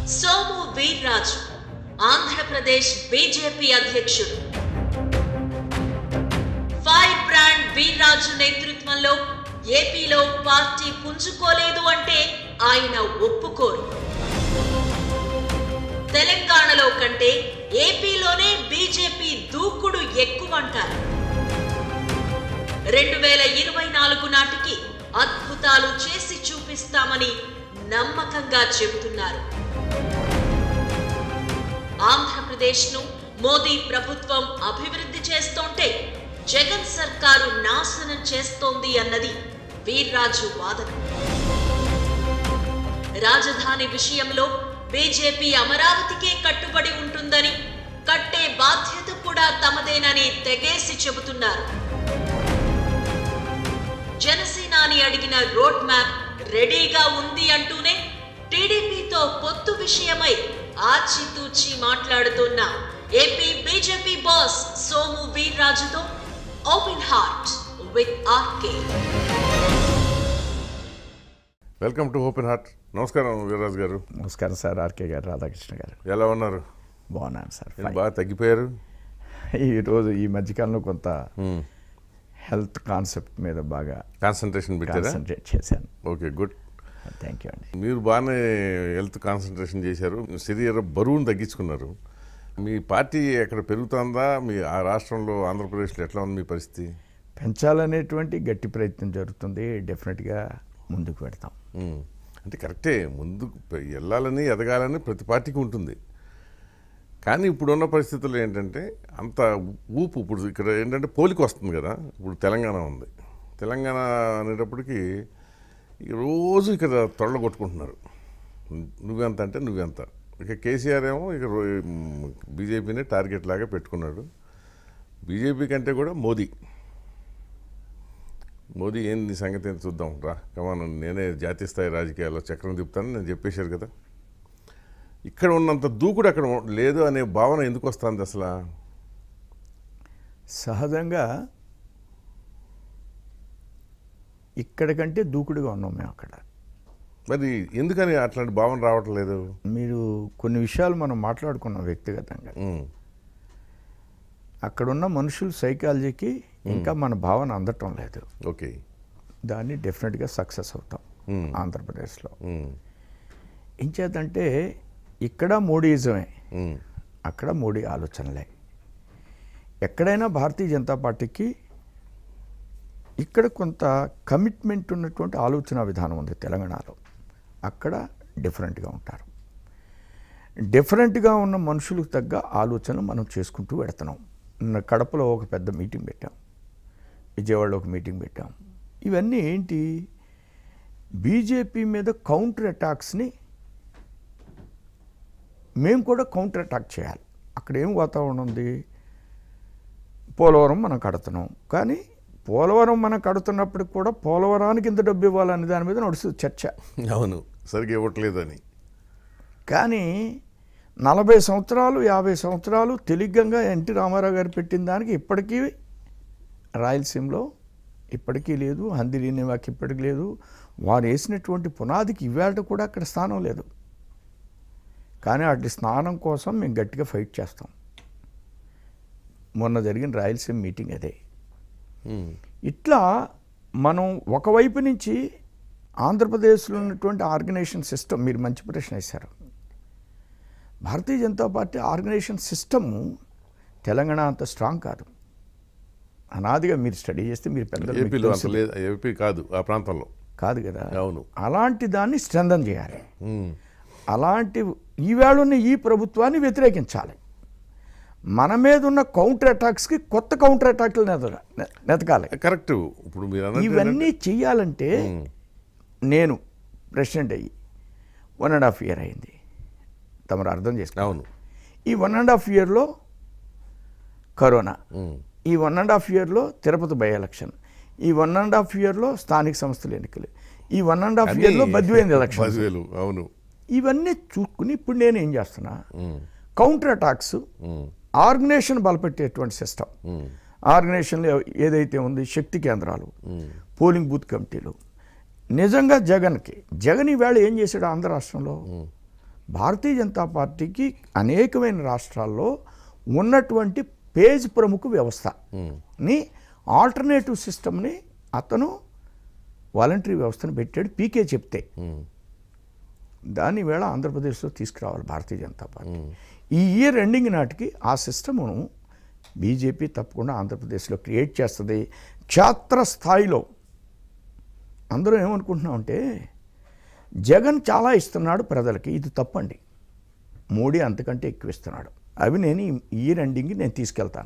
Somu Veerraju Andhra Pradesh BJP అధ్యక్షుడు firebrand Veerraju నేతృత్వంలో ఏపీలో పార్టీ పుంజుకోలేదు అంటే ఆయన ఒప్పుకోరు తెలంగాణలో కంటే ఏపీలోనే బీజేపీ దూకుడు ఎక్కువంటారు రెండు వేల ఇరవై నాలుగు నాటికి అద్భుతాలు చేసి చూపిస్తామని నమ్మకంగా చెబుతున్నారు ఆంధ్రప్రదేశ్ను మోదీ ప్రభుత్వం అభివృద్ధి చేస్తోంటే జగన్ సర్కారు నాశనం చేస్తోంది అన్నది వీర్రాజు వాదన రాజధాని విషయంలో బీజేపీ అమరావతికే కట్టుబడి ఉంటుందని కట్టే బాధ్యత కూడా తమదేనని తెగేసి చెబుతున్నారు జనసేనాని అడిగిన రోడ్ మ్యాప్ రెడీగా ఉంది అంటూనే టీడీపీతో పొత్తు విషయమై ఆచితూచి మాట్లాడుతున్న ఏపీ బీజేపీ బాస్ సోము వీర్రాజుతో open heart with RK welcome to open heart నమస్కారం వీర్రాజు గారు నమస్కారం సార్ ఆర్కే గారు రాధాకృష్ణ గారు ఎలా ఉన్నారు బాగున్నాను సార్ నేను బాగా తగ్గిపోయారు ఈరోజు ఈ మధ్యకాలంలో కొంత హెల్త్ కాన్సెప్ట్ మీద బాగా కాన్సన్ట్రేషన్ పెట్టారా కాన్సన్ట్రేట్ చేశాను ఓకే గుడ్ థ్యాంక్ యూ అండి మీరు బాగానే హెల్త్ కాన్సన్ట్రేషన్ చేశారు శరీర బరువును తగ్గించుకున్నారు మీ పార్టీ ఎక్కడ పెరుగుతుందా మీ ఆ రాష్ట్రంలో ఆంధ్రప్రదేశ్లో ఎట్లా ఉంది మీ పరిస్థితి పెంచాలనేటువంటి గట్టి ప్రయత్నం జరుగుతుంది డెఫినెట్గా ముందుకు పెడతాం ఉమ్. అంటే కరెక్టే ముందుకు పె- వెళ్ళాలని ఎదగాలని ప్రతి పార్టీకి ఉంటుంది కానీ ఇప్పుడున్న పరిస్థితుల్లో ఏంటంటే అంత ఊపు ఇప్పుడు ఇక్కడ ఏంటంటే పోలిక వస్తుంది కదా ఇప్పుడు తెలంగాణ ఉంది తెలంగాణ అనేటప్పటికి ఈ రోజు ఇక్కడ తొడలు కొట్టుకుంటున్నారు నువ్వెంత అంటే నువ్వెంత ఇక కేసీఆర్ ఏమో ఇక బీజేపీని టార్గెట్ లాగా పెట్టుకున్నాడు బీజేపీ కంటే కూడా మోదీ మోదీ ఏంది సంగతి ఏంటి చూద్దాం రా కమాన్ నేనే జాతీయ స్థాయి రాజకీయాల్లో చక్రం తిప్పుతాను నేను చెప్పేశారు కదా ఇక్కడ ఉన్నంత దూకుడు అక్కడ ఉ- లేదు అనే భావన ఎందుకు వస్తుంది అసలు సహజంగా ఇక్కడ కంటే దూకుడుగా ఉన్నాం మేము అక్కడ మరి ఎందుకని అట్లాంటి భావన రావట్లేదు మీరు కొన్ని విషయాలు మనం మాట్లాడుకున్నాం వ్యక్తిగతంగా ఉమ్, అక్కడున్న మనుషుల సైకాలజీకి ఇంకా మన భావన అందటం లేదు ఓకే దాన్ని డెఫినెట్గా సక్సెస్ అవుతాం Hmm. ఆంధ్రప్రదేశ్లో ఉమ్, ఇంచేతంటే ఇక్కడ మోడీయిజమే ఉమ్, అక్కడ మోడీ ఆలోచనలే ఎక్కడైనా భారతీయ జనతా పార్టీకి ఇక్కడ కొంత కమిట్మెంట్ ఉన్నటువంటి ఆలోచన విధానం ఉంది తెలంగాణలో అక్కడ డిఫరెంట్గా ఉంటారు డిఫరెంట్గా ఉన్న మనుషులకు తగ్గ ఆలోచన మనం చేసుకుంటూ పెడుతున్నాం నిన్న కడపలో ఒక పెద్ద మీటింగ్ పెట్టాం విజయవాడలో ఒక మీటింగ్ పెట్టాం ఇవన్నీ ఏంటి బీజేపీ మీద కౌంటర్ అటాక్స్ని మేము కూడా కౌంటర్ అటాక్ చేయాలి అక్కడ ఏం వాతావరణం ఉంది పోలవరం మనం కడుతున్నాం కానీ పోలవరం మనం కడుతున్నప్పటికి కూడా పోలవరానికి ఇంత డబ్బు ఇవ్వాలనే దాని మీద నడుస్తుంది చర్చ అవును సరిగ్గా ఇవ్వట్లేదని కానీ నలభై సంవత్సరాలు యాభై సంవత్సరాలు తెలిగ్గా ఎన్టీ రామారావు గారు పెట్టిన దానికి ఇప్పటికీ రాయలసీమలో ఇప్పటికీ లేదు హందిలీని వాకి ఇప్పటికీ లేదు వారు వేసినటువంటి పునాదికి ఇవాళ కూడా అక్కడ స్థానం లేదు కానీ అటు స్నానం కోసం మేము గట్టిగా ఫైట్ చేస్తాం మొన్న జరిగిన రాయలసీమ మీటింగ్ అదే ఉమ్, ఇట్లా మనం ఒకవైపు నుంచి ఆంధ్రప్రదేశ్లో ఉన్నటువంటి ఆర్గనైజేషన్ సిస్టమ్ మీరు మంచి ప్రశ్న వేశారు Bharatiya Janata party organisation system Telangana అంత స్ట్రాంగ్ కాదు అనాదిగా మీరు స్టడీ చేస్తే మీరు పెద్దలు మీకు ఏపీలో అంత తెలుసు. లేదు ఏపీ కాదు ఆ ప్రాంతంలో కాదు కదా అవును అలాంటి దాన్ని స్ట్రెంథన్ చేయాలి ఉమ్, అలాంటి ఈవేళ ఉన్న ఈ ప్రభుత్వాన్ని వ్యతిరేకించాలి మన మీద ఉన్న కౌంటర్ అటాక్స్కి కొత్త కౌంటర్ అటాక్లు నెతక నెతకాలి కరెక్ట్ ఇప్పుడు మీరు అన్నట్టు ఇవన్నీ చెయ్యాలంటే నేను ప్రెసిడెంట్ అయ్యి వన్ అండ్ హాఫ్ ఇయర్ అయింది తమరు అర్థం చేసుకో అవును ఈ వన్ అండ్ హాఫ్ ఇయర్లో కరోనా ఉమ్, ఈ వన్ అండ్ హాఫ్ ఇయర్లో తిరుపతి బై ఎలక్షన్ ఈ వన్ అండ్ హాఫ్ ఇయర్లో స్థానిక సంస్థల ఎన్నికలు ఈ వన్ అండ్ హాఫ్ అన్నీ ఇయర్లో బద్వేంది ఎలక్షన్ పదివేలు అవును ఇవన్నీ చూసుకుని ఇప్పుడు నేను ఏం చేస్తున్నా ఉమ్, కౌంటర్ అటాక్స్ ఉమ్, ఆర్గనైజేషన్ బలపెట్టేటువంటి సిస్టమ్ ఉమ్, ఆర్గనైజేషన్లో ఏదైతే ఉంది శక్తి కేంద్రాలు ఉమ్, పోలింగ్ బూత్ కమిటీలు నిజంగా జగన్కి జగన్ ఈవేళ ఏం చేశాడు ఆంధ్ర రాష్ట్రంలో భారతీయ జనతా పార్టీకి అనేకమైన రాష్ట్రాల్లో ఉన్నటువంటి పేజ్ ప్రముఖ వ్యవస్థని ఆల్టర్నేటివ్ సిస్టమ్ని అతను వాలంటరీ వ్యవస్థను పెట్టాడు పీకే చెప్తే దాన్ని వేళ ఆంధ్రప్రదేశ్లో తీసుకురావాలి భారతీయ జనతా పార్టీ ఈ ఇయర్ ఎండింగ్ నాటికి ఆ సిస్టమును బీజేపీ తప్పకుండా ఆంధ్రప్రదేశ్లో క్రియేట్ చేస్తుంది క్షేత్ర స్థాయిలో అందరూ ఏమనుకుంటున్నామంటే జగన్ చాలా ఇస్తున్నాడు ప్రజలకి ఇది తప్పండి మోడీ అంతకంటే ఎక్కువ ఇస్తున్నాడు అవి నేను ఈ ఇయర్ ఎండింగ్ నేను తీసుకెళ్తాను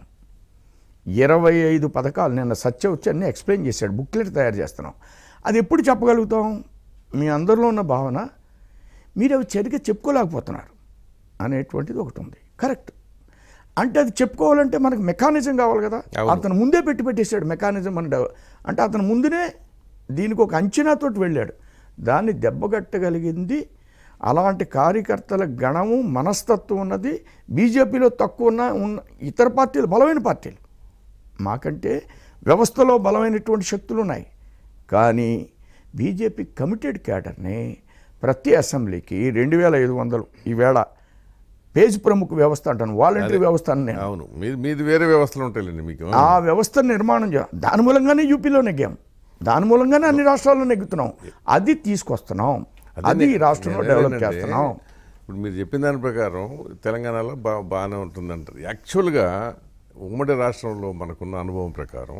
ఇరవై ఐదు పథకాలు నిన్న సత్య వచ్చి అన్నీ ఎక్స్ప్లెయిన్ చేశాడు బుక్లెట్ తయారు చేస్తున్నాం అది ఎప్పుడు చెప్పగలుగుతాం మీ అందరిలో ఉన్న భావన మీరు అవి సరిగ్గా చెప్పుకోలేకపోతున్నారు అనేటువంటిది ఒకటి ఉంది కరెక్ట్ అంటే అది చెప్పుకోవాలంటే మనకు మెకానిజం కావాలి కదా అవును. అతను ముందే పెట్టి పెట్టేశాడు మెకానిజం అని డెవ- అంటే అతను ముందునే దీనికి ఒక అంచనాతోటి వెళ్ళాడు దాన్ని దెబ్బగట్టగలిగింది అలాంటి కార్యకర్తల గణము మనస్తత్వం ఉన్నది బీజేపీలో తక్కువ ఉన్న ఉన్న ఇతర పార్టీలు బలమైన పార్టీలు మాకంటే వ్యవస్థలో బలమైనటువంటి శక్తులు ఉన్నాయి కానీ బీజేపీ కమిటెడ్ క్యాడర్ని ప్రతి అసెంబ్లీకి రెండు వేల ఐదు వందలు ఈవేళ పేజ్ ప్రముఖ వ్యవస్థ అంటాను వాలంటరీ వ్యవస్థ అని నేను అవును మీది మీది వేరే వ్యవస్థలు ఉంటాయండి మీకు ఆ వ్యవస్థ నిర్మాణం చేయాలి దాని మూలంగానే యూపీలో నెగ్గాం దాని మూలంగానే అన్ని రాష్ట్రాల్లో నెగ్గుతున్నాం అది తీసుకొస్తున్నాం అది ఈ రాష్ట్రంలో నేను డెవలప్ ఏంటంటే, చేస్తున్నాం ఇప్పుడు మీరు చెప్పిన దాని ప్రకారం తెలంగాణలో బా బాగానే ఉంటుందంటారు యాక్చువల్గా ఉమ్మడి రాష్ట్రంలో మనకున్న అనుభవం ప్రకారం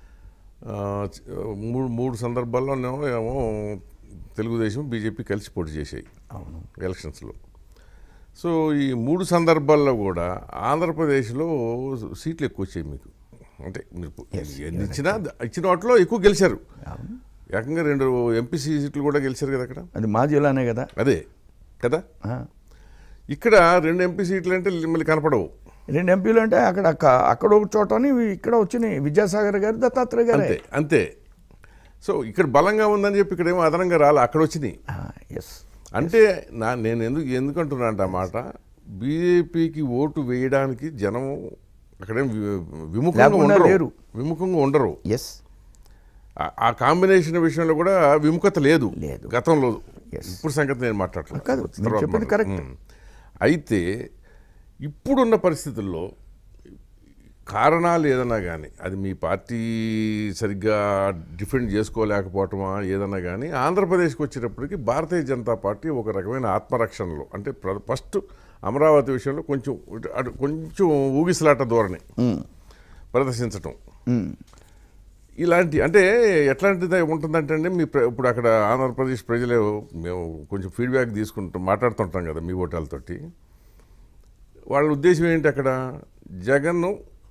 ఆ, చ- మూడు మూడు సందర్భాల్లోనేమో ఏమో తెలుగుదేశం బీజేపీ కలిసి పోటీ చేసాయి అవును ఎలక్షన్స్లో సో ఈ మూడు సందర్భాల్లో కూడా ఆంధ్రప్రదేశ్లో సీట్లు ఎక్కువ వచ్చాయి మీకు అంటే మీరు ఎన్ని ఇచ్చినా ఇచ్చిన వాటిలో ఎక్కువ గెలిచారు అవును. ఏకంగా రెండు ఎంపీసీ సీట్లు కూడా గెలిచారు కదా అక్కడ అది మా జిల్లానే కదా అదే కదా ఆ. ఇక్కడ రెండు ఎంపీ సీట్లు అంటే మళ్ళీ కనపడవు రెండు ఎంపీలు అంటే అక్కడ అక్క- అక్కడ ఒక చోటని ఇక్కడ వచ్చినాయి విద్యాసాగర్ గారు దత్తాత్రేయ గారు అంతే అంతే సో ఇక్కడ బలంగా ఉందని చెప్పి ఇక్కడ ఏమో అదనంగా రాలే అక్కడ వచ్చినాయి ఎస్ అంటే నా నేను ఎందుకు ఎందుకంటున్నా అంటే ఆ మాట బీజేపీకి ఓటు వేయడానికి జనం అక్కడేం వి- విముఖంగా లేకుండా ఉండరు లేరు. విముఖంగా ఉండరు ఎస్ ఆ- ఆ కాంబినేషన్ విషయంలో కూడా విముఖత లేదు లేదు. గతంలో Yes. ఇప్పుడు సంగతి నేను మాట్లాడలేదు కాదు, మీరు తర్వాత చెప్పింది మాట్లాడతాను. correct. ఉమ్. అయితే ఇప్పుడున్న పరిస్థితుల్లో కారణాలు ఏదన్నా కానీ అది మీ పార్టీ సరిగ్గా డిఫెండ్ చేసుకోలేకపోవటమా ఏదన్నా కానీ ఆంధ్రప్రదేశ్కి వచ్చేటప్పటికి భారతీయ జనతా పార్టీ ఒక రకమైన ఆత్మరక్షణలో అంటే ప్ర- ఫస్ట్ అమరావతి విషయంలో కొంచెం ఇటు- అటు కొంచెం ఊగిసలాట ధోరణి ప్రదర్శించటం ఇలాంటి అంటే ఎట్లాంటిది ఉంటుందంటే అండి మీ ప్ర- ఇప్పుడు అక్కడ ఆంధ్రప్రదేశ్ ప్రజలు మేము కొంచెం ఫీడ్బ్యాక్ తీసుకుంటాం మాట్లాడుతుంటాం కదా మీ ఓటాలతోటి వాళ్ళ ఉద్దేశం ఏంటి అక్కడ జగన్ను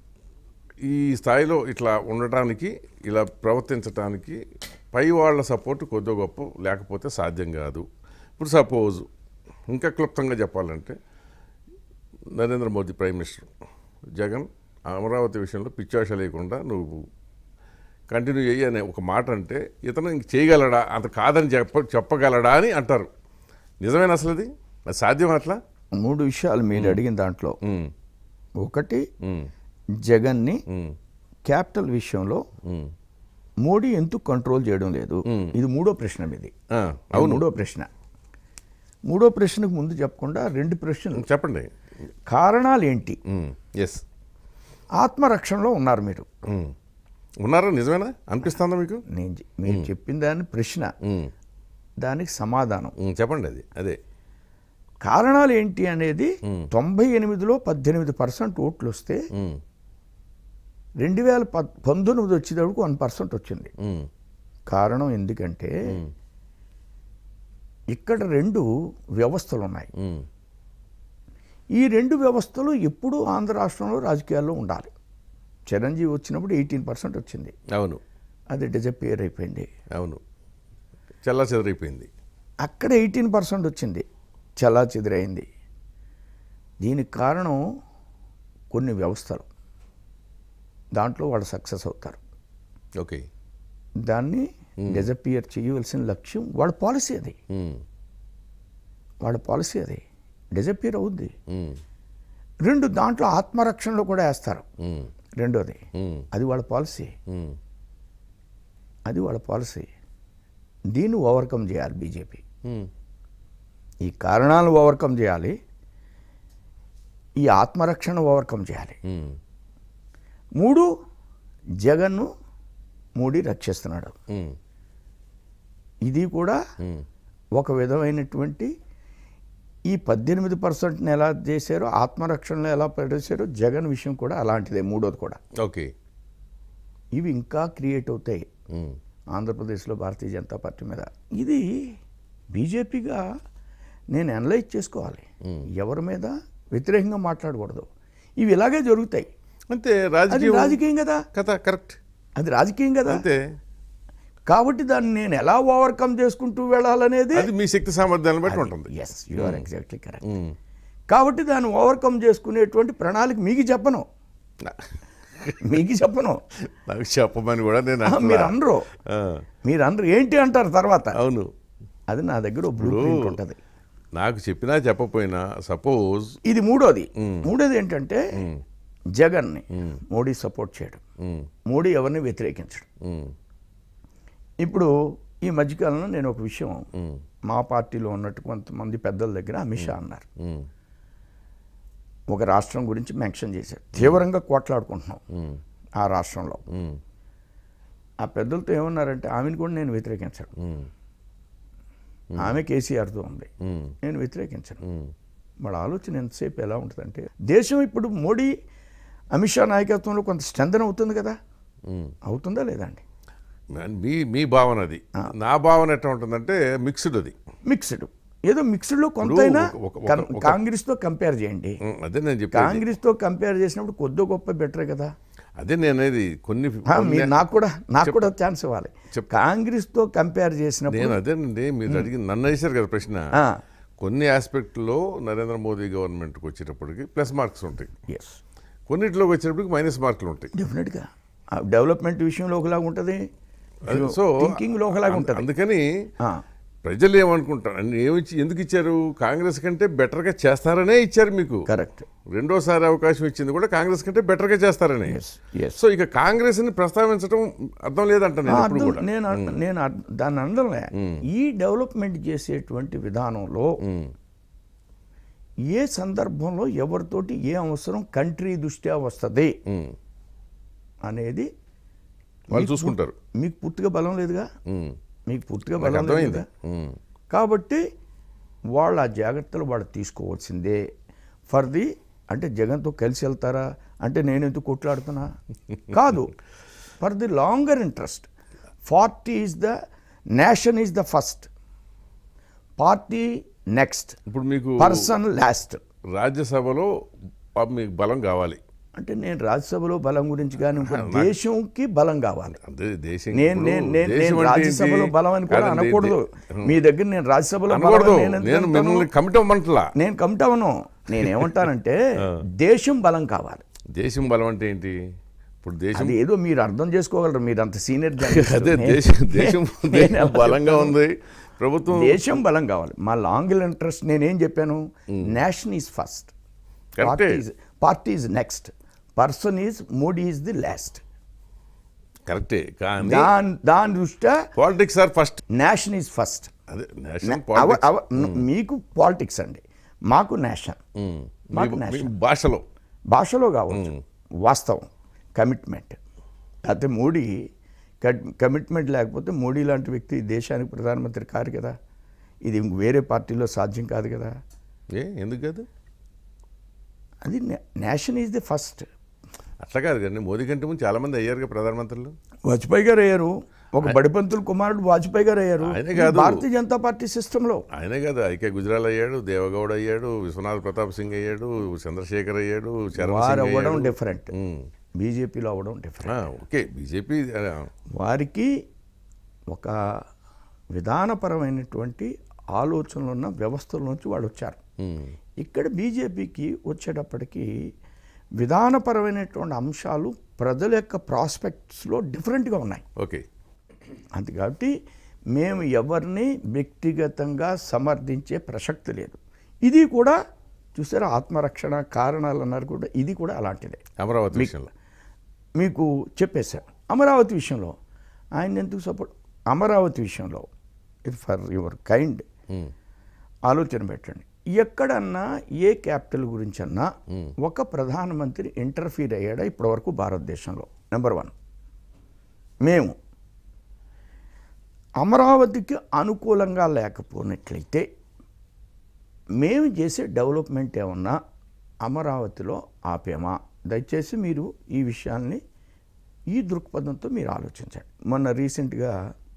ఈ స్థాయిలో ఇట్లా ఉండటానికి ఇలా ప్రవర్తించటానికి పై వాళ్ళ సపోర్ట్ కొద్దిగా గొప్ప లేకపోతే సాధ్యం కాదు ఇప్పుడు సపోజ్ ఇంకా క్లుప్తంగా చెప్పాలంటే నరేంద్ర మోదీ ప్రైమ్ మినిస్టర్ జగన్ అమరావతి విషయంలో పిచ్చాష లేకుండా నువ్వు కంటిన్యూ చేయి అనే ఒక మాట అంటే ఇతను ఇంక చేయగలడా అంత కాదని చెప్ప చెప్పగలడా అని అంటారు నిజమేనా అసలు అది అది సాధ్యం అట్లా మూడు విషయాలు మీరు అడిగిన దాంట్లో ఉమ్, ఒకటి ఉమ్, జగన్ని ఉమ్, క్యాపిటల్ విషయంలో ఉమ్. మోడీ ఎందుకు కంట్రోల్ చేయడం లేదు ఇది మూడో ప్రశ్న ఇది ఆ, ఇది అవును మూడో ప్రశ్న మూడో ప్రశ్నకు ముందు చెప్పకుండా రెండు ప్రశ్నలు చెప్పండి కారణాలు ఏంటి ఎస్ ఆత్మరక్షణలో ఉన్నారు మీరు ఉన్నారా నిజమేనా అనిపిస్తుందా మీకు నేను చె- మీరు చెప్పిన దాని ప్రశ్న ఉమ్, దానికి సమాధానం ఉమ్, చెప్పండి అది అదే కారణాలు ఏంటి అనేది తొంభై ఎనిమిదిలో పద్దెనిమిది పర్సెంట్ ఓట్లు వస్తే ఉమ్, రెండు వేల పద్ పంతొమ్మిది వచ్చేటప్పుడు వన్ పర్సెంట్ వచ్చింది ఉమ్, కారణం ఎందుకంటే ఇక్కడ రెండు వ్యవస్థలు ఉన్నాయి ఉమ్, ఈ రెండు వ్యవస్థలు ఎప్పుడూ ఆంధ్ర రాష్ట్రంలో రాజకీయాల్లో ఉండాలి చిరంజీవి వచ్చినప్పుడు ఎయిటీన్ పర్సెంట్ వచ్చింది అవును అది డిజపియర్ అయిపోయింది అవును చల్లా చెదరైపోయింది అక్కడ ఎయిటీన్ పర్సెంట్ వచ్చింది చలా చెదిరైంది దీనికి కారణం కొన్ని వ్యవస్థలు దాంట్లో వాళ్ళు సక్సెస్ అవుతారు ఓకే దాన్ని డిజపియర్ చేయవలసిన లక్ష్యం వాళ్ళ పాలసీ అది ఉమ్, వాళ్ళ పాలసీ అది డిజపియర్ అవుద్ది ఉమ్, రెండు దాంట్లో ఆత్మరక్షణలో కూడా వేస్తారు ఉమ్, రెండోది ఉమ్, అది వాళ్ళ పాలసీ ఉమ్, అది వాళ్ళ పాలసీ దీన్ని ఓవర్కమ్ చేయాలి బీజేపీ ఉమ్. ఈ కారణాలను ఓవర్కమ్ చేయాలి ఈ ఆత్మరక్షణ ఓవర్కమ్ చేయాలి ఉమ్, మూడు జగన్ను మోడీ రక్షిస్తున్నాడు ఉమ్, ఇది కూడా ఉమ్, ఒక విధమైనటువంటి ఈ పద్దెనిమిది పర్సెంట్ని ఎలా చేశారో ఆత్మరక్షణలో ఎలా పడేశారో జగన్ విషయం కూడా అలాంటిదే మూడోది కూడా ఓకే ఇవి ఇంకా క్రియేట్ అవుతాయి ఉమ్, ఆంధ్రప్రదేశ్లో భారతీయ జనతా పార్టీ మీద ఇది బీజేపీగా నేను అనలైజ్ చేసుకోవాలి ఎవరి మీద వ్యతిరేకంగా మాట్లాడకూడదు ఇవి ఇలాగే జరుగుతాయి అంతే అది రాజకీయం రాజకీయం కదా కథ కరెక్ట్ అది రాజకీయం కదా అంతే కాబట్టి దాన్ని నేను ఎలా ఓవర్కమ్ చేసుకుంటూ వెళ్ళాలనేది అది మీ శక్తి సామర్థ్యాలను బట్టి ఉంటుంది yes you are exactly correct ఉమ్. కాబట్టి దాన్ని ఓవర్కమ్ చేసుకునేటువంటి ప్రణాళిక మీకు చెప్పను నా- మీకు చెప్పను నాకు చెప్పమని కూడా నేను ఆ, అంటలా. మీరు అనరు ఆ, మీరు అనరు ఏంటి అంటారు తర్వాత అవును అది నా దగ్గర బ్లూ ప్రింట్ ఉంటుంది నాకు చెప్పినా చెప్పపోయినా సపోజ్ ఇది మూడోది మూడోది ఏంటంటే జగన్ని మోడీ సపోర్ట్ చేయడం మోడీ ఎవరిని వ్యతిరేకించడం ఇప్పుడు ఈ మధ్యకాలంలో నేను ఒక విషయం మా పార్టీలో ఉన్నట్టు కొంతమంది పెద్దల దగ్గర అమిత్ షా అన్నారు ఒక రాష్ట్రం గురించి మెన్షన్ చేశారు తీవ్రంగా కొట్లాడుకుంటున్నాం ఆ రాష్ట్రంలో ఆ పెద్దలతో ఏమన్నారంటే ఆమెను కూడా నేను వ్యతిరేకించను ఆమె కేసీఆర్తో ఉంది నేను వ్యతిరేకించను వాళ్ళ ఆలోచన ఎంతసేపు ఎలా ఉంటుందంటే దేశం ఇప్పుడు మోడీ అమిత్ షా నాయకత్వంలో కొంత స్ట్రెంథన్ అవుతుంది కదా అవుతుందా లేదా అండి మీ మీ భావన అది నా భావన ఎట్లా ఉంటుందంటే మిక్స్డ్ అది మిక్స్డ్ ఏదో మిక్స్డ్లో కొంతైనా ఒక- ఒక- కం- ఒక- కాంగ్రెస్తో కంపేర్ చేయండి ఉమ్, అదే నేను చెప్పేది కాంగ్రెస్తో కంపేర్ చేసినప్పుడు కొద్ది గొప్ప బెటరే కదా అదే నేను అనేది కొన్ని ఆ, మీరు నాకు కూడా నాకు కూడా ఛాన్స్ ఇవ్వాలి చెప్పు. కాంగ్రెస్తో కంపేర్ చేసినప్పుడు నేను అదేనండి మీరు అడిగి నన్ను వేశారు కదా ప్రశ్న ఆ, కొన్ని ఆస్పెక్ట్లో నరేంద్ర మోదీ గవర్నమెంట్కి వచ్చేటప్పటికి ప్లస్ మార్క్స్ ఉంటాయి ఎస్ కొన్నిట్లోకి వచ్చేటప్పటికి మైనస్ మార్కులు ఉంటాయి డెఫినెట్గా ఆ డెవలప్మెంట్ విషయంలో ఒకలాగా ఉంటుంది అది సో థింకింగ్లో ఒకలాగా ఉంటుంది అందుకని ఆ, ప్రజలు ఏమనుకుంటారు అన్ని ఏమిచ్చి ఎందుకు ఇచ్చారు కాంగ్రెస్ కంటే బెటర్గా చేస్తారనే ఇచ్చారు మీకు కరెక్ట్ రెండోసారి అవకాశం ఇచ్చింది కూడా కాంగ్రెస్ కంటే బెటర్గా చేస్తారని ఎస్ ఎస్ సో ఇక కాంగ్రెస్ ని ప్రస్తావించడం అర్థం లేదంట నేను ఎప్పుడు కూడా నేను అర్థం- నేను అర్థం- దాన్ని అనడంలే ఈ డెవలప్మెంట్ చేసేటువంటి విధానంలో ఏ సందర్భంలో ఎవరితోటి ఏ అవసరం కంట్రీ దృష్ట్యా వస్తుంది ఉమ్. అనేది వాళ్ళు చూసుకుంటారు మీకు పూర్తిగా బలం లేదుగా ఉమ్. మీకు పూర్తిగా నాకు బలం లేదు అర్థమైంది కదా ఉమ్. కాబట్టి వాళ్ళ ఆ జాగ్రత్తలు వాళ్ళు తీసుకోవాల్సిందే ఫర్ ది అంటే జగన్తో కలిసి వెళ్తారా అంటే నేను ఎందుకు కొట్లాడుతున్నా కాదు for the longer interest party is the nation is the first party next ఇప్పుడు మీకు పర్సన్ లాస్ట్ రాజ్యసభలో పాపం మీకు బలం కావాలి అంటే నేను రాజ్యసభలో బలం గురించి కానీ ఇంకో దేశంకి బలం కావాలి అదే దేశం నేను ఇప్పుడు నేను నేను దేశం నేను అంటే రాజ్యసభలో ఏంటి? బలం అని కూడా కాదండి, అనకూడదు దే- మీ దగ్గర నేను రాజ్యసభలో బలం అనకూడదు అని నేను ఎందుకు నేను అంటాను? మిమ్మల్ని కమిట్ అవ్వమంటలా నేను కమిటవను నేనేమంటానంటే దేశం బలం కావాలి దేశం బలం అంటే ఏంటి ఇప్పుడు దేశం అది ఏదో మీరు అర్థం చేసుకోగలరు మీరు అంత సీనియర్ అదే దేశం దేశం దేశం బలంగా ఉంది ప్రభుత్వం దేశం బలం కావాలి మా లాంగ్ ఇంట్రెస్ట్ నేనేం చెప్పాను నేషన్ ఈజ్ ఫస్ట్ కరెక్టే. Party is next person is Modi is the last కరెక్టే కానీ దాని దాని దృష్ట్యా politics are first nation is first అదే నేషనల్ అవ- అవ- మీకు పాలిటిక్స్ అండి మాకు నేషన్ మాకు నేషన్ భాషలో భాషలో కావచ్చు వాస్తవం కమిట్మెంట్ అయితే మోడీ కమిట్మెంట్ లేకపోతే మోడీ లాంటి వ్యక్తి ఈ దేశానికి ప్రధానమంత్రి కారు కదా ఇది ఇంక వేరే పార్టీలో సాధ్యం కాదు కదా ఏ ఎందుకు కాదు అది నేషన్ ఈజ్ ది ఫస్ట్ అట్లా కాదు కానీ మోదీ కంటే ముందు చాలా మంది అయ్యారు కదా ప్రధానమంత్రులు వాజ్పేయి గారు అయ్యారు ఒక బడిపంతుల కుమారుడు వాజ్పేయి గారు అయ్యారు ఆయనే ఈ కాదు. భారతీయ జనతా పార్టీ సిస్టంలో ఆయనే కదా ఐకే గుజరాల్ అయ్యాడు దేవగౌడ అయ్యాడు విశ్వనాథ్ ప్రతాప్ సింగ్ అయ్యాడు చంద్రశేఖర్ అయ్యాడు చరణ్ వారు సింగ్ అవ్వడం అయ్యాడు. Different um. బీజేపీలో అవ్వడం డిఫరెంట్ ఆ, ఓకే బీజేపీ ఆ, వారికి ఒక విధానపరమైనటువంటి ఆలోచనలు ఉన్న వ్యవస్థల నుంచి వాళ్ళు వచ్చారు ఉమ్, ఇక్కడ బీజేపీకి వచ్చేటప్పటికి విధానపరమైనటువంటి అంశాలు ప్రజల యొక్క ప్రాస్పెక్ట్స్లో డిఫరెంట్గా ఉన్నాయి ఓకే అంతే కాబట్టి మేము ఎవరిని వ్యక్తిగతంగా సమర్థించే ప్రసక్తి లేదు ఇది కూడా చూసారా ఆత్మరక్షణ కారణాలు అన్నారు కూడా ఇది కూడా అలాంటిదే అమరావతి విషయంలో మీకు చెప్పేశాను అమరావతి విషయంలో ఆయన ఎందుకు సపోర్ట్ అమరావతి విషయంలో ఇది ఫర్ యువర్ కైండ్ ఉమ్, ఆలోచన పెట్టండి ఎక్కడన్నా ఏ క్యాపిటల్ గురించన్నా ఒక ప్రధానమంత్రి ఇంటర్ఫీర్ అయ్యాడా ఇప్పటివరకు భారతదేశంలో నెంబర్ వన్ మేము అమరావతికి అనుకూలంగా లేకపోయినట్లయితే మేము చేసే డెవలప్మెంట్ ఏమన్నా అమరావతిలో ఆపేమా దయచేసి మీరు ఈ విషయాల్ని ఈ దృక్పథంతో మీరు ఆలోచించండి మొన్న రీసెంట్గా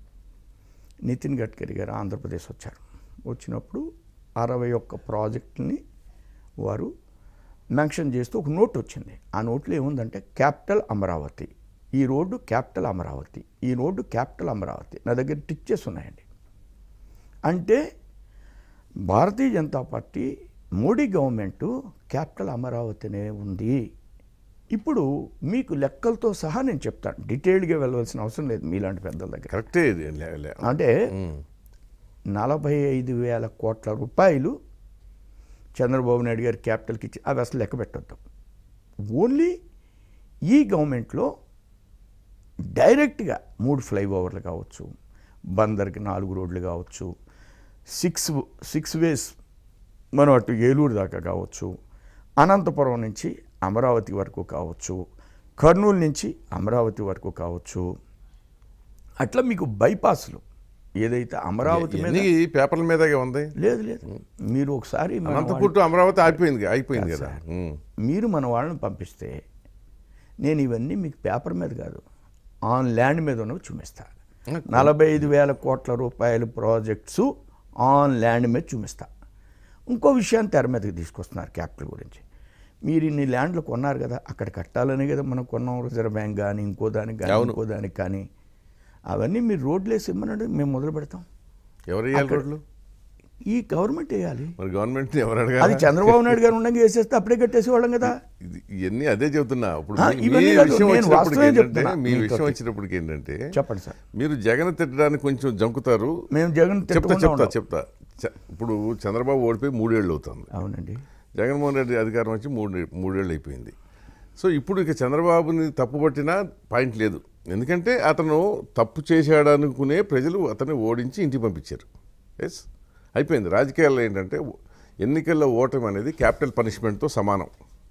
నితిన్ గడ్కరీ గారు ఆంధ్రప్రదేశ్ వచ్చారు వచ్చినప్పుడు అరవై ఒక్క ప్రాజెక్టుని వారు మెన్షన్ చేస్తూ ఒక నోట్ వచ్చింది ఆ నోట్లో ఏముందంటే క్యాపిటల్ అమరావతి ఈ రోడ్డు క్యాపిటల్ అమరావతి ఈ రోడ్డు క్యాపిటల్ అమరావతి నా దగ్గర టిక్చెస్ ఉన్నాయండి అంటే Bharatiya Janata Party Modi government capital అమరావతినే ఉంది ఇప్పుడు మీకు లెక్కలతో సహా నేను చెప్తాను డీటెయిల్డ్గా వెళ్ళవలసిన అవసరం లేదు మీలాంటి పెద్దల దగ్గర కరెక్టే ఇది. లే- లే- అంటే నలభై ఐదు వేల కోట్ల రూపాయలు చంద్రబాబు నాయుడు గారి క్యాపిటల్కి ఇచ్చి అవి అసలు లెక్క పెట్టొద్దు ఓన్లీ ఈ గవర్నమెంట్లో డైరెక్ట్గా మూడు ఫ్లైఓవర్లు కావచ్చు బందర్కి నాలుగు రోడ్లు కావచ్చు సిక్స్ సిక్స్ వేస్ మనం అటు ఏలూరు దాకా కావచ్చు అనంతపురం నుంచి అమరావతి వరకు కావచ్చు కర్నూలు నుంచి అమరావతి వరకు కావచ్చు అట్లా మీకు బైపాస్లు ఏదైతే అమరావతి మీద ఎన్ని పేపర్ల మీదగా ఉంది లేదు లేదు మీరు ఒకసారి మన అనంతపూర్ టు అమరావతి ఆగిపోయింది అయిపోయింది కదా ఉమ్. మీరు మన వాళ్ళని పంపిస్తే నేను ఇవన్నీ మీకు పేపర్ మీద కాదు ఆన్ ల్యాండ్ మీద ఉన్నవి చూపిస్తా నలభై ఐదు వేల కోట్ల రూపాయల ప్రాజెక్ట్స్ ఆన్ ల్యాండ్ మీద చూపిస్తా ఇంకో విషయాన్ని తెర మీదకి తీసుకొస్తున్నారు క్యాపిటల్ గురించి మీరు ఇన్ని ల్యాండ్లు కొన్నారు కదా అక్కడ కట్టాలని కదా మనం కొన్నాం రిజర్వ్ బ్యాంక్ కానీ ఇంకో దానికి కానీ అవును. ఇంకో దానికి కానీ అవన్నీ మీరు రోడ్లు వేసి ఇమ్మనండి మేము మొదలు పెడతాం ఎవరు వేయాలి రోడ్లు ఈ గవర్నమెంట్ వేయాలి మరి గవర్నమెంట్ ఎవరు అది అడగాలి చంద్రబాబు నాయుడు గారు ఉండగా వేసేస్తే అప్పుడే కట్టేసేవాళ్ళం కదా ఇది- ఇవన్నీ అదే చెబుతున్నా ఇప్పుడు ఆ, మీ- ఇవన్నీ మీ కాదు, విషయం నేను వచ్చినప్పటికి వాస్తవమే ఏంటంటే చెప్తున్నా మీ మీతోటి. విషయం వచ్చినప్పటికి ఏంటంటే చెప్పండి సార్ మీరు జగన్ తిట్టడానికి కొంచెం జంకుతారు మేము జగన్ చెప్తా తిట్టకుండా చెప్తా ఉండం. చెప్తా చె- ఇప్పుడు చంద్రబాబు ఓడిపోయి మూడేళ్ళు అవుతుంది అవునండి జగన్మోహన్ రెడ్డి అధికారం వచ్చి మూడు మూడేళ్ళు అయిపోయింది సో ఇప్పుడు ఇక చంద్రబాబుని తప్పుపట్టినా పాయింట్ లేదు ఎందుకంటే అతను తప్పు చేశాడనుకునే ప్రజలు అతన్ని ఓడించి ఇంటికి పంపించారు ఎస్ అయిపోయింది రాజకీయాల్లో ఏంటంటే ఎన్నికల్లో ఓటమి అనేది క్యాపిటల్ పనిష్మెంట్తో సమానం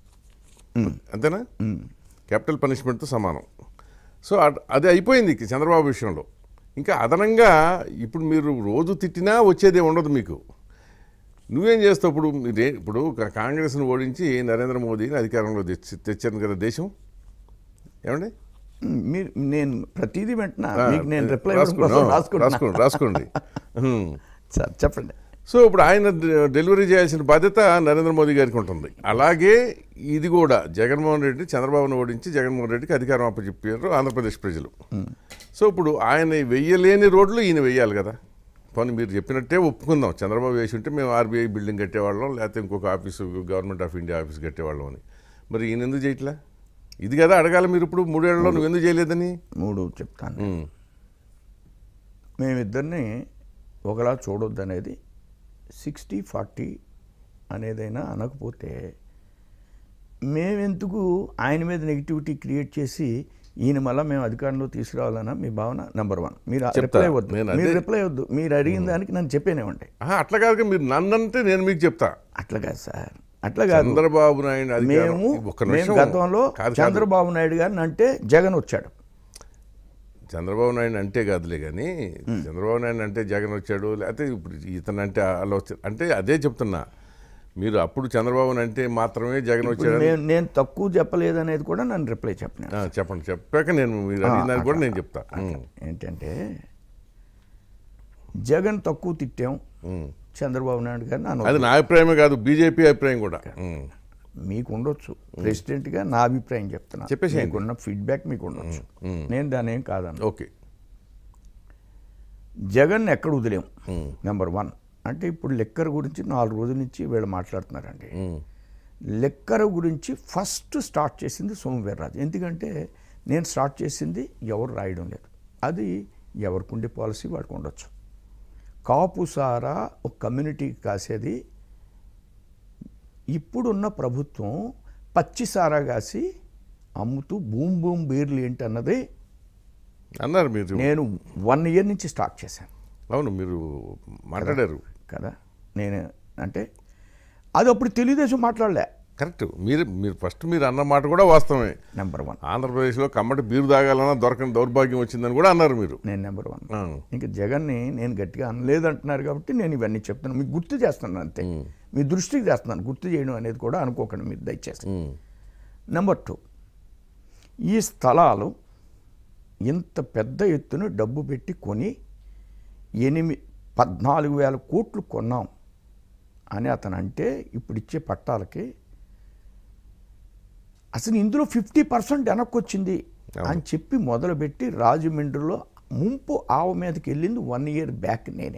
అంతేనా క్యాపిటల్ పనిష్మెంట్తో సమానం సో అట్- అది అయిపోయింది ఇక చంద్రబాబు విషయంలో ఇంకా అదనంగా ఇప్పుడు మీరు రోజు తిట్టినా వచ్చేదే ఉండదు మీకు నువ్వేం చేస్తావు ఇప్పుడు మీరే ఇప్పుడు కా- కాంగ్రెస్ను ఓడించి నరేంద్ర మోదీని అధికారంలో తెచ్చి తెచ్చారు కదా దేశం ఏమండి ఉమ్, మీరు నేను ప్రతిదీ వెంటనే ఆ, మీకు నేను రిప్లై రాసుకోండి ఆ, రాసుకోండి రాసుకోండి హ్మ్. సార్ చెప్పండి సో ఇప్పుడు ఆయన డె- డెలివరీ చేయాల్సిన బాధ్యత నరేంద్ర మోదీ గారికి ఉంటుంది అలాగే ఇది కూడా జగన్మోహన్ రెడ్డి చంద్రబాబును ఓడించి జగన్మోహన్ రెడ్డికి అధికారం అప్పచెప్పారు ఆంధ్రప్రదేశ్ ప్రజలు సో ఇప్పుడు ఆయన వెయ్యలేని రోడ్లు ఈయన వెయ్యాలి కదా పోనీ మీరు చెప్పినట్టే ఒప్పుకుందాం చంద్రబాబు వేసి ఉంటే మేము ఆర్బీఐ బిల్డింగ్ కట్టేవాళ్ళం లేకపోతే ఇంకొక office government of India office కట్టేవాళ్ళం అని మరి ఈయన ఎందుకు చేయట్లా ఇది కదా అడగాలి మీరు ఇప్పుడు మూడేళ్లలో నువ్వు ఎందుకు చేయలేదని మూడు చెప్తాను ఉమ్. మేమిద్దరిని ఒకలా చూడొద్దు అనేది సిక్స్టీ ఫార్టీ అనేదైనా అనకపోతే మేమెందుకు ఆయన మీద నెగిటివిటీ క్రియేట్ చేసి ఈయన మళ్ళీ మేము అధికారంలో తీసుకురావాలన్నా మీ భావన నెంబర్ వన్ మీరు చెప్తా. రిప్లై వద్దు నేను మీరు అదే- రిప్లై వద్దు మీరు అడిగిన దానికి నన్ను చెప్పేనేవ్వండి ఆహా, అట్లా కాదు మీరు నన్నంటే నేను మీకు చెప్తా అట్లా కాదు సార్ అట్లా కాదు చంద్రబాబు నాయుడు అధికారం మేము ఒక్క మేము నిమిషం గతంలో కాదు, కాదు. చంద్రబాబు నాయుడు గారిని అంటే జగన్ వచ్చాడు చంద్రబాబు నాయుడు అంటే కాదులే కానీ చంద్రబాబు నాయుడు అంటే జగన్ వచ్చాడు లేకపోతే ఇప్పుడు ఇతను అంటే అలా వచ్చాడు అంటే అదే చెప్తున్నా మీరు అప్పుడు చంద్రబాబు అంటే మాత్రమే జగన్ ఇప్పుడు వచ్చాడు నేను నేను తక్కువ చెప్పలేదు అనేది కూడా నన్ను రిప్లై చెప్పిన చెప్పండి చెప్పాక నేను మీరు అడిగిన దానికి కూడా నేను చెప్తా ఉమ్, ఏంటంటే జగన్ తక్కువ తిట్టాం ఉమ్. చంద్రబాబు నాయుడు గారిని అది అను నా అభిప్రాయమే కాదు బీజేపీ అభిప్రాయం కూడా ఉమ్. మీకు ఉండొచ్చు ప్రెసిడెంట్గా నా అభిప్రాయం చెప్తున్నా చెప్పేసేయండి. మీకున్న ఫీడ్బ్యాక్ మీకు ఉండొచ్చు నేను దాని ఏం కాదన్న ఓకే జగన్ ఎక్కడ వదిలేం నెంబర్ వన్ అంటే ఇప్పుడు లెక్కర్ గురించి నాలుగు రోజుల నుంచి వీళ్ళు మాట్లాడుతున్నారండి ఉమ్. లెక్కర గురించి ఫస్ట్ స్టార్ట్ చేసింది సోమవీర్రాజు ఎందుకంటే నేను స్టార్ట్ చేసింది ఎవరు రాయడం లేదు అది ఎవరికి ఉండే పాలసీ వాడికి ఉండొచ్చు కాపు సారా ఒక కమ్యూనిటీకి కాసేది ఇప్పుడున్న ప్రభుత్వం పచ్చి సారా కాసి అమ్ముతూ బూమ్ బూమ్ బీర్లు ఏంటి అన్నది అన్నారు మీరు నేను వన్ ఇయర్ నుంచి స్టార్ట్ చేశాను అవును మీరు మాట్లాడారు కదా నేను అంటే అది అప్పుడు తెలుగుదేశం మాట్లాడలే కరెక్ట్ మీరు మీరు ఫస్ట్ మీరు అన్న మాట కూడా వాస్తవమే నెంబర్ వన్ ఆంధ్రప్రదేశ్లో కమ్మటి బీరు తాగాలన్నా దొరకని దౌర్భాగ్యం వచ్చిందని కూడా అన్నారు మీరు నేను నెంబర్ వన్ ఆ. ఇంకా జగన్ని నేను గట్టిగా అనలేదు అంటున్నారు కాబట్టి నేను ఇవన్నీ చెప్తున్నాను మీకు గుర్తు చేస్తున్నాను అంతే మీ దృష్టికి చేస్తున్నాను గుర్తు చేయడం అనేది కూడా అనుకోకండి మీరు దయచేసి ఉమ్. నెంబర్ టూ ఈ స్థలాలు ఇంత పెద్ద ఎత్తున డబ్బు పెట్టి కొని ఎనిమిది పద్నాలుగు వేల కోట్లు కొన్నాం అని అతను అంటే ఇప్పుడు ఇచ్చే పట్టాలకి అసలు ఇందులో ఫిఫ్టీ పర్సెంట్ వెనక్కి వచ్చింది అని చెప్పి మొదలుపెట్టి రాజమండ్రిలో ముంపు ఆవు మీదకి వెళ్ళింది వన్ ఇయర్ బ్యాక్ నేనే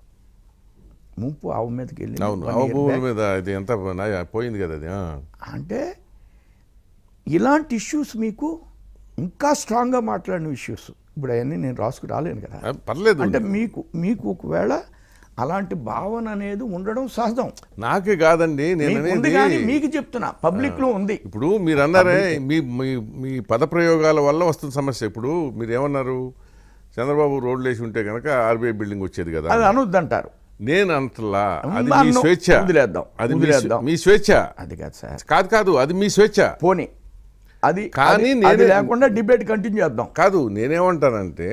ముంపు ఆవు మీదకి వెళ్ళింది అవును one ఆ year భూముల back. మీద ఇది ఎంత నా- పోయింది కదా అది ఆ. అంటే ఇలాంటి ఇష్యూస్ మీకు ఇంకా స్ట్రాంగ్గా మాట్లాడిన ఇష్యూస్ ఇప్పుడు అవన్నీ నేను రాసుకు రాలేను కదా ఆ, పర్లేదు అంటే మీకు మీకు ఒకవేళ అలాంటి భావన అనేది ఉండడం సహజం నాకే కాదండి నేను మీకు ఉంది కానీ అనేది మీకు చెప్తున్నా పబ్లిక్ లో ఉంది ఇప్పుడు మీరు అన్నారే మీ మీ మీ పదప్రయోగాల వల్ల వస్తున్న సమస్య ఇప్పుడు మీరు ఏమన్నారు చంద్రబాబు రోడ్లు వేసి ఉంటే కనుక ఆర్బీఐ బిల్డింగ్ వచ్చేది కదా అది అనొద్దంటారు నేను అంటలా అది మీ అన్ను- స్వేచ్ఛ వదిలేద్దాం, అది మీ వదిలేద్దాం. స్వే- మీ స్వేచ్ఛ అది కాదు సార్ కాదు కాదు అది మీ స్వేచ్ఛ పోనీ అది కానీ అది- అది నేనే- లేకుండా డిబేట్ కంటిన్యూ చేద్దాం కాదు నేనేమంటానంటే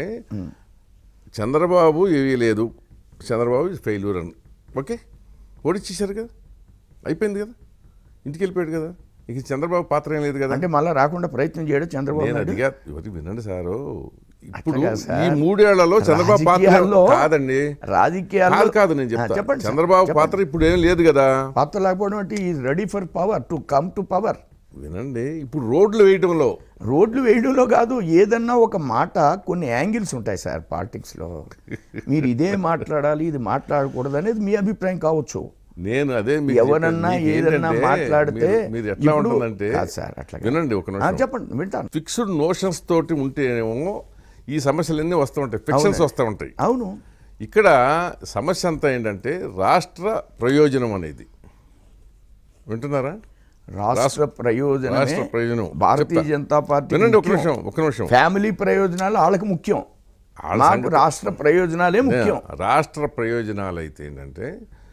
చంద్రబాబు ఏమీ లేదు చంద్రబాబు ఫెయిల్యూర్ అని ఓకే ఓడిచ్చేశారు కదా అయిపోయింది కదా ఇంటికి వెళ్ళిపోయాడు కదా ఇక చంద్రబాబు పాత్ర ఏం లేదు కదా అంటే మళ్ళీ రాకుండా ప్రయత్నం చేయడం చంద్రబాబు నేను నాయుడు అదిగా ఇవన్నీ వినండి సారు ఇప్పుడు కాదు సార్. ఈ మూడేళ్లలో చంద్రబాబు పాత్ర రాజకీయాల్లో- కాదండి రాజకీయాల్లో కాదు కాదు నేను ఆ, చెప్తా చెప్పండి సార్, చంద్రబాబు చెప్పండి. పాత్ర ఇప్పుడు ఏం లేదు కదా పాత్ర లేకపోవడం అంటే ఈ ready for power to come to power వినండి ఇప్పుడు రోడ్లు వేయటంలో రోడ్లు వేయడంలో కాదు ఏదన్నా ఒక మాట కొన్ని యాంగిల్స్ ఉంటాయి సార్ పాలిటిక్స్లో మీరు ఇదే మాట్లాడాలి ఇది మాట్లాడకూడదు అనేది మీ అభిప్రాయం కావచ్చు నేను అదే మీకు ఎవరన్నా చెప్పేది. మీకు ఏదన్నా ఏంటంటే మాట్లాడితే మీరు- మీరు ఎట్లా ఇప్పుడు- ఉంటుందంటే కాదు సార్, అట్లా కాదు. వినండి ఒక ఆ, నిమిషం చెప్పండి వింటాను ఫిక్స్డ్ నోషన్స్ తోటి ఉంటేనేమో ఈ సమస్యలన్నీ వస్తూ ఉంటాయి ఫిక్షన్స్ అవును. వస్తూ ఉంటాయి అవును ఇక్కడ సమస్య అంతా ఏంటంటే రాష్ట్ర ప్రయోజనం అనేది వింటున్నారా రాష్ట్ర ప్రయోజనం రాష్ట్ర ప్రయోజనం. భారతీయ చెప్తా. జనతా పార్టీ వినండి ఒక నిమిషం ఒక నిమిషం ఫ్యామిలీ ప్రయోజనాలు వాళ్ళకి ముఖ్యం వాళ్ళ మాకు సంగతి- రాష్ట్ర ప్రయోజనాలే ముఖ్యం రాష్ట్ర ప్రయోజనాలు అయితే ఏంటంటే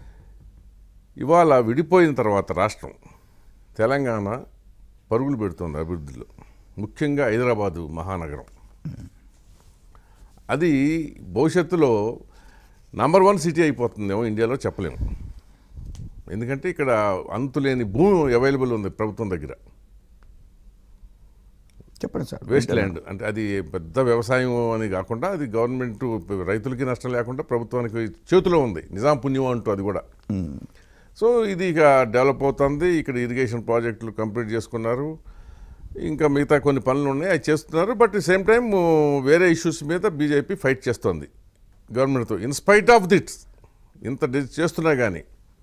ఇవాళ విడిపోయిన తర్వాత రాష్ట్రం తెలంగాణ పరుగులు పెడుతుంది అభివృద్ధిలో ముఖ్యంగా హైదరాబాదు మహానగరం అది భవిష్యత్తులో నంబర్ వన్ సిటీ అయిపోతుందేమో ఇండియాలో చెప్పలేము ఎందుకంటే ఇక్కడ అంతులేని భూమి అవైలబుల్ ఉంది ప్రభుత్వం దగ్గర చెప్పండి సార్ వేస్ట్ ల్యాండ్ అంటే అది పెద్ద వ్యవసాయం అని కాకుండా అది గవర్నమెంట్ రైతులకి నష్టం లేకుండా ప్రభుత్వానికి చేతిలో ఉంది నిజాం పుణ్యం అంటూ అది కూడా సో ఇది ఇక డెవలప్ అవుతుంది ఇక్కడ ఇరిగేషన్ ప్రాజెక్టులు కంప్లీట్ చేసుకున్నారు ఇంకా మిగతా కొన్ని పనులు ఉన్నాయి అవి చేస్తున్నారు బట్ సేమ్ టైం వేరే ఇష్యూస్ మీద బీజేపీ ఫైట్ చేస్తోంది గవర్నమెంట్తో ఇన్స్పైట్ ఆఫ్ దిట్స్ ఇంత డి- చేస్తున్నా కానీ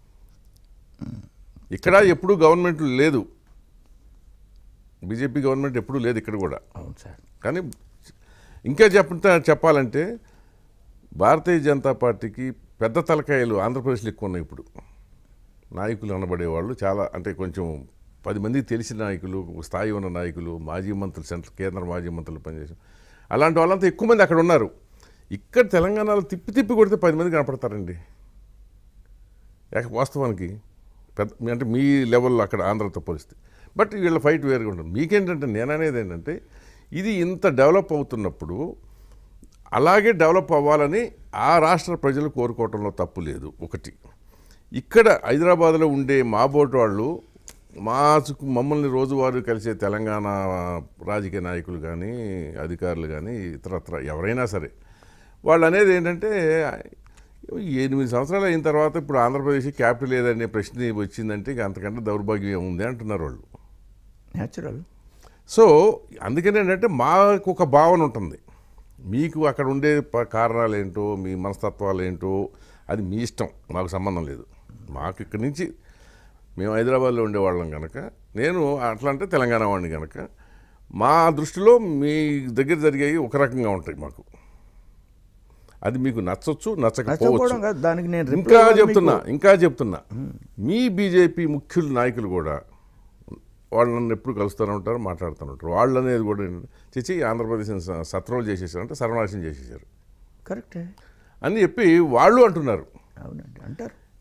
ఇక్కడ ఎప్పుడూ గవర్నమెంట్ లేదు బీజేపీ గవర్నమెంట్ ఎప్పుడూ లేదు ఇక్కడ కూడా అవును సార్ కానీ ఇంకా చెప్తా చెప్పాలంటే భారతీయ జనతా పార్టీకి పెద్ద తలకాయలు ఆంధ్రప్రదేశ్లో ఎక్కువ ఉన్నాయి ఇప్పుడు నాయకులు అనబడేవాళ్ళు చాలా అంటే కొంచెం పది మంది తెలిసిన నాయకులు ఒక స్థాయి ఉన్న నాయకులు మాజీ మంత్రులు సెంట్రల్ కేంద్ర మాజీ మంత్రులు పనిచేసారు అలాంటి వాళ్ళంతా ఎక్కువ మంది అక్కడ ఉన్నారు ఇక్కడ తెలంగాణలో తిప్పి తిప్పి కొడితే పది మంది కనపడతారండి ఏక వాస్తవానికి పెద్ద మీ- అంటే మీ లెవెల్లో అక్కడ ఆంధ్రతో పోలిస్తే బట్ వీళ్ళ ఫైట్ వేరుగా ఉంటుంది మీకేంటంటే నేను అనేది ఏంటంటే ఇది ఇంత డెవలప్ అవుతున్నప్పుడు అలాగే డెవలప్ అవ్వాలని ఆ రాష్ట్ర ప్రజలు కోరుకోవటంలో తప్పు లేదు ఒకటి ఇక్కడ హైదరాబాద్లో ఉండే మాబోటి వాళ్ళు మా మమ్మల్ని రోజువారీ కలిసే తెలంగాణ రాజకీయ నాయకులు కానీ అధికారులు కానీ ఇతరత్ర ఎవరైనా సరే వాళ్ళు అనేది ఏంటంటే ఎనిమిది సంవత్సరాలు అయిన తర్వాత ఇప్పుడు ఆంధ్రప్రదేశ్ క్యాపిటల్ ఏదనే ప్రశ్న వచ్చిందంటే ఇక అంతకంటే దౌర్భాగ్యం ఉంది అంటున్నారు వాళ్ళు న్యాచురల్ సో అందుకని ఏంటంటే మాకు ఒక భావన ఉంటుంది మీకు అక్కడ ఉండే ప- కారణాలు ఏంటో మీ మనస్తత్వాలు ఏంటో అది మీ ఇష్టం మాకు సంబంధం లేదు మాకు ఇక్కడి నుంచి మేము హైదరాబాద్లో ఉండేవాళ్ళం కనుక నేను అట్లా అంటే తెలంగాణ వాడిని కనుక మా దృష్టిలో మీ దగ్గర జరిగేవి ఒక రకంగా ఉంటాయి మాకు అది మీకు నచ్చొచ్చు నచ్చకపోవచ్చు నచ్చకపోవడం కాదు దానికి నేను reply ఇంకా ఇవ్వాలి చెప్తున్నా మీకు. ఇంకా చెప్తున్నా మీ బీజేపీ ముఖ్యులు నాయకులు కూడా వాళ్ళు నన్ను ఎప్పుడు కలుస్తూనే ఉంటారు మాట్లాడుతూనే ఉంటారు వాళ్ళు అనేది కూడా ఏంటంటే, చిచి ఆంధ్రప్రదేశ్ సత్రోలు చేసేసారు అంటే సర్వనాశనం చేసేసారు కరెక్టే అని చెప్పి వాళ్ళు అంటున్నారు అవునండి అంటారు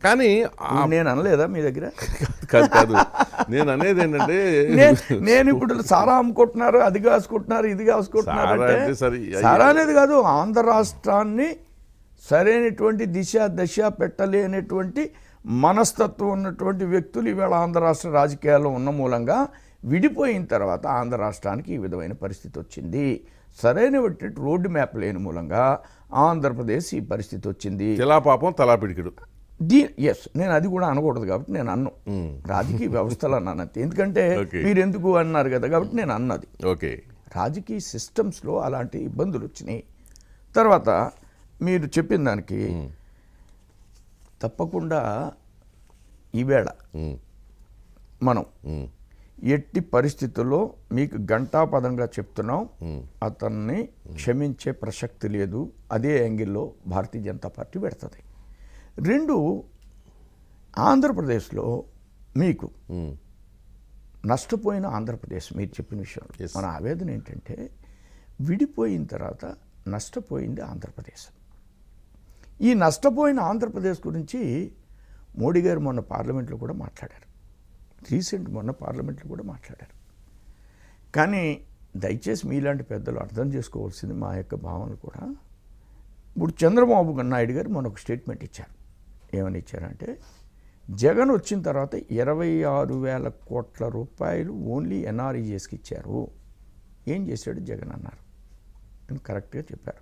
కానీ ఆ- నేను అనలేదా మీ దగ్గర కాదు కాదు నేను అనేది ఏంటంటే నేను నేను ఇప్పుడు సారా అమ్ముకుంటున్నారు అది కాసుకుంటున్నారు ఇది కాసుకుంటున్నారు సారా అంటే అంటే సరే, అయ్య- సారా అనేది కాదు ఆంధ్ర రాష్ట్రాన్ని సరైనటువంటి దిశ దశ పెట్టలేనటువంటి మనస్తత్వం ఉన్నటువంటి వ్యక్తులు ఈవేళ ఆంధ్ర రాష్ట్ర రాజకీయాల్లో ఉన్న మూలంగా విడిపోయిన తర్వాత ఆంధ్ర రాష్ట్రానికి ఈ విధమైన పరిస్థితి వచ్చింది సరైనటువంటి రోడ్డు మ్యాప్ లేని మూలంగా ఆంధ్రప్రదేశ్ ఈ పరిస్థితి వచ్చింది తిలా పాపం తలా పిడికిడు దీ ఎస్ నేను అది కూడా అనకూడదు కాబట్టి నేను అన్ను రాజకీయ వ్యవస్థలు అన్నాను అంతే ఎందుకంటే Okay. మీరు ఎందుకు అన్నారు కదా కాబట్టి నేను అన్నది ఓకే రాజకీయ సిస్టమ్స్లో అలాంటి ఇబ్బందులు వచ్చినాయి తర్వాత మీరు చెప్పిన దానికి తప్పకుండా ఈవేళ ఉమ్, మనం ఉమ్, ఎట్టి పరిస్థితుల్లో మీకు గంటాపదంగా చెప్తున్నాం అతన్ని క్షమించే ప్రసక్తి లేదు అదే యాంగిల్లో భారతీయ జనతా పార్టీ పెడుతుంది రెండు ఆంధ్రప్రదేశ్లో మీకు ఉమ్, నష్టపోయిన ఆంధ్రప్రదేశ్ మీరు చెప్పిన విషయం Yes. మన ఆవేదన ఏంటంటే విడిపోయిన తర్వాత నష్టపోయింది ఆంధ్రప్రదేశ్ ఈ నష్టపోయిన ఆంధ్రప్రదేశ్ గురించి మోడీ గారు మొన్న పార్లమెంట్లో కూడా మాట్లాడారు రీసెంట్ మొన్న పార్లమెంట్లో కూడా మాట్లాడారు కానీ దయచేసి మీలాంటి పెద్దలు అర్థం చేసుకోవాల్సింది మా యొక్క భావనలు కూడా ఇప్పుడు చంద్రబాబు నాయుడు గారు మొన్న ఒక స్టేట్మెంట్ ఇచ్చారు ఏమని ఇచ్చారంటే జగన్ వచ్చిన తర్వాత ఇరవై ఆరు వేల కోట్ల రూపాయలు ఓన్లీ ఎన్ఆర్ఈఎస్కి ఇచ్చారు ఏం చేశాడు జగన్ అన్నారు అని కరెక్ట్గా చెప్పారు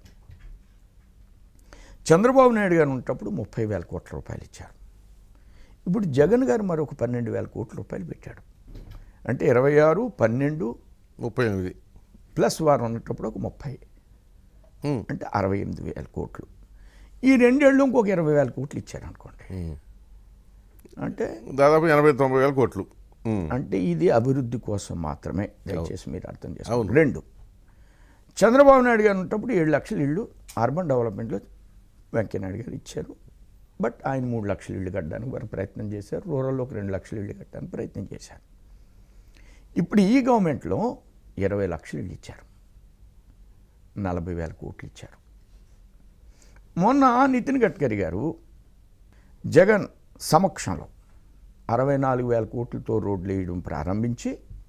చంద్రబాబు నాయుడు గారు ఉన్నప్పుడు ముప్పై వేల కోట్ల రూపాయలు ఇచ్చారు ఇప్పుడు జగన్ గారు మరొక పన్నెండు వేల కోట్ల రూపాయలు పెట్టాడు అంటే ఇరవై ఆరు పన్నెండు ముప్పై ఎనిమిది ప్లస్ వారు ఉన్నప్పుడు ఒక ముప్పై ఉమ్, అంటే అరవై ఎనిమిది వేల కోట్లు ఈ రెండేళ్ళు ఇంకొక ఇరవై వేల కోట్లు ఇచ్చారు అనుకోండి అంటే దాదాపు ఎనభై తొంభై వేల కోట్లు ఉమ్, అంటే ఇది అభివృద్ధి కోసం మాత్రమే దయచేసి మీరు అర్థం అవును. చేసుకోండి రెండు చంద్రబాబు నాయుడు గారు ఉన్నప్పుడు ఏడు లక్షల ఇళ్ళు అర్బన్ డెవలప్మెంట్లో వెంకయ్యనాయుడు గారు ఇచ్చారు బట్ ఆయన మూడు లక్షల ఇళ్ళు కట్టడానికి వారు ప్రయత్నం చేశారు రూరల్లో ఒక రెండు లక్షల ఇళ్ళు కట్టడానికి ప్రయత్నం చేశారు ఇప్పుడు ఈ గవర్నమెంట్లో ఇరవై లక్షలు ఇళ్ళు ఇచ్చారు నలభై వేల కోట్లు ఇచ్చారు మొన్న నితిన్ గడ్కరీ గారు జగన్ సమక్షంలో అరవై నాలుగు వేల కోట్లతో రోడ్లు వేయడం ప్రారంభించి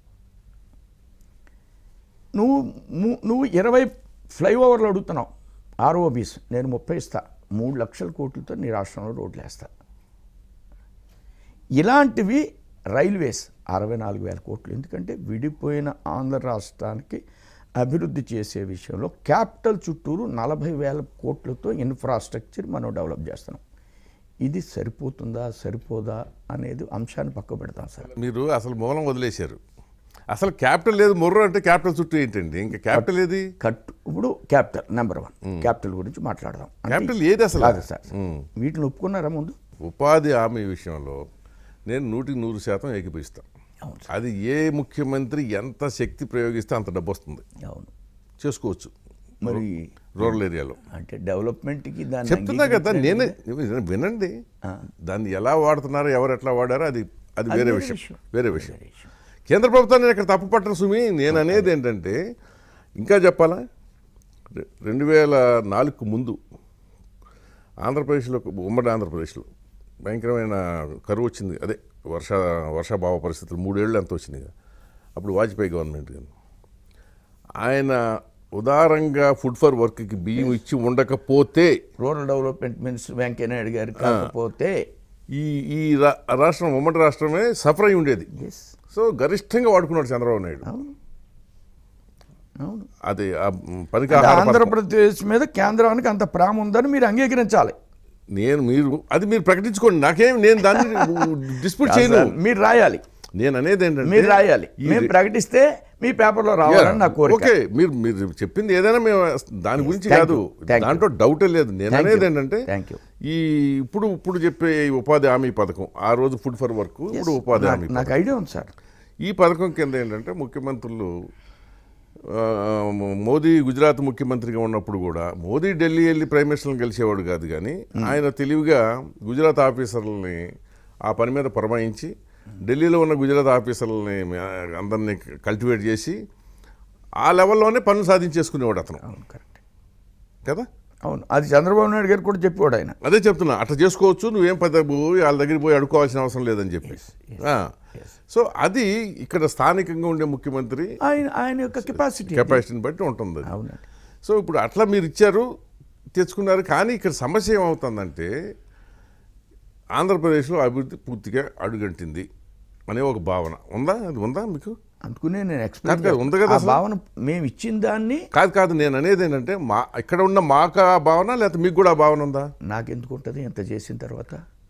నువ్వు ము- నువ్వు ఇరవై ఫ్లైఓవర్లు అడుగుతున్నావు ఆర్ఓబీస్ నేను ముప్పై ఇస్తా మూడు లక్షల కోట్లతో నీ రాష్ట్రంలో రోడ్లు వేస్తా ఇలాంటివి రైల్వేస్ అరవై నాలుగు వేల కోట్లు ఎందుకంటే విడిపోయిన ఆంధ్ర రాష్ట్రానికి అభివృద్ధి చేసే విషయంలో క్యాపిటల్ చుట్టూరు నలభై వేల కోట్లతో ఇన్ఫ్రాస్ట్రక్చర్ మనం డెవలప్ చేస్తున్నాం ఇది సరిపోతుందా సరిపోదా అనేది అంశాన్ని పక్క పెడతాం సార్ మీరు అసలు మూలం వదిలేశారు అసలు క్యాపిటల్ లేదు మొర్ర అంటే క్యాపిటల్ చుట్టూ ఏంటండి ఇంకా క్యాపిటల్ ఏది కట్ ఇప్పుడు క్యాపిటల్ నెంబర్ వన్ క్యాపిటల్ గురించి మాట్లాడదాం అంటే క్యాపిటల్ ఏది అసలు కాదు సార్ ఉమ్. వీటిని ఒప్పుకున్నారా ముందు ఉపాధి హామీ విషయంలో నేను నూటికి నూరు శాతం ఏకీపిస్తాను అవును సార్ అది ఏ ముఖ్యమంత్రి ఎంత శక్తి ప్రయోగిస్తే అంత డబ్బు వస్తుంది అవును చేసుకోవచ్చు మరి రూరల్ ఏరియాలో అంటే డెవలప్మెంట్కి దాన్ని చెప్తున్నా కదా నేనే అంగీకరించలేదు. వినండి దాన్ని ఎలా వాడుతున్నారో ఎవరు ఎట్లా వాడారో అది అది వేరే వేరే విషయం విషయం. వేరే విషయం కేంద్ర ప్రభుత్వాన్ని ఇక్కడ తప్పు పట్టను సుమి నేను అనేది ఏంటంటే ఇంకా చెప్పాలా రె- రెండు వేల నాలుగుకు ముందు ఆంధ్రప్రదేశ్లో ఉమ్మడి ఆంధ్రప్రదేశ్లో భయంకరమైన కరువు వచ్చింది అదే వర్ష వర్షాభావ పరిస్థితులు మూడేళ్ళు ఎంత వచ్చింది కదా. అప్పుడు వాజ్పేయి గవర్నమెంట్ కానీ ఆయన ఉదారంగా ఫుడ్ ఫర్ వర్క్కి బియ్యం ఇచ్చి ఉండకపోతే rural development minister Venkaiah Naidu garu కాకపోతే ఈ ఈ రా- రాష్ట్రం ఉమ్మడి రాష్ట్రమే సఫర్ అయి ఉండేది ఎస్ సో గరిష్టంగా వాడుకున్నాడు చంద్రబాబు నాయుడు అవును అవును అది ఆ పనికి అంటే ఆహార పథకం. ఆంధ్రప్రదేశ్ మీద కేంద్రానికి అంత ప్రేమ ఉందని మీరు అంగీకరించాలి నేను మీరు అది మీరు ప్రకటించుకోండి నాకేం నేను దాన్ని డిస్ప్యూట్ చేయను మీరు రాయాలి నేను అనేది ఏంటంటే మీరు రాయాలి ఈ మేము ప్రకటిస్తే మీ పేపర్లో రావాలని నా కోరిక ఓకే మీరు మీరు చెప్పింది ఏదైనా మేము దాని గురించి thank కాదు you, thank you. దాంట్లో డౌటే లేదు నేను Thank అనేది you, ఏంటంటే thank you. ఈ ఇప్పుడు ఇప్పుడు చెప్పే ఈ ఉపాధి హామీ పథకం ఆ రోజు ఫుడ్ ఫర్ వర్క్ ఇప్పుడు ఉపాధి హామీ నాకు- నాకు ఐడియా ఉంది సార్ ఈ పథకం కింద ఏంటంటే ముఖ్యమంత్రులు ఆ, మోదీ గుజరాత్ ముఖ్యమంత్రిగా ఉన్నప్పుడు కూడా మోదీ ఢిల్లీ వెళ్ళి ప్రైమ్ మినిస్టర్ని కలిసేవాడు కాదు కానీ ఆయన తెలివిగా గుజరాత్ ఆఫీసర్లని ఆ పని మీద పురమాయించి ఢిల్లీలో ఉన్న గుజరాత్ ఆఫీసర్లని ఆ, అందరినీ కల్టివేట్ చేసి ఆ లెవెల్లోనే పనులు సాధించేసుకునేవాడు అతను అవును కరెక్ట్ కదా అవును అది చంద్రబాబు నాయుడు గారు కూడా చెప్పాడు ఆయన అదే చెప్తున్నా అట్లా చేసుకోవచ్చు నువ్వేం పెద్ద పోయి వాళ్ళ దగ్గరికి పోయి అడుకోవాల్సిన అవసరం లేదని చెప్పేసి ఆ. సో అది ఇక్కడ స్థానికంగా ఉండే ముఖ్యమంత్రి ఆయన ఆయన యొక్క కెపాసిటీ కెపాసిటీని బట్టి ఉంటుంది అది. అవునండి సో ఇప్పుడు అట్లా మీరు ఇచ్చారు తెచ్చుకున్నారు కానీ ఇక్కడ సమస్య ఏమవుతుందంటే ఆంధ్రప్రదేశ్లో అభివృద్ధి పూర్తిగా అడుగంటింది అనే ఒక భావన ఉందా అది ఉందా మీకు అందుకునే నేను కాదు ఎక్స్ప్లెయిన్ కాదు, ఉంది కదా ఆ అసలు? భావన మేము ఇచ్చిన దాన్ని కాదు కాదు నేను అనేది ఏంటంటే మా ఇక్కడ ఉన్న మాకు ఆ భావన లేకపోతే మీకు కూడా ఆ భావన ఉందా నాకెందుకు ఉంటుంది ఎంత చేసిన తర్వాత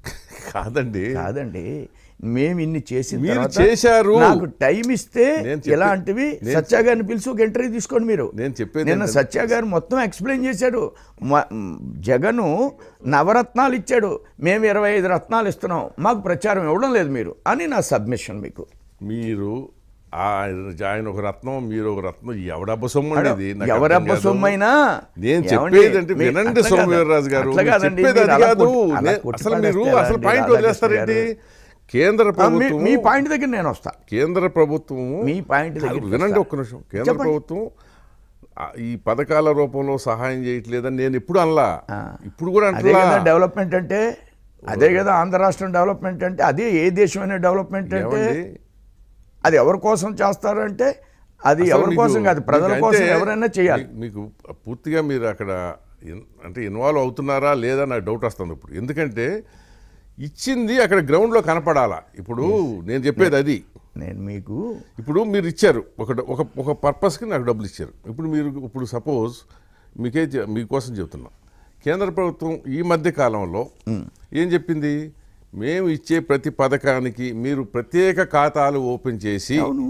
కాదండి కాదండి మేము ఇన్ని చేసిన మీరు తర్వాత చేశారు. నాకు టైం ఇస్తే నేను చెప్పే- ఇలాంటివి నేను సత్య గారిని పిలిచి ఒక ఇంటర్వ్యూ తీసుకోండి మీరు నేను చెప్పేది నిన్న ఏంటంటే- సత్య గారు మొత్తం ఎక్స్ప్లెయిన్ చేశాడు మ- మ్, జగను నవరత్నాలు ఇచ్చాడు మేము ఇరవై ఐదు రత్నాలు ఇస్తున్నాం మాకు ప్రచారం ఇవ్వడం లేదు మీరు అని నా సబ్మిషన్ మీకు మీరు ఆయన ఆయన ఒక రత్నం మీరు ఒక రత్నం ఎవడబ్బ సొమ్ము అండి ఇది నాకు ఎవరబ్బ అర్థం కాదు. సొమ్మైనా నేను ఏమండి? చెప్పేది అంటే మీ- వినండి అట్లా కాదు. సోమవీర్రాజు గారు అట్లా మీరు కాదండి, చెప్పేది మీరు అది అలా కాదు కొట్టి- అలా నే- కొట్టి అసలు మీరు పడేస్తే అసలు ఎలా పాయింట్ అండి, వదిలేస్తారేంటి రాధాకృష్ణ కేంద్ర ఆ, మీ- ప్రభుత్వం మీ పాయింట్ దగ్గర నేను వస్తా కేంద్ర ప్రభుత్వం మీ పాయింట్ దగ్గరికి కాదు, వినండి వస్తా. ఒక్క నిమిషం కేంద్ర చెప్పండి. ప్రభుత్వం ఆ, ఈ పథకాల రూపంలో సహాయం చేయట్లేదని నేను ఎప్పుడు అనలా ఆ. ఇప్పుడు కూడా అదే అంటలా కదా డెవలప్మెంట్ అంటే అదే కదా ఆంధ్ర రాష్ట్రం డెవలప్మెంట్ అంటే అదే ఏ దేశమైన డెవలప్మెంట్ అంటే ఏమండి? అది ఎవరి కోసం చేస్తారంటే అది అసలు ఎవరి మీకు- కోసం కాదు ప్రజల మీకు కోసం అంటే ఎవరైనా చేయాలి మీ- మీకు పూర్తిగా మీరు అక్కడ ఇన్- అంటే ఇన్వాల్వ్ అవుతున్నారా లేదా నాకు డౌట్ వస్తుంది ఇప్పుడు ఎందుకంటే ఇచ్చింది అక్కడ గ్రౌండ్లో కనపడాలా ఇప్పుడు నేను చెప్పేది అది నేను మీకు ఇప్పుడు మీరు ఇచ్చారు ఒక ఒక ఒక పర్పస్కి నాకు డబ్బులు ఇచ్చారు ఇప్పుడు మీరు ఇప్పుడు సపోజ్ మీకే చె- మీకోసం చెబుతున్నాం కేంద్ర ప్రభుత్వం ఈ మధ్య కాలంలో ఏం చెప్పింది మేము ఇచ్చే ప్రతి పథకానికి మీరు ప్రత్యేక ఖాతాలు ఓపెన్ చేసి అవును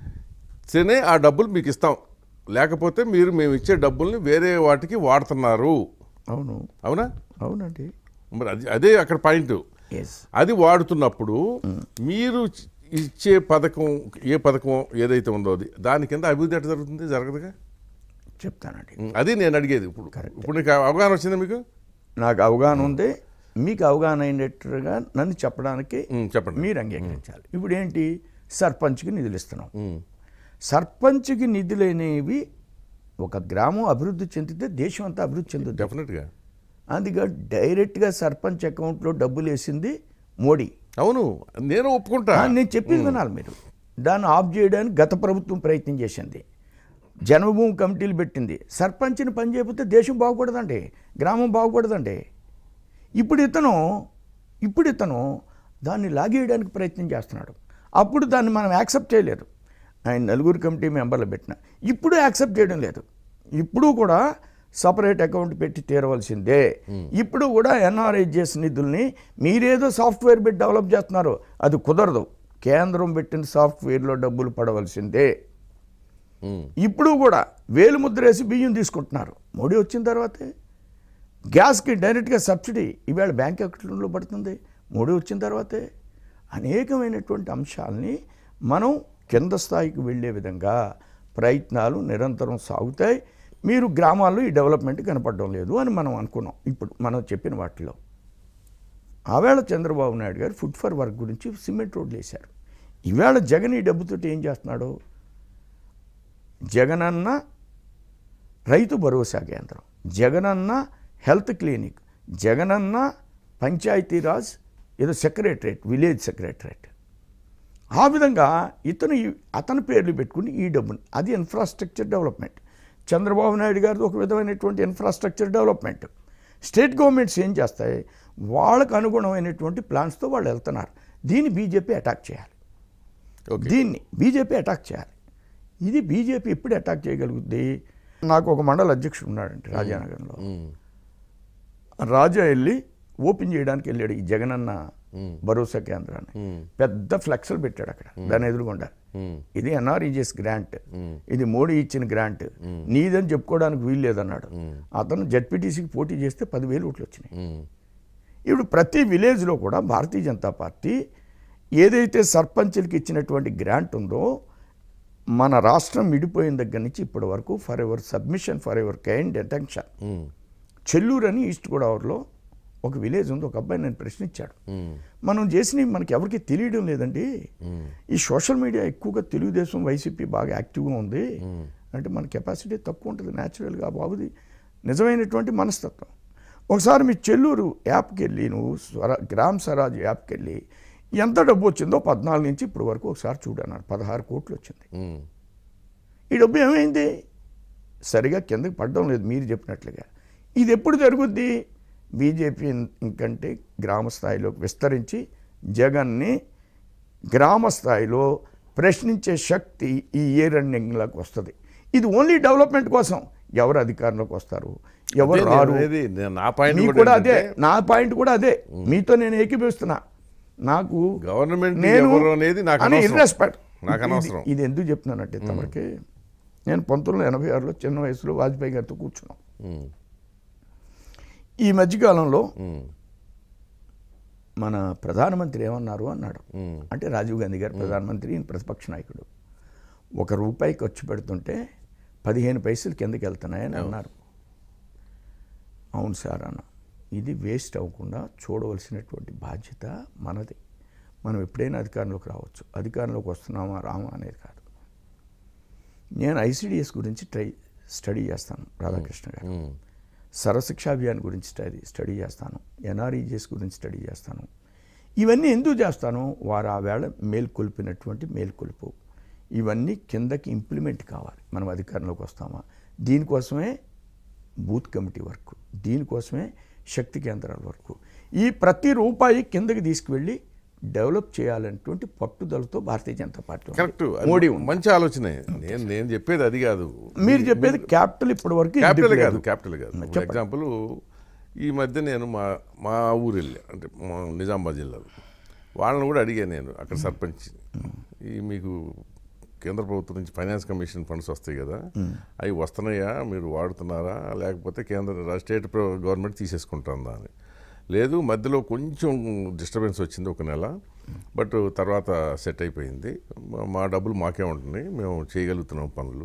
సరే ఆ డబ్బులు మీకు ఇస్తాం లేకపోతే మీరు మేము ఇచ్చే డబ్బుల్ని వేరే వాటికి వాడుతున్నారు అవును అవునా అవునండి మరి అది అదే అక్కడ పాయింట్ ఎస్ అది వాడుతున్నప్పుడు మీరు ఇచ్చే పథకం ఏ పథకం ఏదైతే ఉందో అది దాని కింద అభివృద్ధి ఎట్లా జరుగుతుంది జరగదుగా చెప్తానండి అది నేను అడిగేది ఇప్పుడు ఇప్పుడు నీకు అవగాహన వచ్చిందా మీకు నాకు అవగాహన ఉంది మీకు అవగాహన అయినట్టుగా నన్ను చెప్పడానికి ఉమ్, చెప్పండి మీరు అంగీకరించాలి ఇప్పుడు ఏంటి సర్పంచ్కి నిధులు ఇస్తున్నాం ఉమ్, సర్పంచ్కి నిధులు అనేవి ఒక గ్రామం అభివృద్ధి చెందితే దేశం అంతా అభివృద్ధి చెందుతుంది డెఫినెట్గా అందుకే డైరెక్ట్గా సర్పంచ్ అకౌంట్లో డబ్బులు వేసింది మోడీ అవును నేను ఒప్పుకుంటా ఆ, నేను చెప్పింది వినాలి మీరు దాన్ని ఆఫ్ చేయడానికి గత ప్రభుత్వం ప్రయత్నం చేసింది జన్మభూమి కమిటీలు పెట్టింది సర్పంచ్ని పని చేయకపోతే దేశం బాగుపడదండి గ్రామం బాగుపడదండి ఇప్పుడు ఇతను ఇప్పుడు ఇతను దాన్ని లాగేయడానికి ప్రయత్నం చేస్తున్నాడు అప్పుడు దాన్ని మనం యాక్సెప్ట్ చేయలేదు ఆయన నలుగురు కమిటీ మెంబర్లు పెట్టిన ఇప్పుడు యాక్సెప్ట్ చేయడం లేదు ఇప్పుడు కూడా సపరేట్ అకౌంట్ పెట్టి తీరవలసిందే ఇప్పుడు కూడా ఎన్ఆర్ఐజిఎస్ నిధుల్ని మీరేదో సాఫ్ట్వేర్ పెట్టి డెవలప్ చేస్తున్నారు అది కుదరదు కేంద్రం పెట్టిన సాఫ్ట్వేర్లో డబ్బులు పడవలసిందే ఉమ్, ఇప్పుడు కూడా వేలు ముద్రేసి బియ్యం తీసుకుంటున్నారు మోడీ వచ్చిన తర్వాతే గ్యాస్కి డైరెక్ట్గా సబ్సిడీ ఈవేళ బ్యాంక్ అకౌంట్లో పడుతుంది మోడీ వచ్చిన తర్వాతే అనేకమైనటువంటి అంశాలని మనం కింద స్థాయికి వెళ్ళే విధంగా ప్రయత్నాలు నిరంతరం సాగుతాయి మీరు గ్రామాల్లో ఈ డెవలప్మెంట్ కనపడడం లేదు అని మనం అనుకున్నాం ఇప్పుడు మనం చెప్పిన వాటిలో ఆవేళ Chandrababu Naidu garu food for work గురించి సిమెంట్ రోడ్లు వేశారు ఈవేళ జగన్ ఈ డబ్బుతోటి ఏం చేస్తున్నాడు జగనన్న రైతు భరోసా కేంద్రం జగనన్న హెల్త్ క్లినిక్ జగనన్న పంచాయతీరాజ్ ఏదో సెక్రటరేట్ విలేజ్ సెక్రటరేట్ ఆ విధంగా ఇతను ఈ- అతని పేర్లు పెట్టుకుని ఈ డబ్బుని అది ఇన్ఫ్రాస్ట్రక్చర్ డెవలప్మెంట్ చంద్రబాబు నాయుడు గారిది ఒక విధమైనటువంటి ఇన్ఫ్రాస్ట్రక్చర్ డెవలప్మెంట్ స్టేట్ గవర్నమెంట్స్ ఏం చేస్తాయి వాళ్ళకు అనుగుణమైనటువంటి ప్లాన్స్తో వాళ్ళు వెళ్తున్నారు దీన్ని బీజేపీ అటాక్ చేయాలి ఓకే దీన్ని బీజేపీ అటాక్ చేయాలి ఇది బీజేపీ ఎప్పుడు అటాక్ చేయగలుగుద్ది నాకు ఒక మండల అధ్యక్షుడు ఉన్నాడంటే రాజానగరంలో ఉమ్, రాజా వెళ్ళి ఓపెన్ చేయడానికి వెళ్ళాడు ఈ జగనన్న ఉమ్, భరోసా కేంద్రాన్ని ఉమ్, పెద్ద ఫ్లెక్స్లు పెట్టాడు అక్కడ దాని ఎదురుగుండా ఉమ్, ఇది ఎన్ఆర్ఈజిఎస్ గ్రాంట్ ఉమ్, ఇది మోడీ ఇచ్చిన గ్రాంట్ నీదని చెప్పుకోవడానికి వీలు లేదన్నాడు ఉమ్, అతను జడ్పీటీసీకి పోటీ చేస్తే పదివేలు ఓట్లు వచ్చినాయి ఉమ్, ఇప్పుడు ప్రతి విలేజ్లో కూడా భారతీయ జనతా పార్టీ ఏదైతే సర్పంచులకి ఇచ్చినటువంటి గ్రాంట్ ఉందో మన రాష్ట్రం విడిపోయిన దగ్గర నుంచి ఇప్పటి వరకు forever submission forever kind attention um, Chelluru అని ఈస్ట్ గోదావరిలో ఒక విలేజ్ ఉంది ఒక అబ్బాయి నేను ప్రశ్నించాడు ఉమ్, మనం చేసినవి మనకి ఎవరికి తెలియడం లేదండి ఉమ్, ఈ సోషల్ మీడియా ఎక్కువగా తెలుగుదేశం వైసీపీ బాగా యాక్టివ్గా ఉంది ఉమ్. అంటే మన కెపాసిటీ తక్కువ ఉంటుంది న్యాచురల్గా బాబుది నిజమైనటువంటి మనస్తత్వం ఒకసారి మీ చెల్లూరు యాప్కి వెళ్ళి నువ్వు స్వర గ్రామ్ స్వరాజ్ యాప్కి వెళ్ళి ఎంత డబ్బు వచ్చిందో పద్నాలుగు నుంచి ఇప్పుడు వరకు ఒకసారి చూడన్నాడు పదహారు కోట్లు వచ్చింది ఉమ్. ఈ డబ్బు ఏమైంది సరిగా కిందకి పడడం లేదు మీరు చెప్పినట్లుగా ఇది ఎప్పుడు జరుగుద్ది బీజేపీ ఇంకంటే గ్రామ స్థాయిలోకి విస్తరించి జగన్ని గ్రామ స్థాయిలో ప్రశ్నించే శక్తి ఈ ఇయర్ ఎండింగ్లోకి వస్తుంది ఇది ఓన్లీ డెవలప్మెంట్ కోసం ఎవరు అధికారంలోకి వస్తారు ఎవరు అదే రారు నేను అనేది, నేను నా పాయింట్ మీకు కూడా కూడా అదే ఏంటంటే, నా పాయింట్ కూడా అదే మీతో నేను ఏకీభవిస్తున్నా నాకు గవర్నమెంట్ నేను ఎవరు అనేది నాకు అని అనవసరం. ఇర్రెస్పెక్ట్ నాకు అనవసరం. ఇది ఎందుకు చెప్తున్నానంటే తమరికి నేను పంతొమ్మిది వందల ఎనభై ఆరులో చిన్న వయసులో వాజ్పేయి గారితో కూర్చున్నాం ఉమ్, ఈ మధ్యకాలంలో ఉమ్, మన ప్రధానమంత్రి ఏమన్నారు అన్నాడు ఉమ్. అంటే రాజీవ్ గాంధీ గారు ప్రధానమంత్రి ఈయన ప్రతిపక్ష నాయకుడు ఒక రూపాయి ఖర్చు పెడుతుంటే పదిహేను పైసలు కిందకి వెళ్తున్నాయని అన్నారు అవును సార్ అన్న ఇది వేస్ట్ అవ్వకుండా చూడవలసినటువంటి బాధ్యత మనది మనం ఎప్పుడైనా అధికారంలోకి రావచ్చు అధికారంలోకి వస్తున్నామా రామా అనేది కాదు నేను ఐసిడిఎస్ గురించి ట్రై స్టడీ చేస్తాను రాధాకృష్ణ గారు ఉమ్. సర్వశిక్షా అభియాన్ గురించి స్టడీ స్టడీ చేస్తాను ఎన్ఆర్ఈజిఎస్ గురించి స్టడీ చేస్తాను ఇవన్నీ ఎందుకు చేస్తాను వారు ఆ వేళ మేల్కొల్పినటువంటి మేల్కొలుపు ఇవన్నీ కిందకి ఇంప్లిమెంట్ కావాలి మనం అధికారంలోకి వస్తామా దీనికోసమే బూత్ కమిటీ వర్క్ దీనికోసమే శక్తి కేంద్రాల వరకు ఈ ప్రతి రూపాయి కిందకి తీసుకువెళ్ళి డెవలప్ చేయాలనేటువంటి పట్టుదలతో భారతీయ జనతా పార్టీ ఉంది. కరెక్ట్ అది మోడీ ఉంది మంచి ఆలోచనే నేను నేను చెప్పేది అది కాదు మీరు చెప్పేది క్యాపిటల్ ఇప్పటి వరకు క్యాపిటల్ ఇంటికి కాదు లేదు. క్యాపిటల్ కాదు చెప్పండి. ఎగ్జాంపుల్ ఈ మధ్య నేను మా మా ఊరు వెళ్ళా అంటే మా నిజామాబాద్ జిల్లాలో వాళ్ళని కూడా అడిగాను నేను అక్కడ సర్పంచ్ ఈ మీకు కేంద్ర ప్రభుత్వం నుంచి ఫైనాన్స్ కమిషన్ ఫండ్స్ వస్తాయి కదా అవి వస్తున్నాయా మీరు వాడుతున్నారా లేకపోతే కేంద్ర రా- స్టేట్ ప్ర- గవర్నమెంట్ తీసేసుకుంటుందా అని లేదు మధ్యలో కొంచెం డిస్టర్బెన్స్ వచ్చింది ఒక నెల బట్ తర్వాత సెట్ అయిపోయింది మా- మా డబ్బులు మాకే ఉంటుంది మేము చేయగలుగుతున్నాం పనులు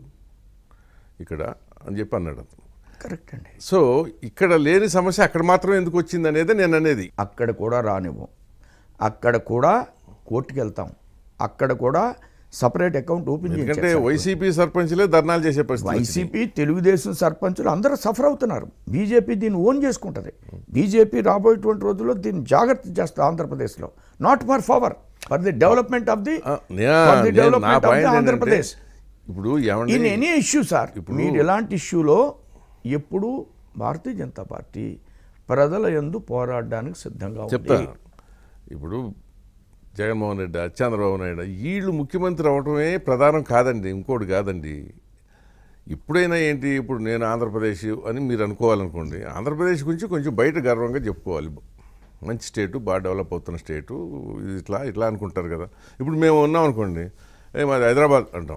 ఇక్కడ అని చెప్పి అన్నాడు అతను కరెక్ట్ అండి సో ఇక్కడ లేని సమస్య అక్కడ మాత్రం ఎందుకు వచ్చింది అనేది నేను అనేది అక్కడ కూడా రానివ్వం అక్కడ కూడా కోర్టుకి వెళ్తాం అక్కడ కూడా సపరేట్ అకౌంట్ ఓపెన్ ఎందుకంటే చేయాలి వైసీపీ సర్పంచ్లే ధర్నాలు చేసే పరిస్థితి వచ్చింది. వైసీపీ తెలుగుదేశం సర్పంచులు అందరూ సఫర్ అవుతున్నారు బీజేపీ దీన్ని ఓన్ చేసుకుంటుంది బీజేపీ రాబోయేటువంటి రోజుల్లో దీన్ని జాగ్రత్త చేస్తుంది ఆంధ్రప్రదేశ్లో not for power for the development of the ఆ, నే- ఫర్ ది నేను- నా డెవలప్మెంట్ ఆఫ్ పాయింట్ ది ఏంటంటే ఆంధ్రప్రదేశ్ ఇప్పుడు ఇన్ ఏమండి ఎనీ ఇష్యూ సార్ ఇప్పుడు- మీరు ఎలాంటి ఇష్యూలో ఎప్పుడు భారతీయ జనతా పార్టీ ప్రజల యందు పోరాడడానికి సిద్ధంగా చెప్తా ఉంది ఇప్పుడు జగన్మోహన్ రెడ్డి చంద్రబాబు నాయుడు వీళ్ళు ముఖ్యమంత్రి అవటమే ప్రధానం కాదండి ఇంకోటి కాదండి ఇప్పుడైనా ఏంటి ఇప్పుడు నేను ఆంధ్రప్రదేశ్ అని మీరు అనుకోవాలనుకోండి ఆంధ్రప్రదేశ్ గురించి కొంచెం బయట గర్వంగా చెప్పుకోవాలి మంచి స్టేటు బాగా డెవలప్ అవుతున్న స్టేటు ఇది ఇట్లా ఇట్లా అనుకుంటారు కదా ఇప్పుడు మేము ఉన్నాం అనుకోండి ఏ మాది హైదరాబాద్ అంటాం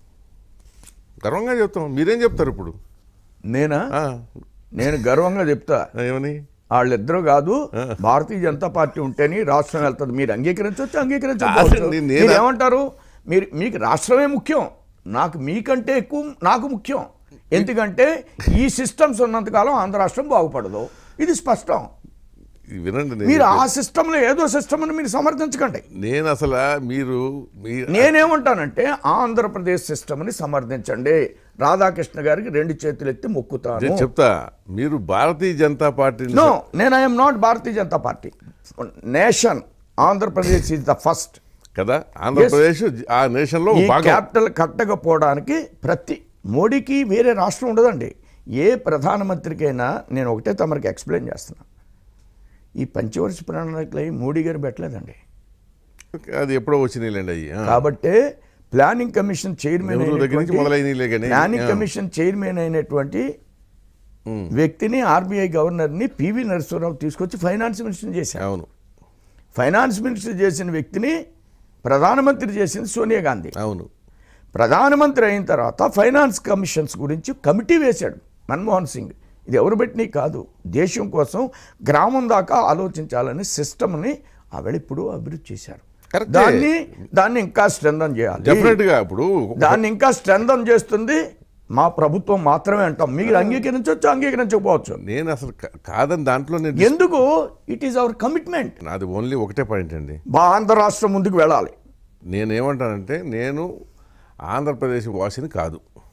గర్వంగా చెప్తాం మీరేం చెప్తారు ఇప్పుడు నేనా ఆ, నేను గర్వంగా చెప్తా ఏమని వాళ్ళిద్దరూ కాదు భారతీయ జనతా పార్టీ ఉంటేనే రాష్ట్రం వెళ్తుంది మీరు అంగీకరించవచ్చు అంగీకరించవచ్చు కాదండి, నేను- మీరు ఏమంటారు మీరు మీకు రాష్ట్రమే ముఖ్యం నాకు మీకంటే ఎక్కువ నాకు ముఖ్యం ఎందుకంటే ఈ సిస్టమ్స్ ఉన్నంతకాలం ఆంధ్ర రాష్ట్రం బాగుపడదు ఇది స్పష్టం ఇది వినండి నేను మీరు ఆ చెప్పేది. సిస్టంలో ఏదో సిస్టమ్ అని మీరు సమర్థించకండి నేను అసలు మీరు మీ నేనేమంటానంటే ఆంధ్రప్రదేశ్ సిస్టమ్ని సమర్థించండి రాధాకృష్ణ గారికి రెండు చేతులు ఎత్తి మొక్కుతాను నేను చెప్తా మీరు భారతీయ జనతా పార్టీ నో నేను I'm not Bharatiya Janata Party nation Andhra Pradesh is the first కదా ఆంధ్రప్రదేశ్ ఆ నేషన్ లో ఈ భాగం క్యాపిటల్ కట్టకపోవడానికి ప్రతి మోడీకి వేరే రాష్ట్రం ఉండదండి ఏ ప్రధానమంత్రికైనా నేను ఒకటే తమరికి ఎక్స్ప్లెయిన్ చేస్తున్నా ఈ పంచవర్ష ప్రణాళికలు అవి మోడీ గారు పెట్టలేదండి అది ఎప్పుడో వచ్చినాయిలేండి అయ్యి ఆ. కాబట్టి ప్లానింగ్ కమిషన్ చైర్మన్ నెహ్రూ దగ్గర నుంచి మొదలైనవిలే కానీ, ప్లానింగ్ ఆ. కమిషన్ చైర్మన్ అయినటువంటి ఉమ్, వ్యక్తిని ఆర్బీఐ గవర్నర్ని పివి నరసింహరావు తీసుకొచ్చి ఫైనాన్స్ మినిస్టర్ చేశారు అవును ఫైనాన్స్ మినిస్టర్ చేసిన వ్యక్తిని ప్రధానమంత్రి చేసింది సోనియా గాంధీ అవును ప్రధానమంత్రి అయిన తర్వాత ఫైనాన్స్ కమిషన్స్ గురించి కమిటీ వేశాడు మన్మోహన్ సింగ్ ఇది ఎవరు పెట్టినవి కాదు దేశం కోసం గ్రామం దాకా ఆలోచించాలని సిస్టమ్ని ఆవిడ ఇప్పుడు అభివృద్ధి చేశారు Correct. దాన్ని దాన్ని ఇంకా స్ట్రెంథన్ చేయాలి డెఫినెట్ గా ఇప్పుడు దాన్ని ఇంకా స్ట్రెంథన్ చేస్తుంది మా ప్రభుత్వం మాత్రమే అంటాం మీరు అంగీకరించవచ్చు అంగీకరించకపోవచ్చు నేను అసలు కా- కాదని దాంట్లో నేను ఎందుకు ఇట్ ఈస్ అవర్ కమిట్మెంట్ నాది ఓన్లీ ఒకటే పాయింట్ అండి ఆంధ్ర రాష్ట్రం ముందుకు వెళ్ళాలి నేనేమంటానంటే నేను ఆంధ్రప్రదేశ్ వాసిని కాదు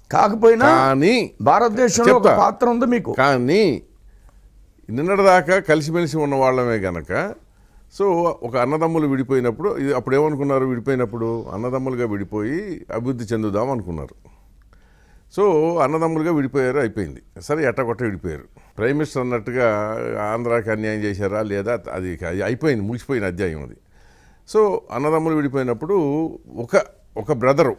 కాకపోయినా కానీ భారతదేశంలో ఒక చెప్తా. పాత్ర ఉంది మీకు కానీ నిన్నటిదాకా కలిసిమెలిసి ఉన్న వాళ్ళమే గనక సో ఒక అన్నదమ్ములు విడిపోయినప్పుడు ఇది అప్పుడు ఏమనుకున్నారు విడిపోయినప్పుడు అన్నదమ్ములుగా విడిపోయి అభివృద్ధి చెందుదాం అనుకున్నారు సో అన్నదమ్ములుగా విడిపోయారు అయిపోయింది సరే ఎట్టగొట్ట విడిపోయారు ప్రైమ్ మినిస్టర్ అన్నట్టుగా ఆంధ్రాకి అన్యాయం చేశారా లేదా అది అది అయిపోయింది ముగిసిపోయిన అధ్యాయం అది సో అన్నదమ్ములు విడిపోయినప్పుడు ఒక ఒక బ్రదరు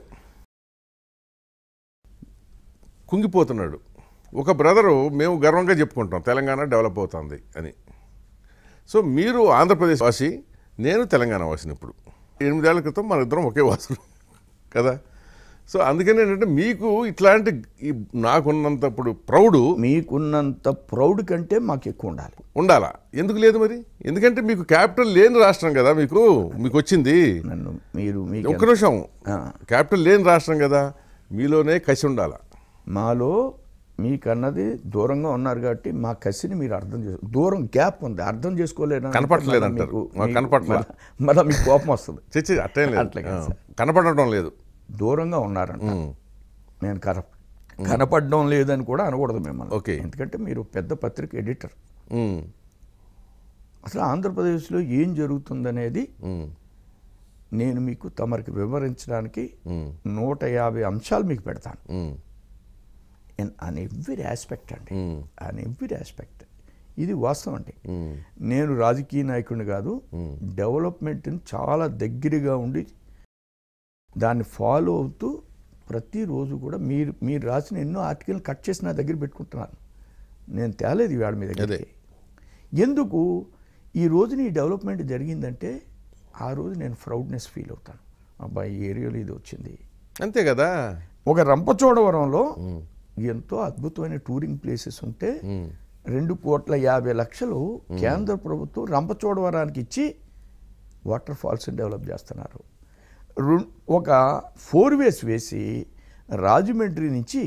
కుంగిపోతున్నాడు ఒక బ్రదరు మేము గర్వంగా చెప్పుకుంటాం తెలంగాణ డెవలప్ అవుతుంది అని సో మీరు ఆంధ్రప్రదేశ్ వాసి నేను తెలంగాణ వాసిని ఇప్పుడు ఎనిమిదేళ్ల క్రితం మన ఇద్దరం ఒకే వాసులు కదా సో అందుకని ఏంటంటే మీకు ఇట్లాంటి ఈ నాకున్నంతప్పుడు ప్రౌడు మీకున్నంత ప్రౌడ్ కంటే మాకు ఎక్కువ ఉండాలి ఉండాలా ఎందుకు లేదు మరి ఎందుకంటే మీకు క్యాపిటల్ లేని రాష్ట్రం కదా మీకు మీకు వచ్చింది నన్ను మీరు మీకు ఒక్క నిమిషం ఆ. క్యాపిటల్ లేని రాష్ట్రం కదా మీలోనే కసి ఉండాలా మాలో మీకన్నది దూరంగా ఉన్నారు కాబట్టి మా కసిని మీరు అర్థం చేసు దూరం గ్యాప్ ఉంది అర్థం చేసుకోలేరు కనపడట్లేదు అంటారు. మాకు కనపడట్లా. మళ్ళీ మీకు కోపం వస్తుంది చచ్చి అట్టేం లేదు అట్లా కాదు ఆ, సార్. కనపడటం లేదు దూరంగా ఉన్నారంట ఉమ్. నేను కన కనపడడం లేదని కూడా అనకూడదు మిమ్మల్ని ఓకే. ఎందుకంటే మీరు పెద్ద పత్రిక ఎడిటర్ ఉమ్, అసలు ఆంధ్రప్రదేశ్లో ఏం జరుగుతుందనేది ఉమ్, నేను మీకు తమరికి వివరించడానికి ఉమ్, నూట యాభై అంశాలు మీకు పెడతాను um, in on every aspect అండి ఉమ్, అన్ ఎవ్రీ ఆస్పెక్ట్ ఇది వాస్తవం అండి ఉమ్, నేను రాజకీయ నాయకుడిని కాదు ఉమ్. డెవలప్మెంట్ని చాలా దగ్గరగా ఉండి దాన్ని ఫాలో అవుతూ ప్రతిరోజు కూడా మీరు మీరు రాసిన ఎన్నో ఆర్టికల్ కట్ చేసి నా దగ్గర పెట్టుకుంటున్నాను నేను తేలేదు ఇవాళ మీ దగ్గరికి ఎందుకు ఈ రోజున ఈ డెవలప్మెంట్ జరిగిందంటే ఆ రోజు నేను ప్రౌడ్నెస్ ఫీల్ అవుతాను అబ్బాయి ఈ ఏరియాలో ఇది వచ్చింది అంతే కదా ఒక రంపచోడవరంలో ఉమ్, ఎంతో అద్భుతమైన టూరింగ్ ప్లేసెస్ ఉంటే ఉమ్, రెండు కోట్ల యాభై లక్షలు కేంద్ర ప్రభుత్వం రంపచోడవరానికి ఇచ్చి వాటర్ ఫాల్స్ని డెవలప్ చేస్తున్నారు రు- ఒక ఫోర్ వేస్ వేసి రాజమండ్రి నుంచి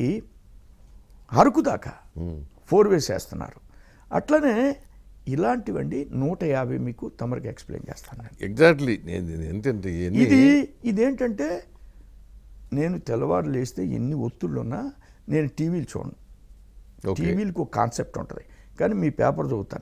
అరకు దాకా ఉమ్. ఫోర్ వేస్ వేస్తున్నారు అట్లనే ఇలాంటివండి నూట యాభై మీకు తమరికి ఎక్స్ప్లెయిన్ చేస్తాను నేను ఎగ్జాక్ట్లీ నేను నేను ఏంటంటే ఇవన్నీ ఇది ఇదేంటంటే నేను తెల్లవారు లేస్తే ఎన్ని ఒత్తుళ్ళు ఉన్నా నేను టీవీలు చూడను ఓకే టీవీలకు ఒక కాన్సెప్ట్ ఉంటుంది కానీ మీ పేపర్ చదువుతాను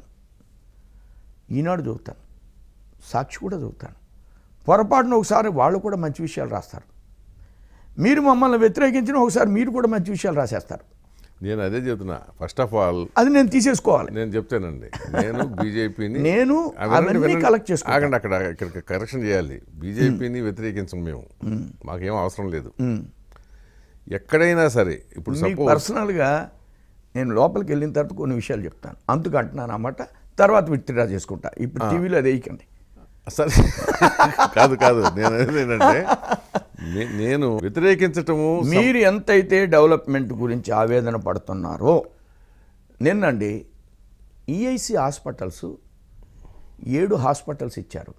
ఈనాడు చదువుతాను సాక్షి కూడా చదువుతాను పొరపాటున ఒకసారి వాళ్ళు కూడా మంచి విషయాలు రాస్తారు మీరు మమ్మల్ని వ్యతిరేకించిన ఒకసారి మీరు కూడా మంచి విషయాలు రాసేస్తారు నేను అదే చెప్తున్నా ఫస్ట్ ఆఫ్ ఆల్ అది నేను తీసేసుకోవాలి నేను చెప్తానండి నేను బీజేపీని నేను అవన్నీ collect చేసుకుంటా. ఆగండి అక్కడ ఇక్కడ కరెక్షన్ చేయాలి బీజేపీని వ్యతిరేకించం మేము మాకేం అవసరం లేదు ఎక్కడైనా సరే ఇప్పుడు మీకు సపోజ్ పర్సనల్గా నేను లోపలికి వెళ్ళిన తర్వాత కొన్ని విషయాలు చెప్తాను అందుకు అంటున్నాను అన్నమాట తర్వాత విత్డ్రా చేసుకుంటా ఇప్పుడు టీవీలో అది వేయకండి సరే కాదు కాదు నేను అనేది ఏంటంటే నే- నేను వ్యతిరేకించటము సం- మీరు ఎంతైతే డెవలప్మెంట్ గురించి ఆవేదన పడుతున్నారో నిన్నండి ఈఐసి హాస్పిటల్స్ ఏడు హాస్పిటల్స్ ఇచ్చారు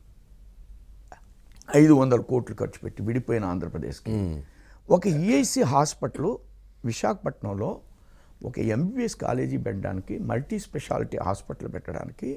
ఐదు వందల కోట్లు ఖర్చు పెట్టి విడిపోయిన ఆంధ్రప్రదేశ్కి ఒక ఈఐసి హాస్పిటల్ విశాఖపట్నంలో ఒక ఎంబీబీఎస్ కాలేజీ పెట్టడానికి మల్టీ స్పెషాలిటీ హాస్పిటల్ పెట్టడానికి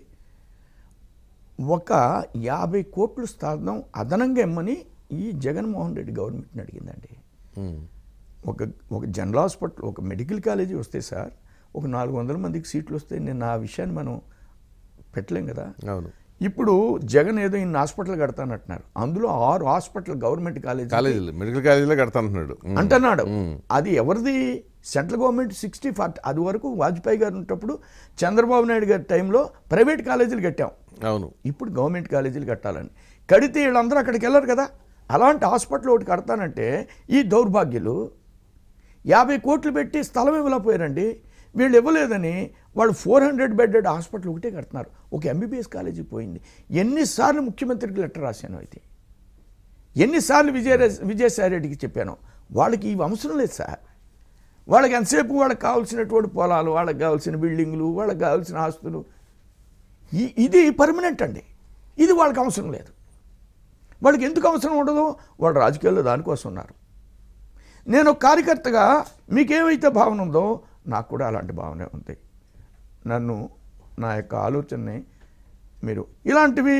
ఒక యాభై కోట్ల స్థానం అదనంగా ఇమ్మని ఈ జగన్మోహన్ రెడ్డి గవర్నమెంట్ని అడిగిందండి ఉమ్, ఒక ఒక జనరల్ హాస్పిటల్ ఒక మెడికల్ కాలేజీ వస్తే సార్ ఒక నాలుగు వందల మందికి సీట్లు వస్తే నేను ఆ విషయాన్ని మనం పెట్టలేం కదా అవును ఇప్పుడు జగన్ ఏదో ఇన్ని హాస్పిటల్ కడతానంటున్నారు అందులో ఆరు హాస్పిటల్ గవర్నమెంట్ కాలేజీ కాలేజీలు మెడికల్ కాలేజీలో కడతానంటున్నాడు ఉమ్, అంటున్నాడు అది ఎవరిది సెంట్రల్ గవర్నమెంట్ సిక్స్టీ ఫార్టీ అది వరకు వాజ్పేయి గారు ఉన్నప్పుడు చంద్రబాబు నాయుడు గారి టైంలో ప్రైవేట్ కాలేజీలు కట్టాం అవును ఇప్పుడు గవర్నమెంట్ కాలేజీలు కట్టాలని కడితే వీళ్ళందరూ అక్కడికి వెళ్ళరు కదా అలాంటి హాస్పిటల్ ఒకటి కడతానంటే ఈ దౌర్భాగ్యులు యాభై కోట్లు పెట్టి స్థలం ఇవ్వలేకపోయారండి వీళ్ళు ఇవ్వలేదని వాళ్ళు ఫోర్ హండ్రెడ్ బెడెడ్ హాస్పిటల్ ఒకటే కడుతున్నారు ఒక ఎంబీబీఎస్ కాలేజీ పోయింది ఎన్నిసార్లు ముఖ్యమంత్రికి లెటర్ రాశాను అయితే ఎన్నిసార్లు విజయ విజయసాయి రెడ్డికి చెప్పాను వాళ్ళకి ఇవి అవసరం లేదు సార్ వాళ్ళకి ఎంతసేపు వాళ్ళకి కావాల్సినటువంటి పొలాలు వాళ్ళకి కావాల్సిన బిల్డింగులు వాళ్ళకి కావాల్సిన ఆస్తులు ఈ- ఇది పర్మనెంట్ అండి ఇది వాళ్ళకి అవసరం లేదు వాళ్ళకి ఎందుకు అవసరం ఉండదు వాళ్ళు రాజకీయాల్లో దానికోసం ఉన్నారు నేను ఒక కార్యకర్తగా మీకేమైతే భావన ఉందో నాకు కూడా అలాంటి భావనే ఉంది నన్ను నా యొక్క ఆలోచనని మీరు ఇలాంటివి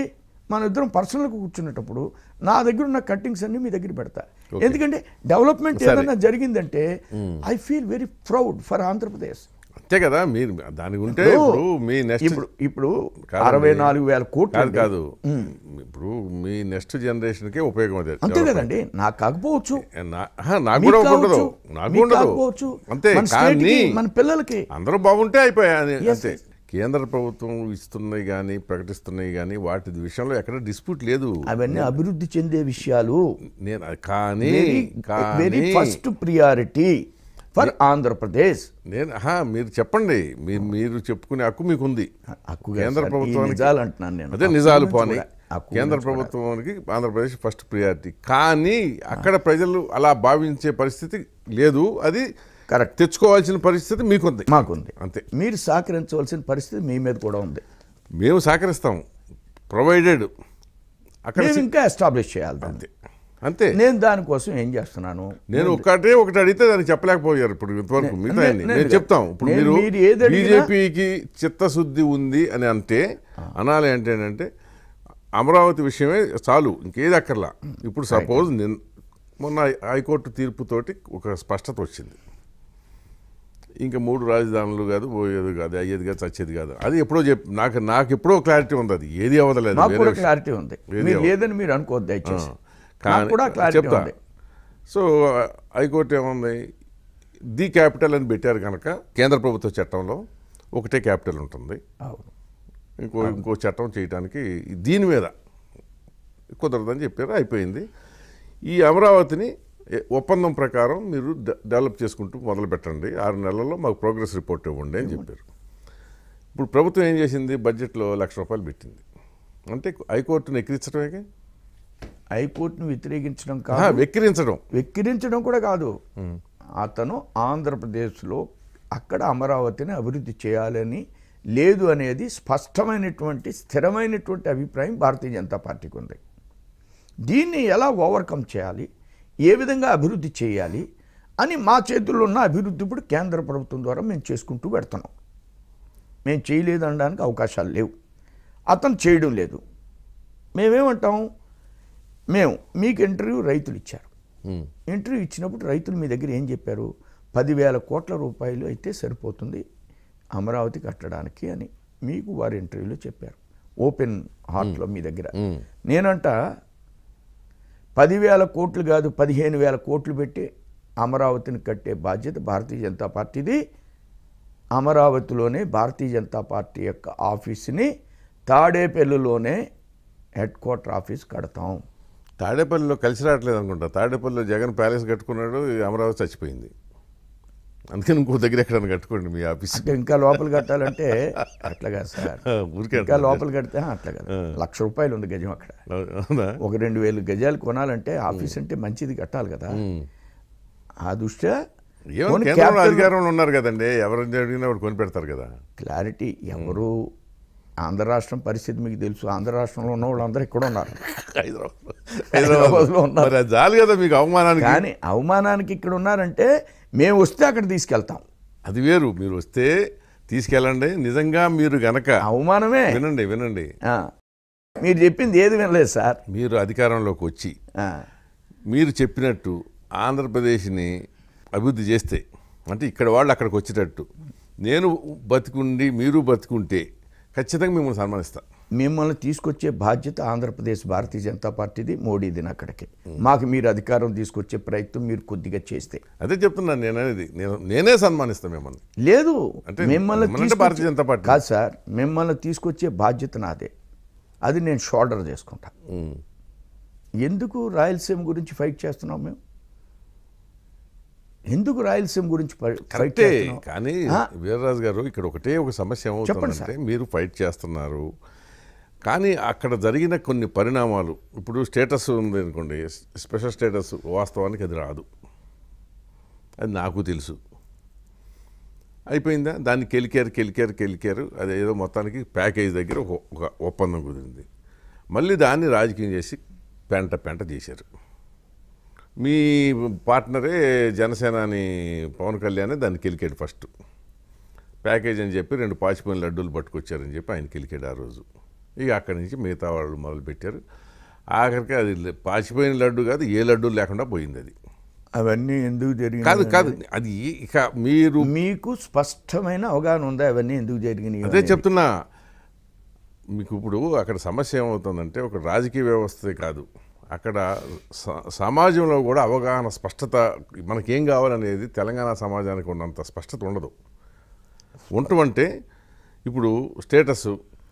మన ఇద్దరం పర్సనల్గా కూర్చునేటప్పుడు నా దగ్గర ఉన్న కట్టింగ్స్ అన్ని మీ దగ్గర పెడతా ఎందుకంటే డెవలప్మెంట్ సరే. ఏదైనా జరిగిందంటే I feel very proud for Andhra Pradesh అంతే కదా మీరు దానికి ఉంటే ఇప్పుడు- ఇప్పుడు మీ నెక్స్ట్ ఇప్పుడు ఇప్పుడు కాదండి. అరవై నాలుగు వేల కోట్లు కాదు అండి. కాదు ఇప్పుడు మీ నెక్స్ట్ జనరేషన్కే ఉపయోగం అది అంతే కదండి నాకు కాకపోవచ్చు నా- ఆహా, నాకు మీకు కూడా ఉండదు కావచ్చు, నాకు మీకు ఉండదు కాకపోవచ్చు అంతే మన స్టేట్కి, కానీ మన పిల్లలకి అందరూ బాగుంటే అయిపోయా అని Yes, అంతే yes. కేంద్ర ప్రభుత్వం ఇస్తున్నాయి కానీ ప్రకటిస్తున్నాయి కానీ వాటి విషయంలో ఎక్కడ డిస్ప్యూట్ లేదు అవన్నీ అభివృద్ధి చెందే విషయాలు నేను కానీ వెరీ కానీ ఫస్ట్ ప్రియారిటీ ఫర్ ఆంధ్రప్రదేశ్ నేను ఆహా, మీరు చెప్పండి మీరు మీరు చెప్పుకునే హక్కు మీకు ఉంది హక్కు కాదు కేంద్ర సార్, ఈ ప్రభుత్వానికి నిజాలు అంటున్నాను నేను. అదే హక్కు నిజాలు గురించి పోని కూడా, హక్కు కేంద్ర గురించి కూడా. ప్రభుత్వానికి ఆంధ్రప్రదేశ్ ఫస్ట్ ప్రియారిటీ కానీ అక్కడ ప్రజలు అలా భావించే పరిస్థితి లేదు అది కరెక్ట్ తెచ్చుకోవాల్సిన పరిస్థితి మీకుంది మాకుంది అంతే మీరు సహకరించవలసిన పరిస్థితి మీ మీద కూడా ఉంది మేము సహకరిస్తాం ప్రొవైడెడ్ అక్కడ మేము ఇంకా ఎస్టాబ్లిష్ చేయాలి దాన్ని అంతే అంతే నేను దానికోసం ఏం చేస్తున్నాను నేను ఒక్కటే ఒకటి అడిగితే దానికి చెప్పలేకపోయారు ఇప్పుడు ఇంతవరకు నే- మిగతా నే- అన్ని. నేను నేను చెప్తాం ఇప్పుడు నేను మీరు మీరు ఏది అడిగినా- బీజేపీకి చిత్తశుద్ధి ఉంది అని అంటే అనాలి అంటే ఏంటంటే అమరావతి విషయమే చాలు ఇంకేది అక్కర్లా ఇప్పుడు సపోజ్ నిన్ మొన్న హైకోర్టు తీర్పుతోటి ఒక స్పష్టత వచ్చింది ఇంకా మూడు రాజధానులు కాదు పోయేది కాదు అయ్యేది కాదు చచ్చేది కాదు అది ఎప్పుడో చెప్ నాకు నాకు ఎప్పుడో క్లారిటీ ఉంది అది ఏది అవ్వదలేదు నాకు వేరే కూడా విషయం. క్లారిటీ ఉంది ఏది మీరు అవ్వదు. లేదని మీరు అనుకోవద్దు దయచేసి నాకు కానీ కూడా క్లారిటీ చెప్తా ఉంది సో హైకోర్టు ఏముంది ది క్యాపిటల్ అని పెట్టారు కనుక కేంద్ర ప్రభుత్వ చట్టంలో ఒకటే క్యాపిటల్ ఉంటుంది అవును ఇంకో ఇంకో చట్టం చేయడానికి దీని మీద కుదరదని చెప్పారు అయిపోయింది ఈ అమరావతిని ఏ- ఒప్పందం ప్రకారం మీరు డె- డెవలప్ చేసుకుంటూ మొదలు పెట్టండి ఆరు నెలల్లో మాకు ప్రోగ్రెస్ రిపోర్ట్ ఇవ్వండి అని చెప్పారు ఇప్పుడు ప్రభుత్వం ఏం చేసింది బడ్జెట్లో లక్ష రూపాయలు పెట్టింది అంటే హైకోర్టును ఎక్కిరించడమే హైకోర్టును వ్యతిరేకించడం ఆహా, కాదు వెక్కిరించడం వెక్కిరించడం కూడా కాదు అతను ఆంధ్రప్రదేశ్లో అక్కడ అమరావతిని అభివృద్ధి చేయాలని లేదు అనేది స్పష్టమైనటువంటి స్థిరమైనటువంటి అభిప్రాయం భారతీయ జనతా పార్టీకి ఉంది దీన్ని ఎలా ఓవర్కమ్ చేయాలి ఏ విధంగా అభివృద్ధి చేయాలి అని మా చేతుల్లో ఉన్న అభివృద్ధి ఇప్పుడు కేంద్ర ప్రభుత్వం ద్వారా మేము చేసుకుంటూ పెడుతున్నాం మేము చేయలేదు అనడానికి అవకాశాలు లేవు అతను చేయడం లేదు మేమేమంటాం మేము మీకు ఇంటర్వ్యూ రైతులు ఇచ్చారు ఉమ్. ఇంటర్వ్యూ ఇచ్చినప్పుడు రైతులు మీ దగ్గర ఏం చెప్పారు పదివేల కోట్ల రూపాయలు అయితే సరిపోతుంది అమరావతి కట్టడానికి అని మీకు వారి ఇంటర్వ్యూలో చెప్పారు ఓపెన్ హార్ట్లో మీ దగ్గర నేనంట పదివేల కోట్లు కాదు పదిహేను వేల కోట్లు పెట్టి అమరావతిని కట్టే బాధ్యత భారతీయ జనతా పార్టీది అమరావతిలోనే భారతీయ జనతా పార్టీ యొక్క ఆఫీస్ని తాడేపల్లిలోనే హెడ్ క్వార్టర్ ఆఫీస్ కడతాం తాడేపల్లిలో కలిసి రావట్లేదు అనుకుంటా తాడేపల్లిలో జగన్ ప్యాలెస్ కట్టుకున్నాడు ఈ అమరావతి చచ్చిపోయింది అందుకని ఇంకో దగ్గర ఎక్కడ కట్టుకోండి మీ ఆఫీస్ అంటే ఇంకా లోపల కట్టాలంటే అట్లా కాదు సార్ ఊరికే ఇంకా లోపల కడితే ఆ, అట్లా కాదు లక్ష రూపాయలు ఉంది గజం అక్కడ అవునా ఒక రెండు వేలు గజాలు కొనాలంటే ఆఫీస్ అంటే మంచిది కట్టాలి కదా ఆ దృష్ట్యా ఏమో పోనీ కేంద్రంలో capital- అధికారంలో ఉన్నారు కదండి ఎవరిని అడిగినా వాడు కొని పెడతారు కదా క్లారిటీ ఎవరు ఆంధ్ర రాష్ట్రం పరిస్థితి మీకు తెలుసు ఆంధ్ర రాష్ట్రంలో ఉన్న వాళ్ళందరూ ఇక్కడ ఉన్నారు హైదరాబాద్ హైదరాబాద్లో ఉన్నారు. మరి అది చాలు కదా మీకు అవమానానికి కానీ అవమానానికి ఇక్కడ ఉన్నారంటే మేము వస్తే అక్కడ తీసుకెళ్తాం అది వేరు మీరు వస్తే తీసుకెళ్ళండి నిజంగా మీరు గనక అవమానమే వినండి వినండి ఆ. మీరు చెప్పింది ఏది వినలేదు సార్ మీరు అధికారంలోకి వచ్చి ఆ. మీరు చెప్పినట్టు ఆంధ్రప్రదేశ్ని అభివృద్ధి చేస్తే అంటే ఇక్కడ వాళ్ళు అక్కడికి వచ్చేటట్టు నేను బతికుండి మీరు బతికుంటే ఖచ్చితంగా మిమ్మల్ని సన్మానిస్తా మిమ్మల్ని తీసుకొచ్చే బాధ్యత ఆంధ్రప్రదేశ్ భారతీయ జనతా పార్టీది మోడీది అక్కడికి మాకు మీరు అధికారం తీసుకొచ్చే ప్రయత్నం మీరు కొద్దిగా చేస్తే అదే చెప్తున్నాను నేను అనేది నేను నేనే సన్మానిస్తాను మిమ్మల్ని లేదు అంటే మిమ్మల్ని మిమ్మల్ని అంటే తీసుకొచ్చే- భారతీయ జనతా పార్టీ. కాదు సార్ మిమ్మల్ని తీసుకొచ్చే బాధ్యత నాదే అది నేను షోల్డర్ చేసుకుంటా ఉమ్. ఎందుకు రాయలసీమ గురించి ఫైట్ చేస్తున్నాం మేము ఎందుకు రాయలసీమ గురించి ఫై- ఫైట్ కరెక్టే చేస్తున్నాం కానీ ఆ? వీర్రాజు గారు ఇక్కడ ఒకటే ఒక సమస్య చెప్పండి ఏమవుతుందంటే మీరు ఫైట్ చేస్తున్నారు కానీ అక్కడ జరిగిన కొన్ని పరిణామాలు ఇప్పుడు స్టేటస్ ఉంది అనుకోండి స్పెషల్ స్టేటస్ వాస్తవానికి అది రాదు అది నాకు తెలుసు అయిపోయిందా దాన్ని కెలికారు కెలికారు కెలికారు అది ఏదో మొత్తానికి ప్యాకేజ్ దగ్గర ఒక ఒక ఒప్పందం కుదిరింది మళ్ళీ దాన్ని రాజకీయం చేసి పెంట పెంట చేశారు మీ పార్ట్నరే జనసేనాని పవన్ కళ్యాణ్ దాన్ని కెలికాడు ఫస్ట్ ప్యాకేజ్ అని చెప్పి రెండు పాచిపోయిన లడ్డూలు పట్టుకొచ్చారని చెప్పి ఆయన కెలికాడు ఆ రోజు ఇక అక్కడి నుంచి మిగతా వాళ్ళు మొదలుపెట్టారు ఆఖరికి అది లే- పాచిపోయిన లడ్డు కాదు ఏ లడ్డు లేకుండా పోయింది అది అవన్నీ ఎందుకు జరిగినాయి కాదు కాదు అది ఇక మీరు మీకు స్పష్టమైన అవగాహన ఉందా అవన్నీ ఎందుకు జరిగినాయి అదే చెప్తున్నా మీకు ఇప్పుడు అక్కడ సమస్య ఏమవుతుందంటే ఒక రాజకీయ వ్యవస్థే కాదు అక్కడ స- సమాజంలో కూడా అవగాహన స్పష్టత మనకేం కావాలనేది తెలంగాణ సమాజానికి ఉన్నంత స్పష్టత ఉండదు ఉండటమంటే ఇప్పుడు స్టేటస్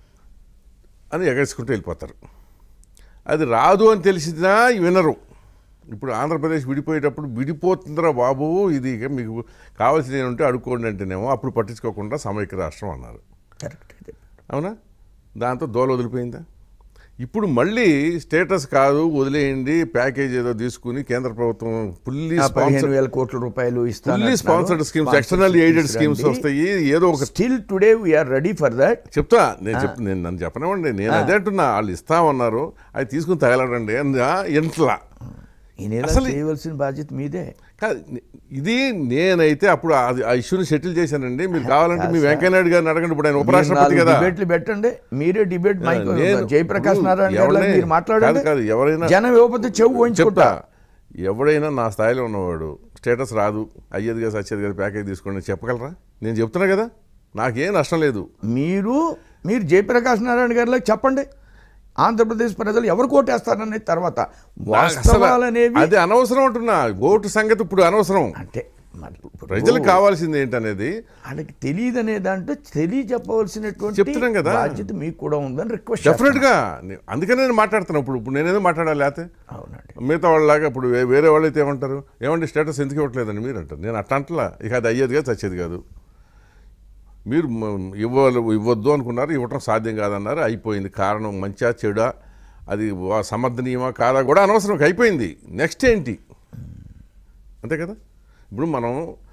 అని ఎగరేసుకుంటూ వెళ్ళిపోతారు అది రాదు అని తెలిసినా వినరు ఇప్పుడు ఆంధ్రప్రదేశ్ విడిపోయేటప్పుడు విడిపోతుందిరా బాబు ఇది ఇక మీకు కావాల్సింది ఉంటే అడుక్కోండి అంటేనేమో అప్పుడు పట్టించుకోకుండా సమైక్య రాష్ట్రం అన్నారు కరెక్ట్ ఇది. అవునా దాంతో దోల వదిలిపోయిందా ఇప్పుడు మళ్ళీ స్టేటస్ కాదు వదిలేయండి ప్యాకేజ్ ఏదో తీసుకుని కేంద్ర ప్రభుత్వం ఫుల్లీ ఆ పదిహేను స్పాన్సర్ వేల కోట్ల రూపాయలు fully sponsored schemes external aided schemes వస్తాయి ఏదో ఒక still today we are ready for that చెప్తా నేను చెప్ నేను నన్ను చెప్పనివ్వండి నేను అదే అంటున్నా వాళ్ళు ఇస్తామన్నారు అది తీసుకుని తగలడండి ఎంట్లా ఈ నెల అసలు- చేయవలసిన బాధ్యత మీదే కాదు ఇది నేనైతే అప్పుడు అది ఆ ఇష్యూని సెటిల్ చేశానండి మీరు కావాలంటే మీ వెంకయ్యనాయుడు గారిని అడగండి ఇప్పుడు ఆయన ఉపరాష్ట్రపతి కదా డిబేట్లు పెట్టండి మీరే డిబేట్ మైక్ నేను- జయప్రకాష్ నారాయణ గారు ఎవరిని- మీరు మాట్లాడండి కాదు, కాదు, ఎవరైనా- జనం ఇవ్వకపోతే చెవు చెప్తా పోయించుకుంటా ఎవడైనా నా స్థాయిలో ఉన్నవాడు స్టేటస్ రాదు అయ్యేది కదా సచ్చేది కదా ప్యాకేజ్ తీసుకోండి చెప్పగలరా నేను చెప్తున్నా కదా నాకేం నష్టం లేదు మీరు మీరు జయప్రకాష్ నారాయణ గారిలో చెప్పండి ఆంధ్రప్రదేశ్ ప్రజలు ఎవరు కోటేస్తారనేది తర్వాత నాకు అసలు వాస్తవాలు అనేవి అది అనవసరం అంటున్నా ఓటు సంగతి ఇప్పుడు అనవసరం అంటే మరి ఇప్పుడు ప్రజలకు కావాల్సింది ఏంటనేది వాళ్ళకి తెలియదు అనే దాంట్లో తెలియజెప్పవలసినటువంటి చెప్తున్నాం కదా. బాధ్యత మీకు కూడా ఉందని రిక్వెస్ట్ డెఫినెట్ గా నే- అందుకనే నేను మాట్లాడుతున్నా ఇప్పుడు ఇప్పుడు నేనేదో మాట్లాడాలి లేకపోతే అవునండి మిగతా వాళ్ళలాగా ఇప్పుడు వే- వేరే వాళ్ళు అయితే ఏమంటారు ఏమంటే స్టేటస్ ఎందుకు ఇవ్వట్లేదండి మీరు అంటారు నేను అట్ట అంటలా ఇక అది అయ్యేది కాదు చచ్చేది కాదు మీరు మ- ఇవ్వాలి ఇవ్వద్దు అనుకున్నారు ఇవ్వటం సాధ్యం కాదన్నారు అయిపోయింది కారణం మంచా చెడా అది వా- సమర్థనీయమా కాదా కూడా అనవసరం ఇక అయిపోయింది నెక్స్ట్ ఏంటి అంతే కదా ఇప్పుడు మనం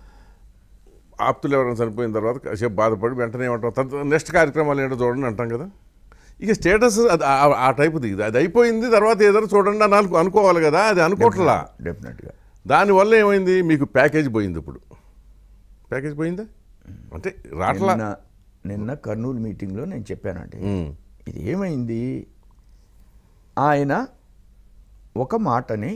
ఆప్తులు ఎవరైనా చనిపోయిన తర్వాత కాసేపు బాధపడి వెంటనే ఏమంటాం తర్వాత నెక్స్ట్ కార్యక్రమాలు ఏంటో చూడండి అంటాం కదా ఇక స్టేటస్ అది ఆ- ఆ టైపుది ఇది అది అయిపోయింది తర్వాత ఏదైనా చూడండి అని అనుకో అనుకోవాలి కదా అది అనుకోవట్లా డెఫినెట్గా దానివల్ల ఏమైంది మీకు ప్యాకేజ్ పోయింది ఇప్పుడు ప్యాకేజ్ పోయిందా అంటే రాట్లా నిన్న నిన్న కర్నూలు మీటింగ్లో నేను చెప్పానండి ఉమ్, ఇది ఏమైంది ఆయన ఒక మాటని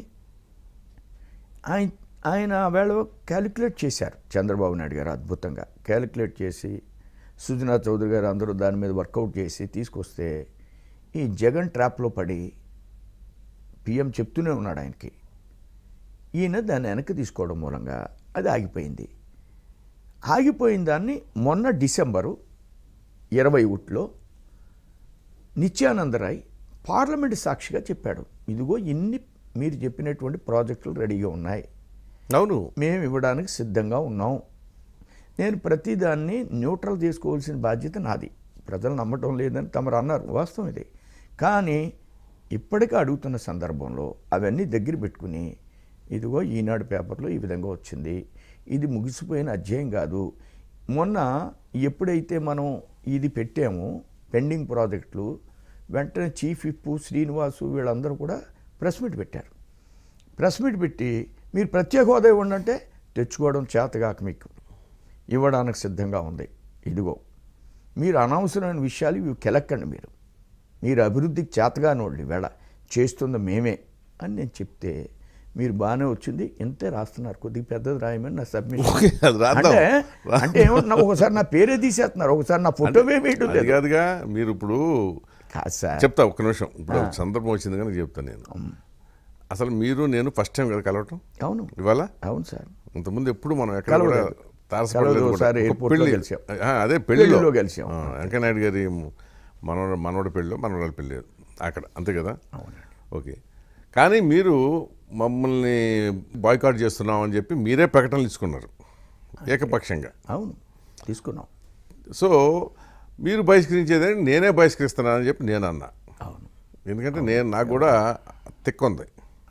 ఆయన ఆయన వేళ క్యాలిక్యులేట్ చేశారు చంద్రబాబు నాయుడు గారు అద్భుతంగా క్యాలిక్యులేట్ చేసి సుజనా చౌదరి గారు అందరూ దాని మీద వర్కౌట్ చేసి తీసుకొస్తే ఈ జగన్ ట్రాప్లో పడి పిఎం చెప్తూనే ఉన్నాడు ఆయనకి ఈయన దాన్ని వెనక్కి తీసుకోవడం మూలంగా అది ఆగిపోయింది ఆగిపోయిన దాన్ని మొన్న డిసెంబరు ఇరవై ఒకటిలో నిత్యానందరాయ్ పార్లమెంట్ సాక్షిగా చెప్పాడు ఇదిగో ఇన్ని మీరు చెప్పినటువంటి ప్రాజెక్టులు రెడీగా ఉన్నాయి అవును మేము ఇవ్వడానికి సిద్ధంగా ఉన్నాం నేను ప్రతిదాన్ని న్యూట్రల్ చేసుకోవాల్సిన బాధ్యత నాది ప్రజలు నమ్మటం లేదని తమరు అన్నారు వాస్తవం ఇది కానీ ఇప్పటికీ అడుగుతున్న సందర్భంలో అవన్నీ దగ్గర పెట్టుకుని ఇదిగో ఈనాడు పేపర్లో ఈ విధంగా వచ్చింది ఇది ముగిసిపోయిన అధ్యాయం కాదు మొన్న ఎప్పుడైతే మనం ఇది పెట్టామో పెండింగ్ ప్రాజెక్టులు వెంటనే చీఫ్ విప్ శ్రీనివాసు వీళ్ళందరూ కూడా ప్రెస్ మీట్ పెట్టారు ప్రెస్ మీట్ పెట్టి మీరు ప్రత్యేక హోదా ఇవ్వండి అంటే తెచ్చుకోవడం చేతగాక మీకు ఇవ్వడానికి సిద్ధంగా ఉంది ఇదిగో మీరు అనవసరమైన విషయాలు ఇవి కెలక్కండి మీరు మీరు అభివృద్ధికి చేతగానోళ్ళు వేళ చేస్తుంది మేమే అని నేను చెప్తే మీరు బాగానే వచ్చింది ఇంతే రాస్తున్నారు కొద్దిగా పెద్దది రాయమని నా ఓకే, సబ్మిషన్ అది రాద్దాం. అంటే అంటే ఏమంటున్నా ఒకసారి నా పేరే తీసేస్తున్నారు ఒకసారి నా ఫోటో వేయటం అది లేదు కాదుగా మీరు ఇప్పుడు కాదు సార్ చెప్తా ఒక్క నిమిషం ఇప్పుడు ఒక సందర్భం వచ్చింది కానీ చెప్తాను నేను అసలు మీరు నేను ఫస్ట్ టైం కదా కలవటం అవును ఇవాళ అవును సార్ ఇంతకుముందు ఎప్పుడు మనం ఎక్కడ కూడా కలవలేదు. తారసపడలేదు కలవలేదు. కూడా. ఒకసారి ఒక airport లో పెళ్లి కలిసాం. ఆ, అదే పెళ్లిలో పెళ్లిలో కలిసాం. ఆ, వెంకయ్యనాయుడు గారి మనవడ మనవడి పెళ్ళి మనవరాలి పెళ్ళి అక్కడ అంతే కదా ఓకే కానీ మీరు మమ్మల్ని బాయ్కాట్ చేస్తున్నాం అని చెప్పి మీరే ప్రకటనలు ఇచ్చుకున్నారు ఏకపక్షంగా అవును తీసుకున్నాం సో మీరు బహిష్కరించేదని నేనే బహిష్కరిస్తున్నానని చెప్పి నేను అన్నా అవును ఎందుకంటే నేను నాకు కూడా తిక్కుంది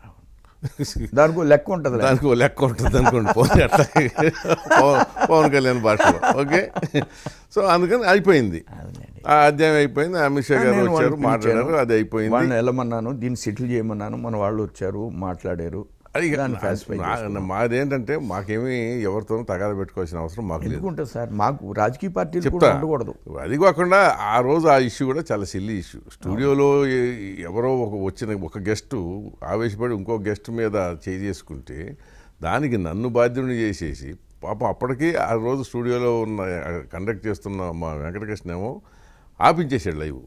దానికి ఒక లెక్క ఉంటుంది దానికి ఓ లెక్క ఉంటుంది అనుకోండి పోనీ అట్లా పవన్ పవన్ కళ్యాణ్ భాషలో ఓకే సో అందుకని అయిపోయింది అవునండి. ఆ అధ్యాయం అయిపోయింది అమిత్ షా గారు నేను వచ్చారు వాళ్ళని మాట్లాడారు పిలిచాను. అది అయిపోయింది వాళ్ళని వెళ్ళమన్నాను దీన్ని సెటిల్ చేయమన్నాను మన వాళ్ళు వచ్చారు మాట్లాడారు అది ఇక దాన్ని నా- falsify నా- మాదేంటంటే మాకేమీ ఎవరితోనూ తగాద పెట్టుకోవాల్సిన అవసరం మాకు లేదు ఎందుకుంటుంది సార్ మాకు రాజకీయ పార్టీలు చెప్తా కూడా ఉండకూడదు అది కాకుండా ఆ రోజు ఆ ఇష్యూ కూడా చాలా సిల్లీ ఇష్యూ స్టూడియోలో ఏ- ఎవరో ఒక వచ్చిన ఒక గెస్ట్ ఆవేశపడి ఇంకో గెస్ట్ మీద చేయి చేసుకుంటే దానికి నన్ను బాధ్యుని చేసేసి పాపం అప్పటికి ఆ రోజు స్టూడియోలో ఉన్న కండక్ట్ చేస్తున్న మా వెంకటకృష్ణ ఏమో ఆపించేసాడు లైవ్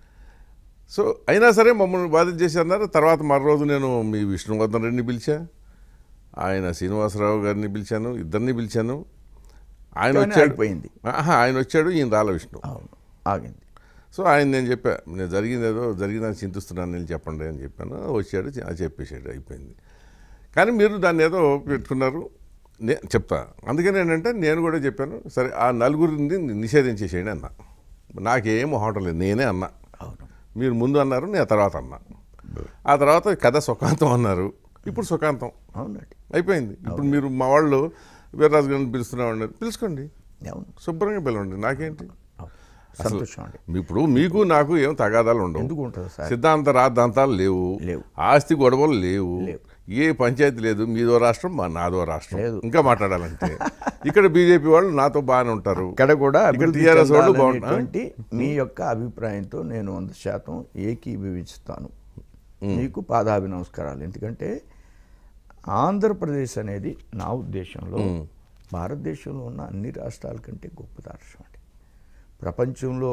సో అయినా సరే మమ్మల్ని బాధిత చేసి అన్నారు తర్వాత మరో రోజు నేను మీ విష్ణువర్ధన్ రెడ్డిని పిలిచా ఆయన శ్రీనివాసరావు గారిని పిలిచాను ఇద్దరిని పిలిచాను ఆయన కానీ వచ్చాడు అయిపోయింది. ఆహా, ఆయన వచ్చాడు ఈయన రాల విష్ణు అవును ఆగింది సో ఆయన నేను చెప్పా నేను జరిగింది ఏదో జరిగిందని చింతిస్తున్నాను నేను చెప్పండి అని చెప్పాను వచ్చాడు అది చెప్పేసాడు అయిపోయింది కానీ మీరు దాన్ని ఏదో పెట్టుకున్నారు నే చెప్తా అందుకని ఏంటంటే నేను కూడా చెప్పాను సరే ఆ నలుగురిని నిషేధించేసేయండి అన్న నాకేం హోటల్ లేదు నేనే అన్నా అవును మీరు ముందు అన్నారు నేను ఆ తర్వాత అన్నా ఆ తర్వాత కథ సుఖాంతం అన్నారు ఇప్పుడు సుఖాంతం అవునండి అయిపోయింది ఇప్పుడు మీరు మా వాళ్ళు వీర్రాజు గారిని పిలుస్తున్నామండి పిలుచుకోండి అవును శుభ్రంగా పిలవండి నాకేంటి అవును. సంతోషం అండి ఇప్పుడు మీకు నాకు ఏం తగాదాలు ఉండవు ఎందుకు ఉంటుంది సార్ సిద్ధాంత రాద్ధాంతాలు లేవు లేవు. ఆస్తి గొడవలు లేవు లేవు. ఏ పంచాయతీ లేదు మీదో రాష్ట్రం మా నాదో రాష్ట్రం లేదు. ఇంకా మాట్లాడాలంటే ఇక్కడ బీజేపీ వాళ్ళు నాతో బాగానే ఉంటారు ఇక్కడ కూడా ఇక్కడ అభివృద్ధి టీఆర్ఎస్ వాళ్ళు చెందాలనేటువంటి మీ యొక్క అభిప్రాయంతో నేను వంద శాతం ఏకీభవిస్తాను మీకు పాదాభి నమస్కారాలు ఎందుకంటే ఆంధ్రప్రదేశ్ అనేది నా ఉద్దేశంలో భారతదేశంలో ఉన్న అన్ని రాష్ట్రాల కంటే గొప్ప రాష్ట్రం అండి ప్రపంచంలో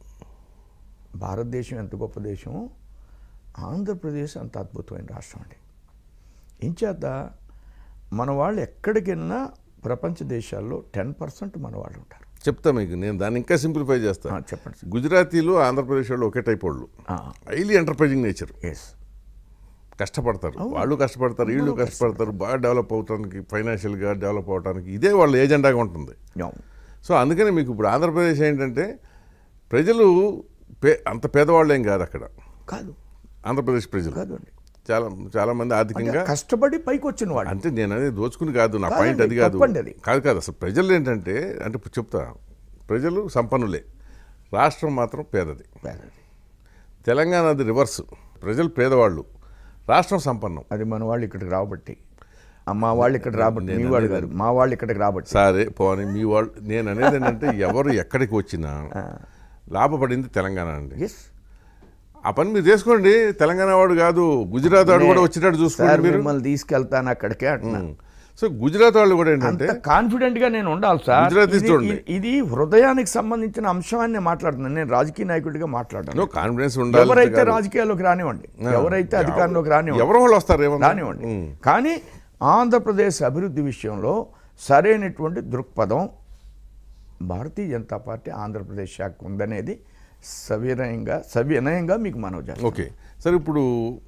భారతదేశం ఎంత గొప్ప దేశమో ఆంధ్రప్రదేశ్ అంత అద్భుతమైన రాష్ట్రం అండి ఇంచేత మన వాళ్ళు ఎక్కడికెళ్ళినా ప్రపంచ దేశాల్లో టెన్ పర్సెంట్ మన వాళ్ళు ఉంటారు చెప్తా మీకు నేను దాన్ని ఇంకా సింప్లిఫై చేస్తా ఆ, చెప్పండి సార్ గుజరాతీలు ఆంధ్రప్రదేశ్ వాళ్ళు ఒకే టైప్ వాళ్ళు హైలీ ఎంటర్ప్రైజింగ్ నేచర్ ఎస్ కష్టపడతారు వాళ్ళు కష్టపడతారు వీళ్ళు కష్టపడతారు బాగా డెవలప్ అవటానికి ఫైనాన్షియల్గా డెవలప్ అవటానికి ఇదే వాళ్ళ ఏజెండాగా ఉంటుంది సో అందుకని మీకు ఇప్పుడు ఆంధ్రప్రదేశ్ ఏంటంటే ప్రజలు పే అంత పేదవాళ్ళు ఏం కాదు అక్కడ కాదు ఆంధ్రప్రదేశ్ ప్రజలు కాదు అండి చాలా చాలా మంది అంటే ఆర్థికంగా కష్టపడి పైకి వచ్చిన వాడు అంటే నేను అనేది దోచుకుని కాదు నా కాదండి, పాయింట్ అది కాదు తప్పండి అది. కాదు కాదు అసలు ప్రజలు ఏంటంటే అంటే ఇప్పుడు చెప్తా ప్రజలు సంపన్నులే రాష్ట్రం మాత్రం పేదది తెలంగాణ అది రివర్స్ ప్రజలు పేదవాళ్ళు రాష్ట్రం సంపన్నం అది మన వాళ్ళు ఇక్కడికి రాబట్టి ఆ, మా వాళ్ళు ఇక్కడ రాబట్టి మీ వాళ్ళు కాదు మా వాళ్ళు ఇక్కడికి రాబట్టి సరే పోనీ మీ వాళ్ళు నేను అనేది ఏంటంటే ఎవరు ఎక్కడికి వచ్చినా లాభపడింది తెలంగాణ అండి ఎస్ ఆ పని మీరు చేసుకోండి తెలంగాణ వాడు కాదు గుజరాత్ వాడు కూడా వచ్చేటట్టు చూసుకోండి సార్ మీరు మిమ్మల్ని తీసుకెళ్తాను అక్కడికే అంటున్నా సో గుజరాత్ వాళ్ళు కూడా ఏంటంటే అంత కాన్ఫిడెంట్ గా నేను ఉండాలి సార్ గుజరాతీస్ ఇది- చూడండి. ఇది- ఇది హృదయానికి సంబంధించిన అంశాన్ని నేను మాట్లాడుతున్నాను నేను రాజకీయ నాయకుడిగా మాట్లాడాను నో కాన్ఫిడెన్స్ ఉండాలి ఎవరైతే కాదు. రాజకీయాల్లోకి రానివ్వండి ఎవరైతే అధికారంలోకి రానివ్వండి ఎవరో వాళ్ళు వస్తారు ఏమన్నా రానివ్వండి కానీ ఆంధ్రప్రదేశ్ అభివృద్ధి విషయంలో సరైనటువంటి దృక్పథం భారతీయ జనతా పార్టీ ఆంధ్రప్రదేశ్ శాఖ ఉందనేది సవినయంగా సవినయంగా మీకు మనవి చేస్తాను ఓకే సరే ఇప్పుడు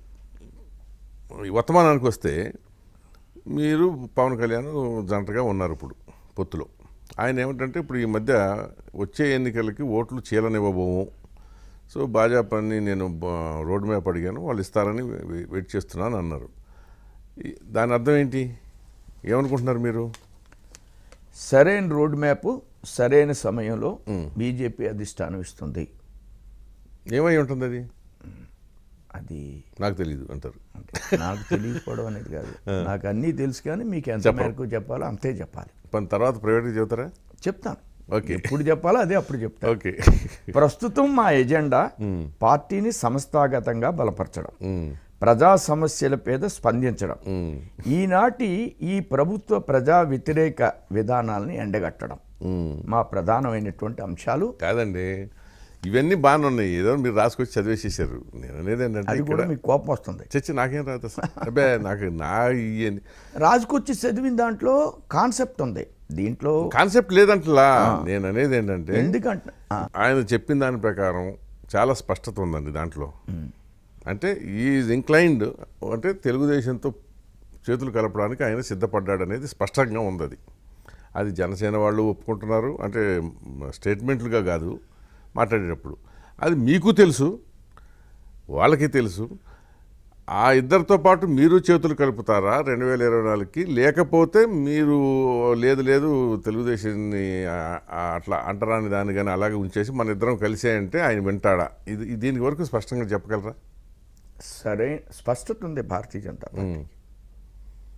ఈ వర్తమానానికి వస్తే మీరు పవన్ కళ్యాణ్ జంటగా ఉన్నారు ఇప్పుడు పొత్తులో ఆయన ఏమిటంటే ఇప్పుడు ఈ మధ్య వచ్చే ఎన్నికలకి ఓట్లు చీలనివ్వబోము సో భాజపాని నేను బ- రోడ్డు మ్యాప్ అడిగాను వాళ్ళు ఇస్తారని వె- వెయిట్ చేస్తున్నాను అన్నారు ఈ- దాని అర్థం ఏంటి ఏమనుకుంటున్నారు మీరు సరైన రోడ్ మ్యాప్ సరైన సమయంలో బీజేపీ అధిష్టానం ఇస్తుంది ఏమై ఉంటుంది అది అది నాకు తెలియదు అంటారు అంటే నాకు తెలియకపోవడం అనేది కాదు నాకు అన్నీ తెలుసు కానీ మీకు ఎంత మేరకు చెప్పాలో అంతే చెప్పాలి పని తర్వాత ప్రైవేట్గా చెబుతారా చెప్తాను ఓకే ఎప్పుడు చెప్పాలో అదే అప్పుడు చెప్తాను ఓకే ప్రస్తుతం మా ఎజెండా పార్టీని సంస్థాగతంగా బలపరచడం ఉమ్, ప్రజా సమస్యల మీద స్పందించడం ఉమ్, ఈనాటి ఈ ప్రభుత్వ ప్రజా వ్యతిరేక విధానాలని ఎండగట్టడం ఉమ్. మా ప్రధానమైనటువంటి అంశాలు కాదండి ఇవన్నీ బాగానే ఉన్నాయి ఏదో మీరు రాసుకొచ్చి చదివేసేసారు నేను అనేది ఏంటంటే అది ఇక్కడ కూడా మీకు కోపం వస్తుంది చచ్చి నాకేం రాదు అసలు అబ్బే నాకు నా ఇయ్యని రాజుకొచ్చి చదివిన దాంట్లో కాన్సెప్ట్ ఉంది దీంట్లో కాన్సెప్ట్ లేదంటలా నేను అనేది ఏంటంటే ఎందుకంటే ఆ, ఆయన చెప్పిన దాని ప్రకారం చాలా స్పష్టత ఉందండి దాంట్లో అంటే ఈజ్ ఇంక్లైన్డ్ అంటే తెలుగుదేశంతో చేతులు కలపడానికి ఆయన సిద్ధపడ్డాడు అనేది స్పష్టంగా ఉంది అది అది జనసేన వాళ్ళు ఒప్పుకుంటున్నారు అంటే స్టేట్మెంట్లుగా కాదు మాట్లాడేటప్పుడు అది మీకు తెలుసు వాళ్ళకి తెలుసు ఆ ఇద్దరితో పాటు మీరు చేతులు కలుపుతారా రెండు వేల ఇరవై నాలుగుకి లేకపోతే మీరు లేదు లేదు తెలుగుదేశాన్ని ఆ- ఆ అట్లా అంటరాని దాన్ని కానీ అలాగే ఉంచేసి మన ఇద్దరం కలిసే అంటే ఆయన వింటాడా ఇది ఇది దీనికి వరకు స్పష్టంగా చెప్పగలరా సరే స్పష్టత ఉంది భారతీయ జనతా పార్టీకి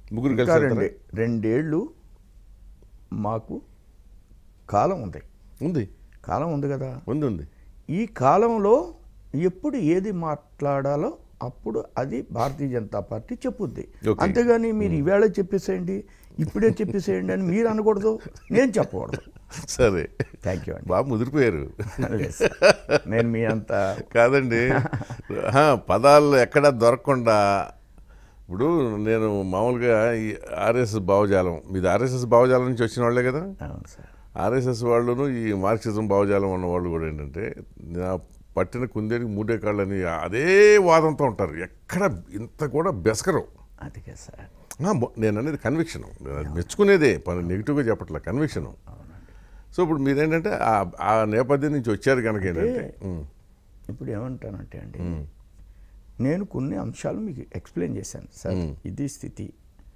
ముగ్గురు ఇంకా కలిసి రెండే వెళ్తారా? రెండేళ్ళు మాకు కాలం ఉంది ఉంది కాలం ఉంది కదా ఉంది ఉంది ఈ కాలంలో ఎప్పుడు ఏది మాట్లాడాలో అప్పుడు అది భారతీయ జనతా పార్టీ చెప్పుద్ది Okay. అంతేగాని మీరు ఈవేళ చెప్పేసేయండి ఇప్పుడే చెప్పేసేయండి అని మీరు అనకూడదు నేను చెప్పకూడదు సరే థ్యాంక్ యూ అండి బాగా ముదిరిపోయారు Yes. నేను మీ అంత కాదండి ఆహా, పదాలు ఎక్కడ దొరకకుండా ఇప్పుడు నేను మామూలుగా ఈ ఆర్ఎస్ఎస్ భావజాలం మీది ఆర్ఎస్ఎస్ భావజాలం నుంచి వచ్చిన వాళ్ళే కదా అవును సార్ ఆర్ఎస్ఎస్ వాళ్ళను ఈ మార్క్సిజం భావజాలం ఉన్న వాళ్ళు కూడా ఏంటంటే నా పట్టిన కుందేటికి మూడే కాళ్ళని అదే వాదంతో ఉంటారు ఎక్కడ ఇంత కూడా బెసకరు అందుకే సార్ ఆ, మొ- నేను అనేది కన్విక్షన్ మెచ్చుకునేదే పని నెగిటివ్గా చెప్పట్లే కన్విక్షన్ సో ఇప్పుడు మీరేంటంటే ఆ- ఆ నేపథ్యం నుంచి వచ్చారు కనుక ఏంటంటే ఉమ్, ఇప్పుడు ఏమంటానంటే అండి నేను కొన్ని అంశాలు మీకు ఎక్స్ప్లెయిన్ చేశాను సార్ ఇది స్థితి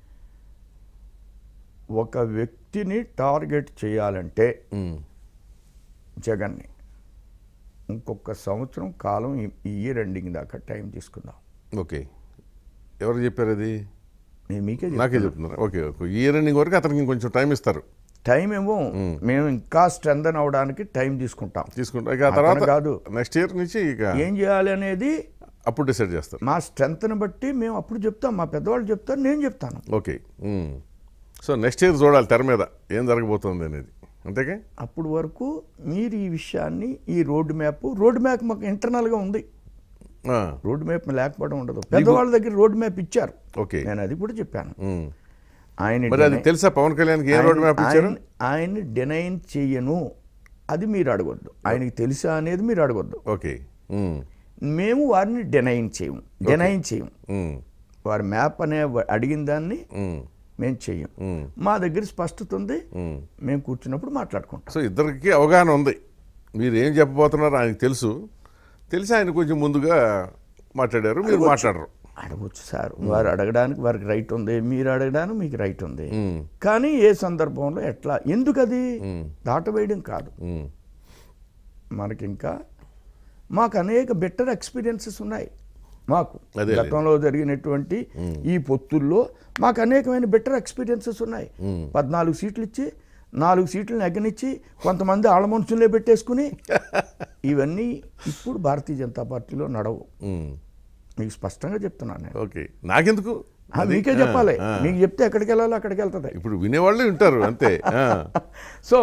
ఒక వ్యక్తిని టార్గెట్ చేయాలంటే ఉమ్, జగన్ని ఇంకొక సంవత్సరం కాలం ఈ- ఈ ఇయర్ ఎండింగ్ దాకా టైం తీసుకుందాం ఓకే ఎవరు చెప్పారు అది నేను మీకే నాకే చెప్తున్నా. చెప్తున్నారు ఓకే ఓకే ఇయర్ ఎండింగ్ వరకు అతనికి ఇంకొంచెం టైం ఇస్తారు టైం ఏమో మేము ఇంకా స్ట్రెంథన్ అవడానికి టైం తీసుకుంటాం తీసుకుంటారు ఇక ఆ తర్వాత అతను కాదు. నెక్స్ట్ ఇయర్ నుంచి ఇక ఏం చేయాలి అనేది అప్పుడు డిసైడ్ చేస్తారు మా స్ట్రెంత్ని బట్టి మేము అప్పుడు చెప్తాం మా పెద్దవాళ్ళు చెప్తారు నేను చెప్తాను okay um. So next year చూడాలి తెర మీద ఏం జరగబోతుంది అనేది అంతేగా అప్పుడు వరకు మీరు ఈ విషయాన్ని ఈ రోడ్ మ్యాప్ రోడ్ మ్యాప్ మాకు ఇంటర్నల్గా ఉంది ఆ, రోడ్ మ్యాప్ లేకపోవడం ఉండదు పెద్దవాళ్ళ దగ్గర రోడ్ మ్యాప్ ఇచ్చారు ఓకే నేను అది కూడా చెప్పాను ఉమ్. ఆయన మరి అది తెలుసా పవన్ కళ్యాణ్కి ఏ రోడ్ మ్యాప్ ఇచ్చారు ఆయన- ఆయన్ని డినైన్ చెయ్యను అది మీరు అడగొద్దు ఆయనకి తెలుసా అనేది మీరు అడగొద్దు ఓకే ఉమ్, మేము వారిని డినైన్ చేయము డినైన్ చేయము ఉమ్, వారి మ్యాప్ అనే వ- అడిగిన దాన్ని ఉమ్, మేము చెయ్యం ఉమ్, మా దగ్గర స్పష్టత ఉంది ఉమ్. మేము కూర్చున్నప్పుడు మాట్లాడుకుంటాం సో ఇద్దరికి అవగాహన ఉంది మీరు ఏం చెప్పబోతున్నారో ఆయనకు తెలుసు తెలిసి ఆయన కొంచెం ముందుగా మాట్లాడారు మీరు మాట్లాడరు అడగొచ్చు సార్ వారు అడగడానికి వారికి రైట్ ఉంది మీరు అడగడానికి మీకు రైట్ ఉంది ఉమ్, కానీ ఏ సందర్భంలో ఎట్లా ఎందుకు అది దాటవేయడం కాదు ఉమ్, మనకి ఇంకా మాకు అనేక బెటర్ ఎక్స్పీరియన్సెస్ ఉన్నాయి మాకు అదేలే. గతంలో జరిగినటువంటి ఈ పొత్తుల్లో మాకు అనేకమైన బెటర్ ఎక్స్పీరియన్సెస్ ఉన్నాయి పద్నాలుగు సీట్లు ఇచ్చి నాలుగు సీట్లను ఎగ్గనిచ్చి కొంతమంది ఆళ్ళ మనుషులే పెట్టేసుకుని ఇవన్నీ ఇప్పుడు భారతీయ జనతా పార్టీలో నడవు ఉమ్. మీకు స్పష్టంగా చెప్తున్నాను నేను ఓకే నాకెందుకు ఆ, అది- మీకే ఆ, చెప్పాలి ఆ. మీకు చెప్తే ఎక్కడికి వెళ్ళాలో అక్కడికి వెళ్తుంది ఇప్పుడు వినేవాళ్ళు వింటారు అంతే ఆ. సో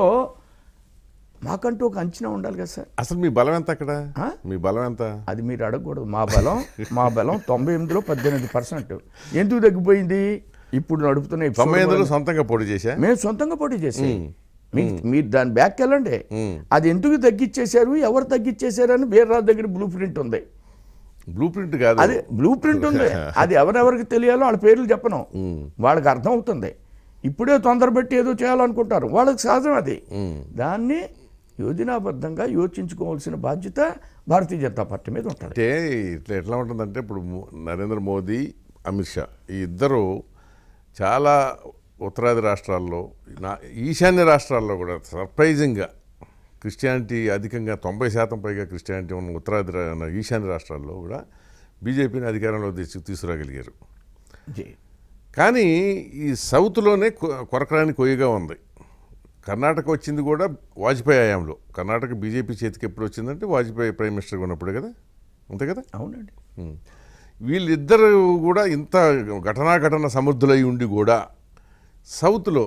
మాకంటూ ఒక అంచనా ఉండాలి కదా సార్ అసలు మీ బలం ఎంత అక్కడ ఆ? మీ బలం ఎంత అది మీరు అడగకూడదు మా బలం మా బలం తొంభై ఎనిమిదిలో పద్దెనిమిది పర్సెంట్ ఎందుకు తగ్గిపోయింది ఇప్పుడు నడుపుతున్న episode తొంభై ఎనిమిదిలో వల్ల. సొంతంగా పోటీ చేశా మేము సొంతంగా పోటీ చేసి మీకు మీరు దాని బ్యాక్ వెళ్ళండి మ్మ్. అది ఎందుకు తగ్గిచ్చేశారు ఎవరు తగ్గిచ్చేశారు అని వీర్రాజు దగ్గర బ్లూ ప్రింట్ ఉంది బ్లూ ప్రింట్ కాదు అది బ్లూ ప్రింట్ ఉంది అది ఎవరెవరికి తెలియాలో వాళ్ళ పేర్లు చెప్పను వాళ్ళకి అర్థం అవుతుంది ఇప్పుడే తొందరపెట్టి ఏదో చేయాలనుకుంటారు వాళ్ళకి సహజం అది దాన్ని యోజనాబద్ధంగా యోచించుకోవాల్సిన బాధ్యత భారతీయ జనతా పార్టీ మీద ఉంటుంది అంటే ఇట్లా ఎట్లా ఉంటుందంటే ఇప్పుడు మో- నరేంద్ర మోదీ అమిత్ షా ఈ ఇద్దరు చాలా ఉత్తరాది రాష్ట్రాల్లో నా ఈశాన్య రాష్ట్రాల్లో కూడా సర్ప్రైజింగ్గా క్రిస్టియానిటీ అధికంగా తొంభై శాతం పైగా క్రిస్టియానిటీ ఉన్న ఉత్తరాది రా- ఈశాన్య రాష్ట్రాల్లో కూడా బీజేపీని అధికారంలో తీసుకు తీసుకురాగలిగారు జీ. కానీ ఈ సౌత్లోనే కొ- కొరకరాని కొయ్యగా ఉంది కర్ణాటక వచ్చింది కూడా వాజ్పేయి హయాంలో కర్ణాటక బీజేపీ చేతికి ఎప్పుడు వచ్చిందంటే వాజ్పేయి ప్రైమ్ మినిస్టర్గా ఉన్నప్పుడే కదా అంతే కదా అవునండి ఉం. వీళ్ళిద్దరు కూడా ఇంత ఘటనాఘటన సముద్రులై ఉండి కూడా సౌత్లో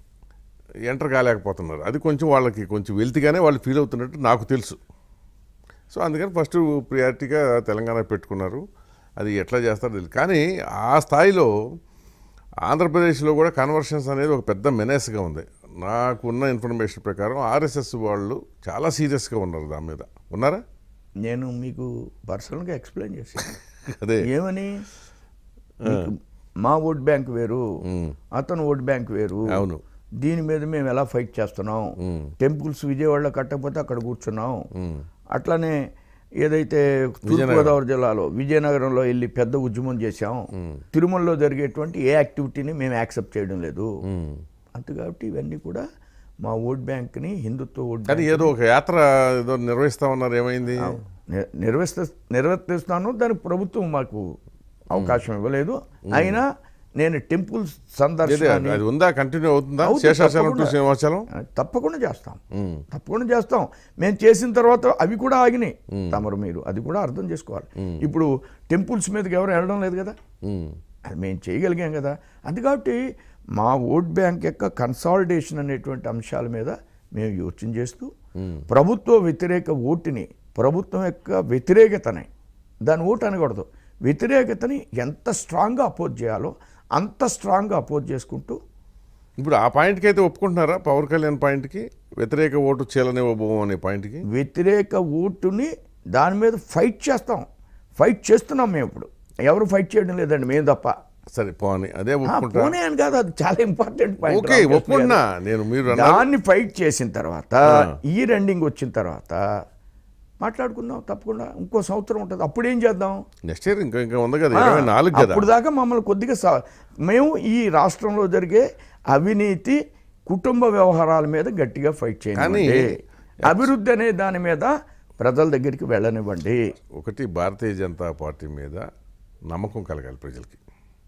ఎంటర్ కాలేకపోతున్నారు అది కొంచెం వాళ్ళకి కొంచెం వెల్తిగానే వాళ్ళు ఫీల్ అవుతున్నట్టు నాకు తెలుసు సో అందుకని ఫస్ట్ ప్రియారిటీగా తెలంగాణ పెట్టుకున్నారు అది ఎట్లా చేస్తారో తెలియదు కానీ ఆ స్థాయిలో ఆంధ్రప్రదేశ్లో కూడా కన్వర్షన్స్ అనేది ఒక పెద్ద మెనేస్గా ఉంది నాకున్న ఇన్ఫర్మేషన్ ప్రకారం ఆర్ఎస్ఎస్ వాళ్ళు చాలా సీరియస్గా ఉన్నారు దాని మీద ఉన్నారా నేను మీకు పర్సనల్గా ఎక్స్ప్లెయిన్ చేశాను అదే ఏమని మీకు మా ఓట్ బ్యాంక్ వేరు అతను ఓట్ బ్యాంక్ వేరు అవును. దీని మీద మేము ఎలా ఫైట్ చేస్తున్నాం టెంపుల్స్ విజయవాడలో కట్టకపోతే అక్కడ కూర్చున్నాం అట్లానే ఏదైతే తూర్పుగోదావరి జిల్లాలో విజయనగరంలో వెళ్ళి పెద్ద ఉద్యమం చేశాం తిరుమలలో జరిగేటువంటి ఏ యాక్టివిటీని మేము యాక్సెప్ట్ చేయడం లేదు అంతే కాబట్టి ఇవన్నీ కూడా మా ఓట్ బ్యాంక్ని హిందుత్వ ఓట్ కానీ ఏదో ఒక యాత్ర ఏదో నిర్వహిస్తా ఉన్నారు ఏమైంది ని- నిర్వహిస్త నిర్వర్తిస్తాను దానికి ప్రభుత్వం మాకు అవకాశం ఇవ్వలేదు అయినా నేను టెంపుల్ ఏదే, సందర్శన అది ఉందా కంటిన్యూ అవుతుందా అవుతుంది, శేషాచలం టు తప్పకుండా. సింహాచలం తప్పకుండా చేస్తాం ఉమ్. తప్పకుండా చేస్తాం మేము చేసిన తర్వాత అవి కూడా ఆగినాయి తమరు మీరు అది కూడా అర్థం చేసుకోవాలి ఇప్పుడు టెంపుల్స్ మీదకి ఎవరు వెళ్ళడం లేదు కదా ఉమ్. అది మేము చేయగలిగాం కదా అది కాబట్టి మా ఓట్ బ్యాంక్ యొక్క కన్సాలిడేషన్ అనేటువంటి అంశాల మీద మేము యోచన చేస్తూ ప్రభుత్వ వ్యతిరేక ఓటుని ప్రభుత్వం యొక్క వ్యతిరేకతని దాని ఓటు అనకూడదు వ్యతిరేకతని ఎంత స్ట్రాంగ్గా అపోజ్ చేయాలో అంత స్ట్రాంగ్గా అపోజ్ చేసుకుంటూ ఇప్పుడు ఆ పాయింట్కి అయితే ఒప్పుకుంటున్నారా పవన్ కళ్యాణ్ పాయింట్కి వ్యతిరేక ఓటు చీలనివ్వబోం అనే పాయింట్కి వ్యతిరేక ఓటుని దాని మీద ఫైట్ చేస్తాం ఫైట్ చేస్తున్నాం మేము ఇప్పుడు ఎవరు ఫైట్ చేయడం లేదండి మేము తప్ప సరే పోనీ అదే ఆ, ఒప్పుకుంటా పోనీ అని కాదు అది చాలా ఇంపార్టెంట్ పాయింట్ ఓకే ఒప్పుకున్నా నేను మీరు అన్నారు దాన్ని ఫైట్ చేసిన తర్వాత ఈ రెండింగ్ వచ్చిన తర్వాత మాట్లాడుకుందాం తప్పకుండా ఇంకో సంవత్సరం ఉంటుంది అప్పుడు ఏం చేద్దాం నెక్స్ట్ ఇయర్ ఇంకా ఇంకా ఉంది కదా ఇరవై నాలుగు కదా అప్పుడు దాకా మమ్మల్ని కొద్దిగా సా- మేము ఈ రాష్ట్రంలో జరిగే అవినీతి కుటుంబ వ్యవహారాల మీద గట్టిగా ఫైట్ చేయండి కానీ- అభివృద్ధి అనే దాని మీద ప్రజల దగ్గరికి వెళ్ళనివ్వండి ఒకటి భారతీయ జనతా పార్టీ మీద నమ్మకం కలగాలి ప్రజలకి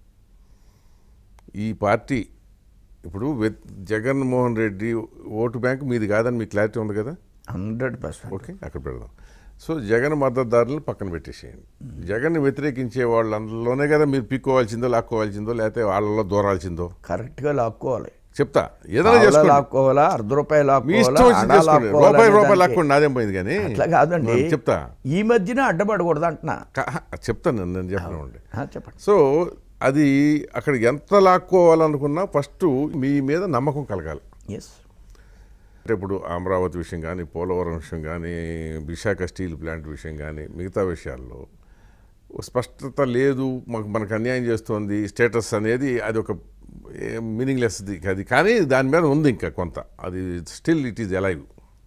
ఈ పార్టీ ఇప్పుడు వె- జగన్మోహన్ రెడ్డి ఓటు బ్యాంక్ మీది కాదని మీకు క్లారిటీ ఉంది కదా హండ్రెడ్ పర్సెంట్ ఓకే అక్కడ పెడదాం సో జగన్ మద్దతుదారులను పక్కన పెట్టేసేయండి జగన్ వ్యతిరేకించే వాళ్ళందరిలోనే కదా మీరు పీక్కోవాల్సిందో లాక్కోవాల్సిందో లేకపోతే వాళ్ళలో దూరాల్సిందో కరెక్ట్గా లాక్కోవాలి చెప్తా ఏదైనా పావలా చేసుకోండి లాక్కోవాలా అర్ధ రూపాయి మీ లాక్కోవాలా ఇష్టం వచ్చింది అడా చేసుకోండి లాక్కోవాలా రూపాయి అనే రూపాయి దానికి- లాక్కోండి నాదేం పోయింది కానీ అట్లా కాదండి నేను చెప్తా ఈ మధ్యన అడ్డపడకూడదు అంటున్నా కా- చెప్తాను నేను నేను చెప్పను ఉండి ఆ, చెప్పండి సో అది అక్కడ ఎంత లాక్కోవాలనుకున్నా ఫస్ట్ మీ మీద నమ్మకం కలగాలి ఎస్ అంటే ఇప్పుడు అమరావతి విషయం కానీ పోలవరం విషయం కానీ విశాఖ స్టీల్ ప్లాంట్ విషయం కానీ మిగతా విషయాల్లో స్పష్టత లేదు మాకు మనకు అన్యాయం చేస్తోంది స్టేటస్ అనేది అది ఒక మీనింగ్లెస్ది అది కానీ దాని మీద ఉంది ఇంకా కొంత అది still it is alive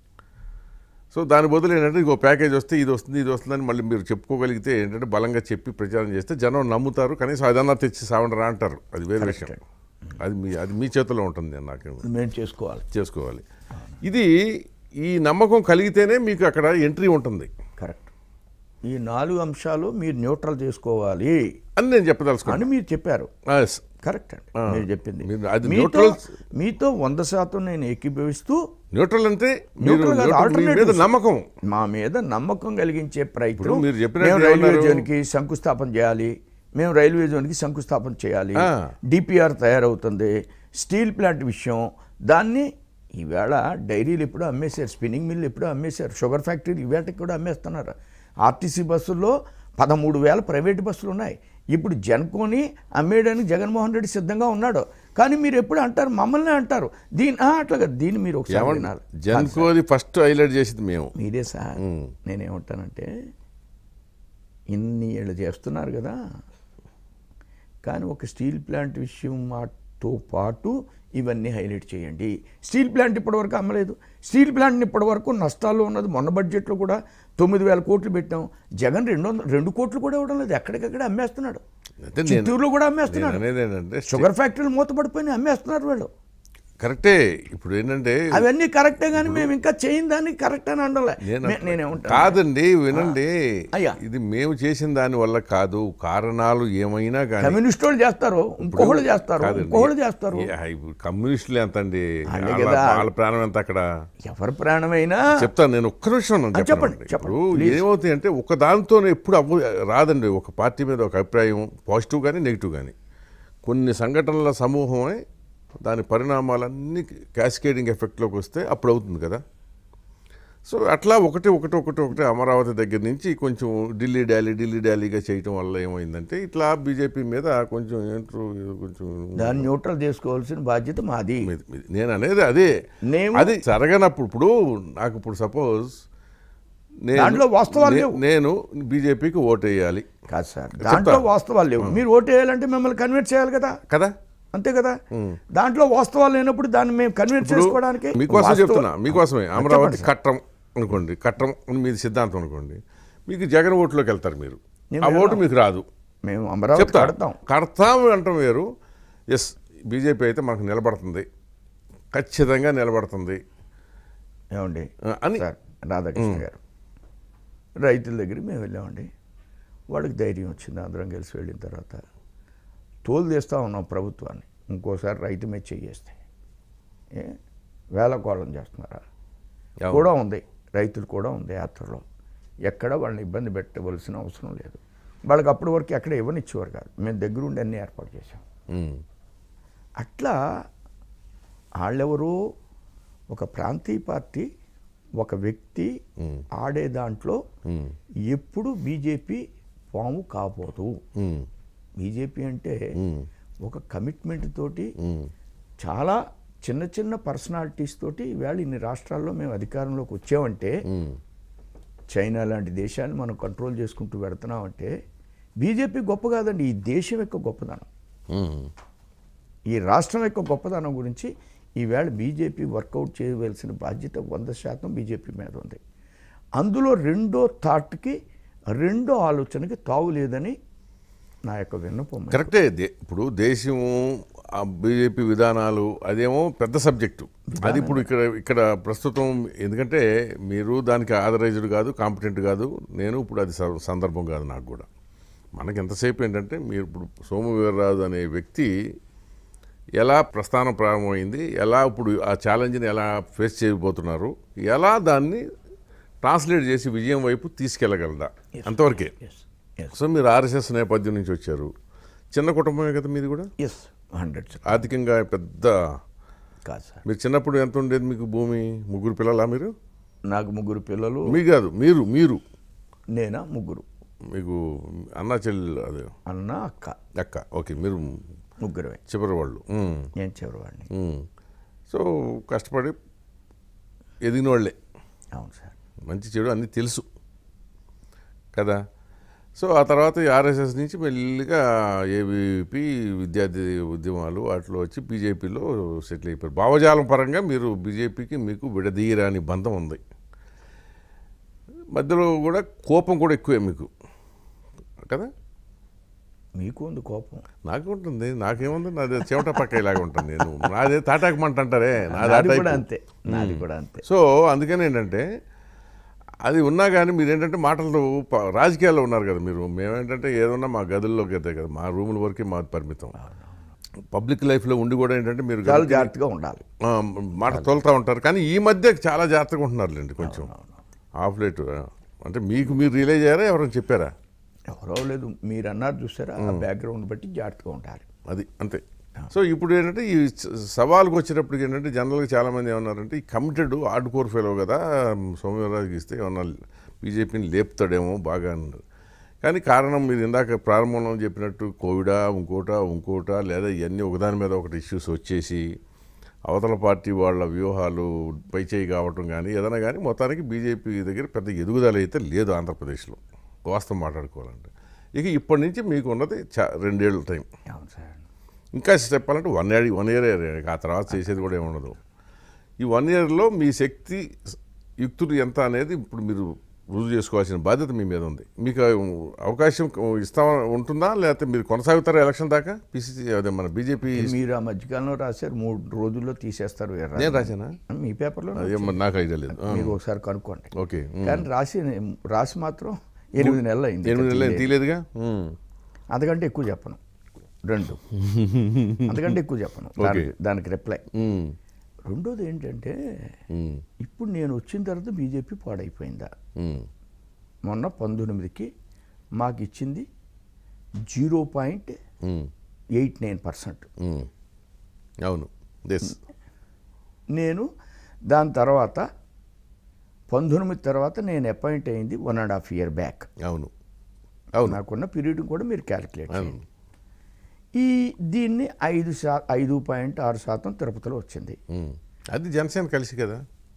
so దాని బదులు ఏంటంటే ఇంకో ప్యాకేజ్ వస్తే ఇది వస్తుంది ఇది వస్తుందని మళ్ళీ మీరు చెప్పుకోగలిగితే ఏంటంటే బలంగా చెప్పి ప్రచారం చేస్తే జనం నమ్ముతారు కనీసం అదన్నా తెచ్చి సావండరా అంటారు అది వేరే విషయం అది మీ అది మీ చేతిలో ఉంటుంది నాకు మేము చేసుకోవాలి చేసుకోవాలి ఇది ఈ నమ్మకం కలిగితేనే మీకు అక్కడ ఎంట్రీ ఉంటుంది కరెక్ట్ ఈ నాలుగు అంశాలు మీరు న్యూట్రల్ చేసుకోవాలి అని నేను చెప్పదలుచుకున్నాను అని మీరు చెప్పారు Yes. కరెక్ట్ అండి మీరు చెప్పింది మీరు అది మీతో neutral- మీతో వంద శాతం నేను ఏకీభవిస్తూ న్యూట్రల్ అంటే మీరు Neutral కాదు, neutral- మీ మీద alternatives. నమ్మకం మా మీద నమ్మకం కలిగించే ప్రయత్నం ఇప్పుడు మీరు చెప్పినట్టు మేము రైల్వే ఏమన్నారు? జోన్కి శంకుస్థాపన చేయాలి మేము రైల్వే జోన్కి శంకుస్థాపన చేయాలి ఆ. డిపిఆర్ తయారవుతుంది స్టీల్ ప్లాంట్ విషయం దాన్ని ఈవేళ డైరీలు ఎప్పుడూ అమ్మేశారు స్పిన్నింగ్ మిల్ ఎప్పుడూ అమ్మేశారు షుగర్ ఫ్యాక్టరీలు ఇవేటకి కూడా అమ్మేస్తున్నారు ఆర్టీసీ బస్సుల్లో పదమూడు వేల ప్రైవేట్ బస్సులు ఉన్నాయి ఇప్పుడు జన్కోని అమ్మేయడానికి జగన్మోహన్ రెడ్డి సిద్ధంగా ఉన్నాడు కానీ మీరు ఎప్పుడు అంటారు మమ్మల్ని అంటారు దీని ఆ, అట్లా కాదు దీన్ని మీరు ఒకసారి ఏమంటారు వినాలి. జన్కోది ఫస్ట్ హైలైట్ చేసింది మేము మీరే సార్ నేనేమంటానంటే ఇన్ని ఏళ్ళు చేస్తున్నారు కదా కానీ ఒక స్టీల్ ప్లాంట్ విషయం మాతో పాటు ఇవన్నీ హైలైట్ చేయండి స్టీల్ ప్లాంట్ ఇప్పటివరకు అమ్మలేదు స్టీల్ ప్లాంట్ని ఇప్పటివరకు నష్టాల్లో ఉన్నది మొన్న బడ్జెట్లో కూడా తొమ్మిది వేల కోట్లు పెట్టాం జగన్ రెండు వందల రెండు కోట్లు కూడా ఇవ్వడం లేదు ఎక్కడికక్కడ అమ్మేస్తున్నాడు అంటే నేను- చిత్తూరులో కూడా నేను అమ్మేస్తున్నాడు అనేది ఏంటంటే షుగర్ ఫ్యాక్టరీలు మూతపడిపోయినాయి అమ్మేస్తున్నారు వాళ్ళు కరెక్టే ఇప్పుడు ఏంటంటే అవన్నీ కరెక్టే కానీ మేము ఇంకా చేయని దాన్ని కరెక్ట్ అని అనలే నేను నే- నేనేమంటాను కాదండి వినండి అయ్యా. ఇది మేము చేసిన దాని వల్ల కాదు కారణాలు ఏమైనా కానీ కమ్యూనిస్ట్ వాళ్ళు చేస్తారు ఇంకోళ్ళు చేస్తారు కాదండి. ఇంకోళ్ళు చేస్తారు ఏ, ఇప్పుడు కమ్యూనిస్టులు ఎంత అండి వాళ్ళే వాళ్ళ కదా. వాళ్ళ ప్రాణం ఎంత అక్కడ ఎవరి ప్రాణమైనా చెప్తాను నేను ఒక్క నిమిషం నేను ఆ, చెప్పను. చెప్పండి, చెప్పండి, ఇప్పుడు ఏమవుతాయి అంటే ఒక దాంతో ఎప్పుడు అవ్వ రాదండి ఒక పార్టీ మీద ఒక అభిప్రాయం పాజిటివ్ కానీ నెగిటివ్ కానీ కొన్ని సంఘటనల సమూహమే దాని పరిణామాలన్నీ క్యాస్కేడింగ్ ఎఫెక్ట్లోకి వస్తే అప్పుడు అవుతుంది కదా సో అట్లా ఒకటి ఒకటి ఒకటి ఒకటి అమరావతి దగ్గర నుంచి కొంచెం ఢిల్లీ డాలీ ఢిల్లీ డాలీగా చేయటం వల్ల ఏమైందంటే ఇట్లా బీజేపీ మీద కొంచెం ఏంటో ఇది కొంచెం దాన్ని న్యూట్రల్ చేసుకోవాల్సిన బాధ్యత మాది మీది- మీది. నేను అనేది అదే నేను- అది జరగనప్పుడు ఇప్పుడు నాకు ఇప్పుడు సపోజ్ దాంట్లో వాస్తవాలు లేవు. నేను బీజేపీకి ఓటు వేయాలి కాదు సార్ దాంట్లో వాస్తవాలు లేవు మీరు ఓటు వేయాలంటే మిమ్మల్ని కన్విన్స్ చేయాలి కదా కదా అంతే కదా దాంట్లో వాస్తవాలు లేనప్పుడు దాన్ని మేము కన్విన్స్ ఇప్పుడు చేసుకోవడానికి మీకోసం వాస్తవ- చెప్తున్నా మీకోసమే అమరావతి చెప్పండి సార్. కట్టం అనుకోండి కట్టం అని మీది సిద్ధాంతం అనుకోండి మీకు జగన్ ఓట్లోకి వెళ్తారు మీరు నేను ఆ ఓటు వెళ్ళను. మీకు రాదు మేము అమరావతి చెప్తా కడతాం కడతాం అంటాం వేరు ఎస్ బీజేపీ అయితే మనకు నిలబడుతుంది ఖచ్చితంగా నిలబడుతుంది ఏమండి ఆ, అని సార్ రాధాకృష్ణ గారు రైతుల దగ్గరికి మేము వెళ్ళామండి వాడికి ధైర్యం వచ్చింది అందరం కలిసి వెళ్ళిన తర్వాత తోలు తీస్తూ ఉన్నాం ప్రభుత్వాన్ని ఇంకోసారి రైతు మీద చెయ్యేస్తే ఏ వేల కోళం చేస్తున్నారా అవును. కూడా ఉంది రైతులు కూడా ఉంది యాత్రలో ఎక్కడ వాళ్ళని ఇబ్బంది పెట్టవలసిన అవసరం లేదు వాళ్ళకి అప్పటి వరకు ఎక్కడ ఇవ్వనిచ్చేవారు కాదు మేము దగ్గరుండి అన్నీ ఏర్పాటు చేసాం ఉమ్, అట్లా వాళ్ళెవరో ఒక ప్రాంతీయ పార్టీ ఒక వ్యక్తి ఆడే దాంట్లో ఉమ్, ఎప్పుడు బీజేపీ పాము కాబోదు ఉమ్, బీజేపీ అంటే ఉమ్, ఒక కమిట్మెంట్ తోటి ఉమ్, చాలా చిన్న చిన్న పర్సనాలిటీస్ తోటి ఈవేళ ఇన్ని రాష్ట్రాల్లో మేము అధికారంలోకి వచ్చామంటే ఉమ్, చైనా లాంటి దేశాన్ని మనం కంట్రోల్ చేసుకుంటూ పెడుతున్నామంటే బీజేపీ గొప్ప కాదండి ఈ దేశం యొక్క గొప్పదనం ఉమ్, ఈ రాష్ట్రం యొక్క గొప్పదనం గురించి ఈవేళ బీజేపీ వర్కౌట్ చేయవలసిన బాధ్యత వంద శాతం బీజేపీ మీద ఉంది అందులో రెండో థాట్కి రెండో ఆలోచనకి తావు లేదని నా యొక్క విన్నపం కరెక్టే దే- ఇప్పుడు దేశం బీజేపీ విధానాలు అదేమో పెద్ద సబ్జెక్టు అది ఇప్పుడు ఇక్కడ ఇక్కడ ప్రస్తుతం ఎందుకంటే మీరు దానికి ఆథరైజ్డ్ కాదు కాంపిటెంట్ కాదు నేను ఇప్పుడు అది స- సందర్భం కాదు నాకు కూడా మనకి ఎంతసేపు ఏంటంటే మీరు ఇప్పుడు సోము వీర్రాజు అనే వ్యక్తి ఎలా ప్రస్థానం ప్రారంభమైంది ఎలా ఇప్పుడు ఆ ఛాలెంజ్ని ఎలా ఫేస్ చేయబోతున్నారు ఎలా దాన్ని ట్రాన్స్లేట్ చేసి విజయం వైపు తీసుకెళ్ళగలదా అంతవరకే ఎస్ ఎస్ సో మీరు ఆర్ఎస్ఎస్ నేపథ్యం నుంచి వచ్చారు చిన్న కుటుంబమే కదా మీది కూడా ఎస్ హండ్రెడ్ ఆర్థికంగా పెద్ద కాదు సార్ మీరు చిన్నప్పుడు ఎంత ఉండేది మీకు భూమి ముగ్గురు పిల్లలా మీరు నాకు ముగ్గురు పిల్లలు మీ కాదు మీరు మీరు నేనా ముగ్గురు మీకు అన్న చెల్లి అదే అన్న అక్క అక్క ఓకే మీరు ముగ్గురమే చివరి వాళ్ళు ఉమ్, నేను చివరివాడిని ఉమ్. సో కష్టపడి ఎదిగిన వాళ్ళే అవును సార్ మంచి చెడు అన్నీ తెలుసు కదా సో ఆ తర్వాత ఈ ఆర్ఎస్ఎస్ నుంచి మెల్లిగా ఏబీపీ విద్యార్థి ఉద్యమాలు వాటిలో వచ్చి బీజేపీలో సెటిల్ అయిపోయారు భావజాలం పరంగా మీరు బీజేపీకి మీకు విడదీయరాని బంధం ఉంది మధ్యలో కూడా కోపం కూడా ఎక్కువే మీకు కదా మీకు ఉంది కోపం నాకు ఉంటుంది నాకేముంది నాది చెమట పక్క ఇలాగ ఉంటుంది నేను నాదే తాటాకమంట అంటారే నాది ఆ నాది కూడా టైపు. అంతే నాది కూడా అంతే సో అందుకని ఏంటంటే అది ఉన్నా కానీ మీరు ఏంటంటే మాటలు ప- రాజకీయాల్లో ఉన్నారు కదా మీరు మేమేంటంటే ఏదన్నా మా గదుల్లోకి అయితే కదా మా రూముల వరకే మా పరిమితం పబ్లిక్ లైఫ్లో ఉండి కూడా ఏంటంటే మీరు చాలా జాగ్రత్తగా ఉండాలి ఆ, మాట తోలుతూ ఉంటారు కానీ ఈ మధ్య చాలా జాగ్రత్తగా ఉంటున్నారులేండి కొంచెం ఆఫ్ లేట్ అంటే మీకు మీరు రియలైజ్ అయ్యారా ఎవరైనా చెప్పారా ఎవరో లేదు మీరు అన్నారు చూసారా ఆ బ్యాక్గ్రౌండ్ బట్టి జాగ్రత్తగా ఉండాలి అది అంతే సో ఇప్పుడు ఏంటంటే ఈ స- సవాల్కి వచ్చేటప్పటికి ఏంటంటే జనరల్గా చాలామంది ఏమన్నారంటే ఈ కమిటెడ్ హార్డ్ కోర్ ఫెలో కదా సోమవీరరాజుకి ఇస్తే ఏమన్నా బీజేపీని లేపుతాడేమో బాగా అన్నారు కానీ కారణం మీరు ఇందాక ప్రారంభంలో చెప్పినట్టు కోవిడా ఇంకోటా ఇంకోటా లేదా ఇవన్నీ ఒకదాని మీద ఒకటి ఇష్యూస్ వచ్చేసి అవతల పార్టీ వాళ్ళ వ్యూహాలు పైచేయి కావటం కానీ ఏదైనా కానీ మొత్తానికి బీజేపీ దగ్గర పెద్ద ఎదుగుదల అయితే లేదు ఆంధ్రప్రదేశ్లో వాస్తవం మాట్లాడుకోవాలంటే ఇక ఇప్పటి నుంచి మీకు ఉన్నది చా రెండేళ్ళ టైం అవును సార్ ఇంకా చెప్పాలంటే వన్ ఇయర్ వన్ ఇయర్ ఆ తర్వాత చేసేది కూడా ఏముండదు ఈ వన్ ఇయర్లో మీ శక్తి యుక్తులు ఎంత అనేది ఇప్పుడు మీరు రుజువు చేసుకోవాల్సిన బాధ్యత మీ మీద ఉంది మీకు అవకాశం ఇస్తా ఉంటుందా లేకపోతే మీరు కొనసాగుతారా ఎలక్షన్ దాకా పిసిసి అదే మన బీజేపీ మీరు ఆ మధ్యకాలంలో రాశారు మూడు రోజుల్లో తీసేస్తారు వీర్రా. నేను రాశానా మీ పేపర్లో అదే మరి నాకు ఐడియా లేదు ఆ, మీరు ఒకసారి కనుక్కోండి ఓకే ఉమ్. కానీ రాసి రాసి మాత్రం ఎనిమిది నెలలు అయింది ఎనిమిది నెలలు ఏం తీయలేదుగా ఉమ్. అంతకంటే ఎక్కువ చెప్పను రెండు అంతకంటే ఎక్కువ చెప్పను దానికి దానికి రిప్లై ఉమ్. రెండోది ఏంటంటే ఉమ్. ఇప్పుడు నేను వచ్చిన తర్వాత బీజేపీ పాడైపోయిందా ఉమ్. మొన్న పంతొమ్మిదికి మాకు ఇచ్చింది zero point um. Eight nine percent um. అవును దిస్ నేను దాని తర్వాత పంతొమ్మిది తర్వాత నేను అపాయింట్ అయింది one and half year back అవును అవును నాకున్న పీరియడ్ కూడా మీరు క్యాలిక్యులేట్ అవును చేయండి ఈ దీన్ని ఐదు శా ఐదు పాయింట్ ఆరు శాతం తిరుపతిలో వచ్చింది ఉమ్. అది జనసేన కలిసి కదా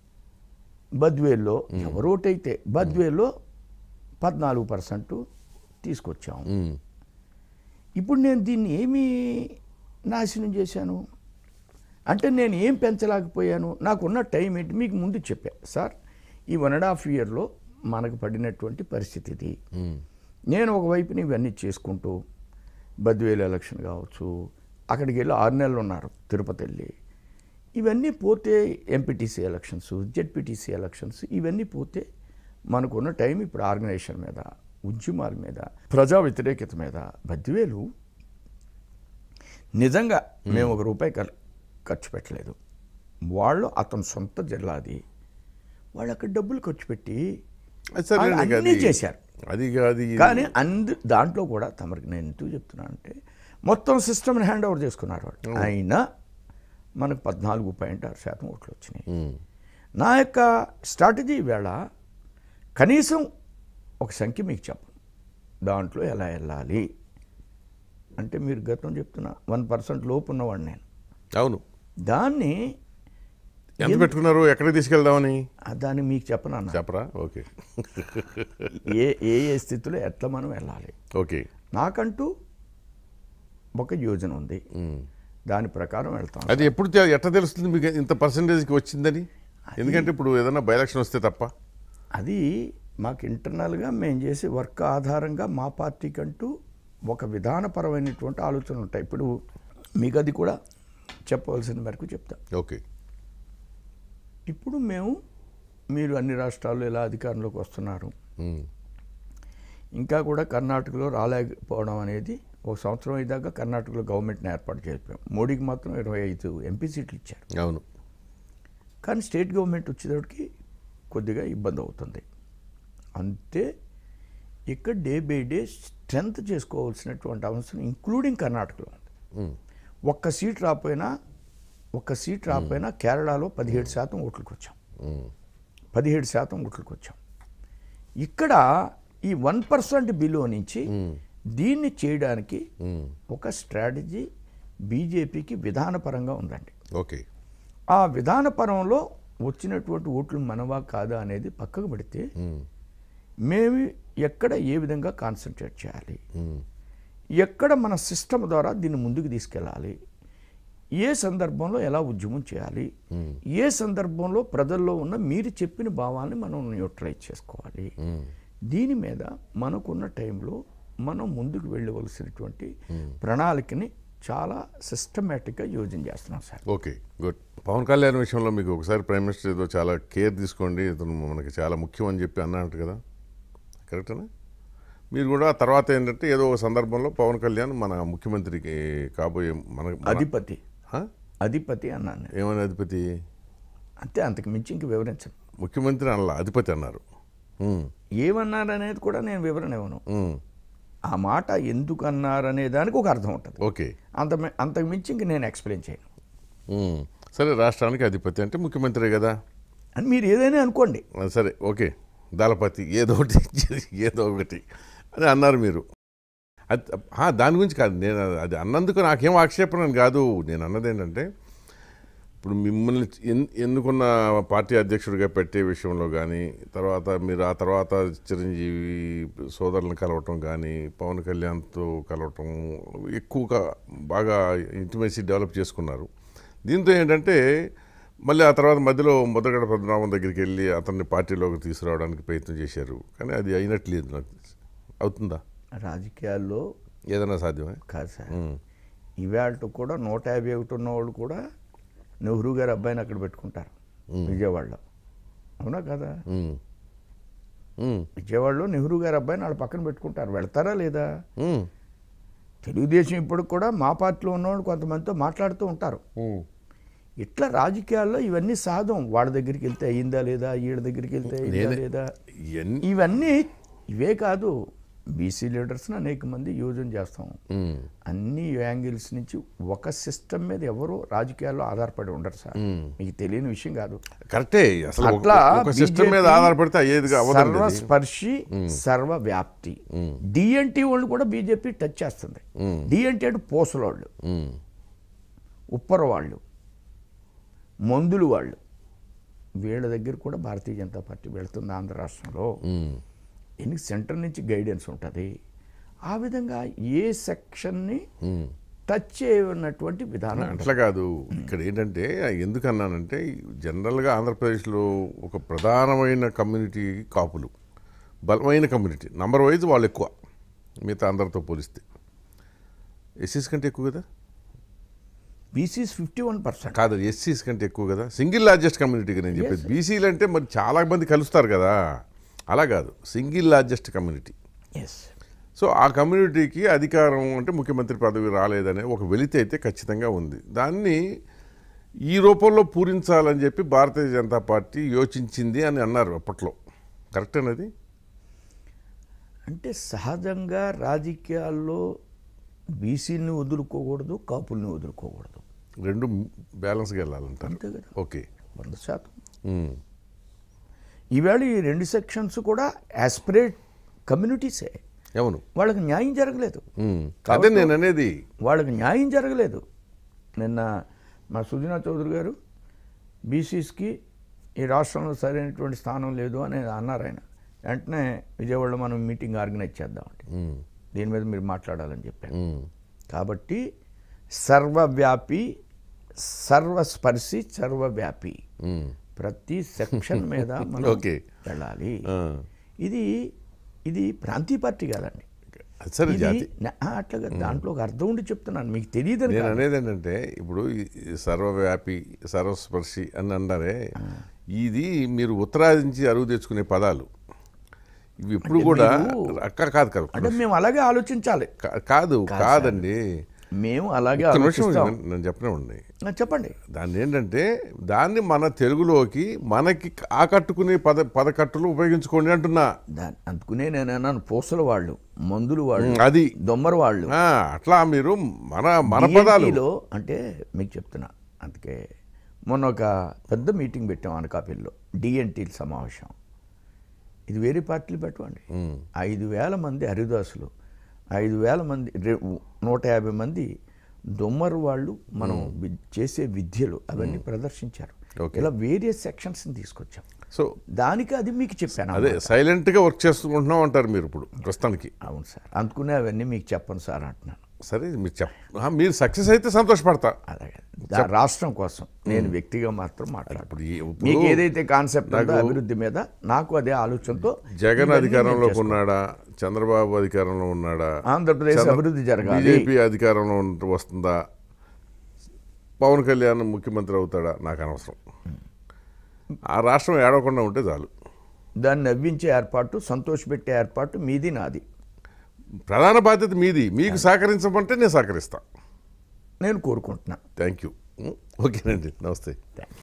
బద్వేల్లో ఎవరోటైతే బద్వేల్లో పద్నాలుగు పర్సెంట్ తీసుకొచ్చాము ఉమ్. ఇప్పుడు నేను దీన్ని ఏమి నాశనం చేశాను అంటే నేను ఏం పెంచలేకపోయాను నాకున్న టైం ఏంటి మీకు ముందు చెప్పా సార్ ఈ వన్ అండ్ హాఫ్ ఇయర్లో మనకు పడినటువంటి పరిస్థితి ఇది ఉమ్. నేను ఒకవైపున ఇవన్నీ చేసుకుంటూ బద్వేలు ఎలక్షన్ కావచ్చు అక్కడికి వెళ్ళి ఆరు నెలలు ఉన్నారు తిరుపతి వెళ్ళి ఇవన్నీ పోతే ఎంపీటీసీ ఎలక్షన్స్ జెడ్పీటీసీ ఎలక్షన్స్ ఇవన్నీ పోతే మనకున్న టైం ఇప్పుడు ఆర్గనైజేషన్ మీద ఉద్యమాల మీద ప్రజా వ్యతిరేకత మీద బద్వేలు నిజంగా మేము ఒక రూపాయి ఖర్- ఖర్చు పెట్టలేదు వాళ్ళు అతని సొంత జిల్లాది వాళ్ళు అక్కడ డబ్బులు ఖర్చు పెట్టి అది సరే వాళ్ళు నీకు అన్నీ అది- చేశారు. అది కాదు కానీ అందు దాంట్లో కూడా తమరికి నేను ఎందుకు చెప్తున్నా అంటే మొత్తం సిస్టమ్ని హ్యాండ్ ఓవర్ చేసుకున్నారు వాళ్ళు అయినా మనకు పద్నాలుగు పాయింట్ ఆరు శాతం ఓట్లు వచ్చినాయి నా యొక్క స్ట్రాటజీ వేళ కనీసం ఒక సంఖ్య మీకు చెప్పను దాంట్లో ఎలా వెళ్ళాలి అంటే మీరు గతం చెప్తున్నా వన్ పర్సెంట్ లోపు ఉన్నవాడు నేను అవును దాన్ని ఎంత పెట్టుకున్నారు ఎక్కడికి తీసుకెళ్దామని ఆ దాన్ని మీకు చెప్పను అన్న చెప్పరా ఓకే ఏ ఏ ఏ స్థితిలో ఎట్లా మనం వెళ్ళాలి ఓకే నాకంటూ ఒక యోజన ఉంది దాని ప్రకారం వెళ్తాం అది ఎప్పుడు తె- ఎట్లా తెలుస్తుంది మీకు ఇంత పర్సంటేజ్కి వచ్చిందని ఎందుకంటే ఇప్పుడు ఏదైనా బై ఎలక్షన్ వస్తే తప్ప అది మాకు ఇంటర్నల్గా మేము చేసే వర్క్ ఆధారంగా మా పార్టీకంటూ ఒక విధానపరమైనటువంటి ఆలోచనలు ఉంటాయి ఇప్పుడు మీకు అది కూడా చెప్పవలసిన మేరకు చెప్తా ఓకే ఇప్పుడు మేము మీరు అన్ని రాష్ట్రాల్లో ఎలా అధికారంలోకి వస్తున్నారు ఉమ్. ఇంకా కూడా కర్ణాటకలో రాలేకపోవడం అనేది ఒక సంవత్సరం అయ్యాక కర్ణాటకలో గవర్నమెంట్ని ఏర్పాటు చేసిపోయాం మోడీకి మాత్రం ఇరవై ఐదు ఎంపీ సీట్లు ఇచ్చారు అవును కానీ స్టేట్ గవర్నమెంట్ వచ్చేటప్పటికి కొద్దిగా ఇబ్బంది అవుతుంది అంతే ఇక్కడ డే బై డే స్ట్రెంత్ చేసుకోవాల్సినటువంటి అవసరం ఇంక్లూడింగ్ కర్ణాటకలో ఉంది ఉమ్. ఒక్క సీట్ రాకపోయినా ఒక్క సీట్ రాకపోయినా కేరళలో పదిహేడు శాతం ఓట్లకు వచ్చాం ఉమ్. పదిహేడు శాతం ఓట్లకు వచ్చాం ఇక్కడ ఈ వన్ పర్సెంట్ బిలో నుంచి దీన్ని చేయడానికి ఉమ్. ఒక స్ట్రాటజీ బీజేపీకి విధానపరంగా ఉందండి ఓకే ఆ విధానపరంలో వచ్చినటువంటి ఓట్లు మనవా కాదా అనేది పక్కకు పెడితే ఉమ్. మేము ఎక్కడ ఏ విధంగా కాన్సన్ట్రేట్ చేయాలి ఉమ్. ఎక్కడ మన సిస్టమ్ ద్వారా దీన్ని ముందుకు తీసుకెళ్ళాలి ఏ సందర్భంలో ఎలా ఉద్యమం చేయాలి ఏ సందర్భంలో ప్రజల్లో ఉన్న మీరు చెప్పిన భావాన్ని మనం న్యూట్రలైజ్ చేసుకోవాలి దీని మీద మనకున్న టైంలో మనం ముందుకు వెళ్ళవలసినటువంటి ప్రణాళికని చాలా సిస్టమేటిక్గా యోజన చేస్తున్నాం sir okay good Pawan Kalyan విషయంలో మీకు ఒకసారి ప్రైమ్ మినిస్టర్ ఏదో చాలా కేర్ తీసుకోండి ఇతను మనకి చాలా ముఖ్యం అని చెప్పి అన్నట్టు కదా కరెక్టేనా మీరు కూడా తర్వాత ఏంటంటే ఏదో ఒక సందర్భంలో పవన్ కళ్యాణ్ మన ముఖ్యమంత్రికి కాబోయే మన మన- అధిపతి హ? అధిపతి అన్నాను నేను. ఏమని అధిపతి అంతే అంతకు మించి ఇంక వివరించను ముఖ్యమంత్రి అనలా అధిపతి అన్నారు ఉమ్, ఏమన్నారనేది కూడా నేను వివరణ ఇవ్వను ఉమ్, ఆ మాట ఎందుకు అన్నారనే దానికి ఒక అర్థం ఉంటుంది ఓకే అంత మి- అంతకు మించి ఇంక నేను ఎక్స్ప్లెయిన్ చేయను ఉమ్, సరే రాష్ట్రానికి అధిపతి అంటే ముఖ్యమంత్రి కదా అని మీరు ఏదైనా అనుకోండి ఆ, సరే ఓకే దళపతి ఏదో ఒకటి ఏదో ఒకటి అని అన్నారు మీరు అది ఆ, దాని గురించి కాదు నేను అది అన్నందుకు నాకేం ఆక్షేపణ అని కాదు నేను అన్నది ఏంటంటే ఇప్పుడు మిమ్మల్ని ఎన్- ఎన్నుకున్న పార్టీ అధ్యక్షుడిగా పెట్టే విషయంలో కానీ తర్వాత మీరు ఆ తర్వాత చిరంజీవి సోదరులను కలవటం కానీ పవన్ కళ్యాణ్తో కలవటం ఎక్కువగా బాగా ఇంటిమేసీ డెవలప్ చేసుకున్నారు దీంతో ఏంటంటే మళ్ళీ ఆ తర్వాత మధ్యలో ముద్రగడ పద్మనాభం దగ్గరికి వెళ్ళి అతన్ని పార్టీలోకి తీసుకురావడానికి ప్రయత్నం చేశారు కానీ అది అయినట్లేదు నాకు తెలిసి. అవుతుందా రాజకీయాల్లో ఏదైనా సాధ్యమే కాదు సార్ ఉమ్. ఇవాళ కూడా నూట యాభై ఒకటి ఉన్నవాళ్ళు కూడా నెహ్రూ గారి అబ్బాయిని అక్కడ పెట్టుకుంటారు విజయవాడలో అవునా కదా ఉమ్. ఉమ్. విజయవాడలో నెహ్రూ గారి అబ్బాయిని వాళ్ళ పక్కన పెట్టుకుంటారు వెళ్తారా లేదా ఉమ్. తెలుగుదేశం ఇప్పుడు కూడా మా పార్టీలో ఉన్నవాళ్ళు కొంతమందితో మాట్లాడుతూ ఉంటారు ఉమ్. ఇట్లా రాజకీయాల్లో ఇవన్నీ సాధం వాళ్ళ దగ్గరికి వెళ్తే అయ్యిందా లేదా వీళ్ళ దగ్గరికి వెళ్తే అయ్యిందా నేనే- లేదా ఎన్ని ఇవన్నీ ఇవే కాదు బీసీ లీడర్స్ని అనేక మంది యోజన చేస్తాం ఉమ్. అన్ని యాంగిల్స్ నుంచి ఒక సిస్టమ్ మీద ఎవరు రాజకీయాల్లో ఆధారపడి ఉండరు సార్ మీకు తెలియని విషయం కాదు కరెక్టే అసలు ఒక- అట్లా ఒక సిస్టమ్ మీద BJP ఆధారపడితే అయ్యేది అవ్వదండి అది. సర్వస్పర్శి సర్వవ్యాప్తి డిఎన్టీ వాళ్ళు కూడా బీజేపీ టచ్ చేస్తుంది డిఎన్టీ అంటే పోసలోళ్ళు ఉమ్. ఉప్పర వాళ్ళు మందులు వాళ్ళు వీళ్ళ దగ్గర కూడా భారతీయ జనతా పార్టీ వెళ్తుంది ఆంధ్ర రాష్ట్రంలో ఉమ్. దీనికి సెంటర్ నుంచి గైడెన్స్ ఉంటుంది ఆ విధంగా ఏ సెక్షన్ని ఉమ్. టచ్ చేయనటువంటి విధానం ఉంటుంది. అట్లా కాదు ఇక్కడ ఏంటంటే ఎందుకు అన్నానంటే జనరల్గా ఆంధ్రప్రదేశ్లో ఒక ప్రధానమైన కమ్యూనిటీ కాపులు బలమైన కమ్యూనిటీ నంబర్ వైజ్ వాళ్ళు ఎక్కువ మిగతా అందరితో పోలిస్తే ఎస్సీస్ కంటే ఎక్కువ కదా బీసీస్ ఫిఫ్టీ వన్ పర్సెంట్ కాదు ఎస్సీస్ కంటే ఎక్కువ కదా సింగిల్ లార్జెస్ట్ కమ్యూనిటీగా నేను చెప్పేది బీసీలు అంటే మరి చాలా మంది కలుస్తారు కదా అలా కాదు single largest community yes so ఆ కమ్యూనిటీకి అధికారం అంటే ముఖ్యమంత్రి పదవి రాలేదనే ఒక వెలితి అయితే ఖచ్చితంగా ఉంది దాన్ని ఈ రూపంలో పూరించాలని చెప్పి భారతీయ జనతా పార్టీ యోచించింది అని అన్నారు అప్పట్లో కరెక్ట్ అనేది అంటే సహజంగా రాజకీయాల్లో బీసీని వదులుకోకూడదు కాపుల్ని వదులుకోకూడదు రెండు బ్యాలెన్స్గా వెళ్ళాలంటారు అంతే కదా ఓకే వంద శాతం ఉమ్. ఈవేళ ఈ రెండు సెక్షన్స్ కూడా యాస్పిరేట్ కమ్యూనిటీసే అవును వాళ్ళకి న్యాయం జరగలేదు ఉమ్. అదే నేను అనేది వాళ్ళకి న్యాయం జరగలేదు నిన్న మా సుజనా చౌదరి గారు బీసీస్కి ఈ రాష్ట్రంలో సరైనటువంటి స్థానం లేదు అని అన్నారు ఆయన వెంటనే విజయవాడలో మనం మీటింగ్ ఆర్గనైజ్ చేద్దామండి ఉమ్. దీని మీద మీరు మాట్లాడాలని చెప్పాను ఉమ్. కాబట్టి సర్వవ్యాపి సర్వస్పర్శి సర్వవ్యాపి ఉమ్. ప్రతి సెక్షన్ మీద మనం ఓకే. వెళ్ళాలి ఆ. ఇది ఇది ప్రాంతీయ పార్టీ కాదండి అది సరే ఇది జాతి నా- ఆ, అట్లాగా దాంట్లో ఒక అర్థం ఉండి చెప్తున్నాను మీకు తెలియదని నేను కాదు. అనేది ఏంటంటే ఇప్పుడు ఈ సర్వవ్యాపి సర్వస్పర్శి అని అన్నారే ఇది మీరు ఉత్తరాదించి అరువు తెచ్చుకునే పదాలు ఇవి ఇప్పుడు అంటే కూడా మీరు- అక్క కాదు కాదు అంటే మేము అలాగే ఆలోచించాలి కా- కాదు కాదండి మేము అలాగే ఒక్క నిమిషం ఆలోచిస్తాం నేను- నేను చెప్పనివ్వండి ఆ, చెప్పండి దాన్ని ఏంటంటే దాన్ని మన తెలుగులోకి మనకి ఆకట్టుకునే పద పదకట్టులు ఉపయోగించుకోండి అంటున్నా దాన్ని అందుకునే నేను అన్నాను పూసల వాళ్ళు మందులు వాళ్ళు ఉమ్, అది దొమ్మర వాళ్ళు ఆ, అట్లా మీరు మన మన పదాలు DNT లో అంటే మీకు చెప్తున్నా అందుకే మొన్న ఒక పెద్ద మీటింగ్ పెట్టాం అనకాపల్లిలో డిఎన్టీ సమావేశం ఇది వేరే పార్టీలు పెట్టవండి ఉమ్, ఐదు వేల మంది హరిదాసులు ఐదు వేల మంది రె- నూట యాభై మంది దొమ్మరు వాళ్ళు మనం వి- చేసే విద్యలు అవన్నీ ప్రదర్శించారు Okay. ఇలా వేరియస్ సెక్షన్స్ని తీసుకొచ్చాం సో దానికి అది మీకు చెప్పాను అదే సైలెంట్గా వర్క్ చేసుకుంటున్నాం అంటారు మీరు ఇప్పుడు ప్రస్తుతానికి అవును సార్ అందుకునే అవన్నీ మీకు చెప్పను సార్ అంటున్నాను సరే మీరు చెప్ ఆ, మీరు సక్సెస్ అయితే సంతోషపడతా అలాగే దా- రాష్ట్రం కోసం నేను వ్యక్తిగా మాత్రం మాట్లాడు ఇప్పుడు ఈ- ఇప్పుడు మీకు ఏదైతే కాన్సెప్ట్ ఉందో అభివృద్ధి మీద నాకు అదే ఆలోచనతో జగన్ ఇవన్నీ అధికారంలోకి నేను ఉన్నాడా చంద్రబాబు అధికారంలో ఉన్నాడా ఆంధ్రప్రదేశ్ చంద్ర- అభివృద్ధి జరగాలి బీజేపీ అధికారంలో ఉంట- వస్తుందా పవన్ కళ్యాణ్ ముఖ్యమంత్రి అవుతాడా నాకు అనవసరం ఆ రాష్ట్రం ఏడవకుండా ఉంటే చాలు దాన్ని నవ్వించే ఏర్పాటు సంతోషపెట్టే ఏర్పాటు మీది నాది ప్రధాన బాధ్యత మీది మీకు సహకరించమంటే నేను సహకరిస్తా నేను కోరుకుంటున్నా థ్యాంక్ యూ ఓకేనండి నమస్తే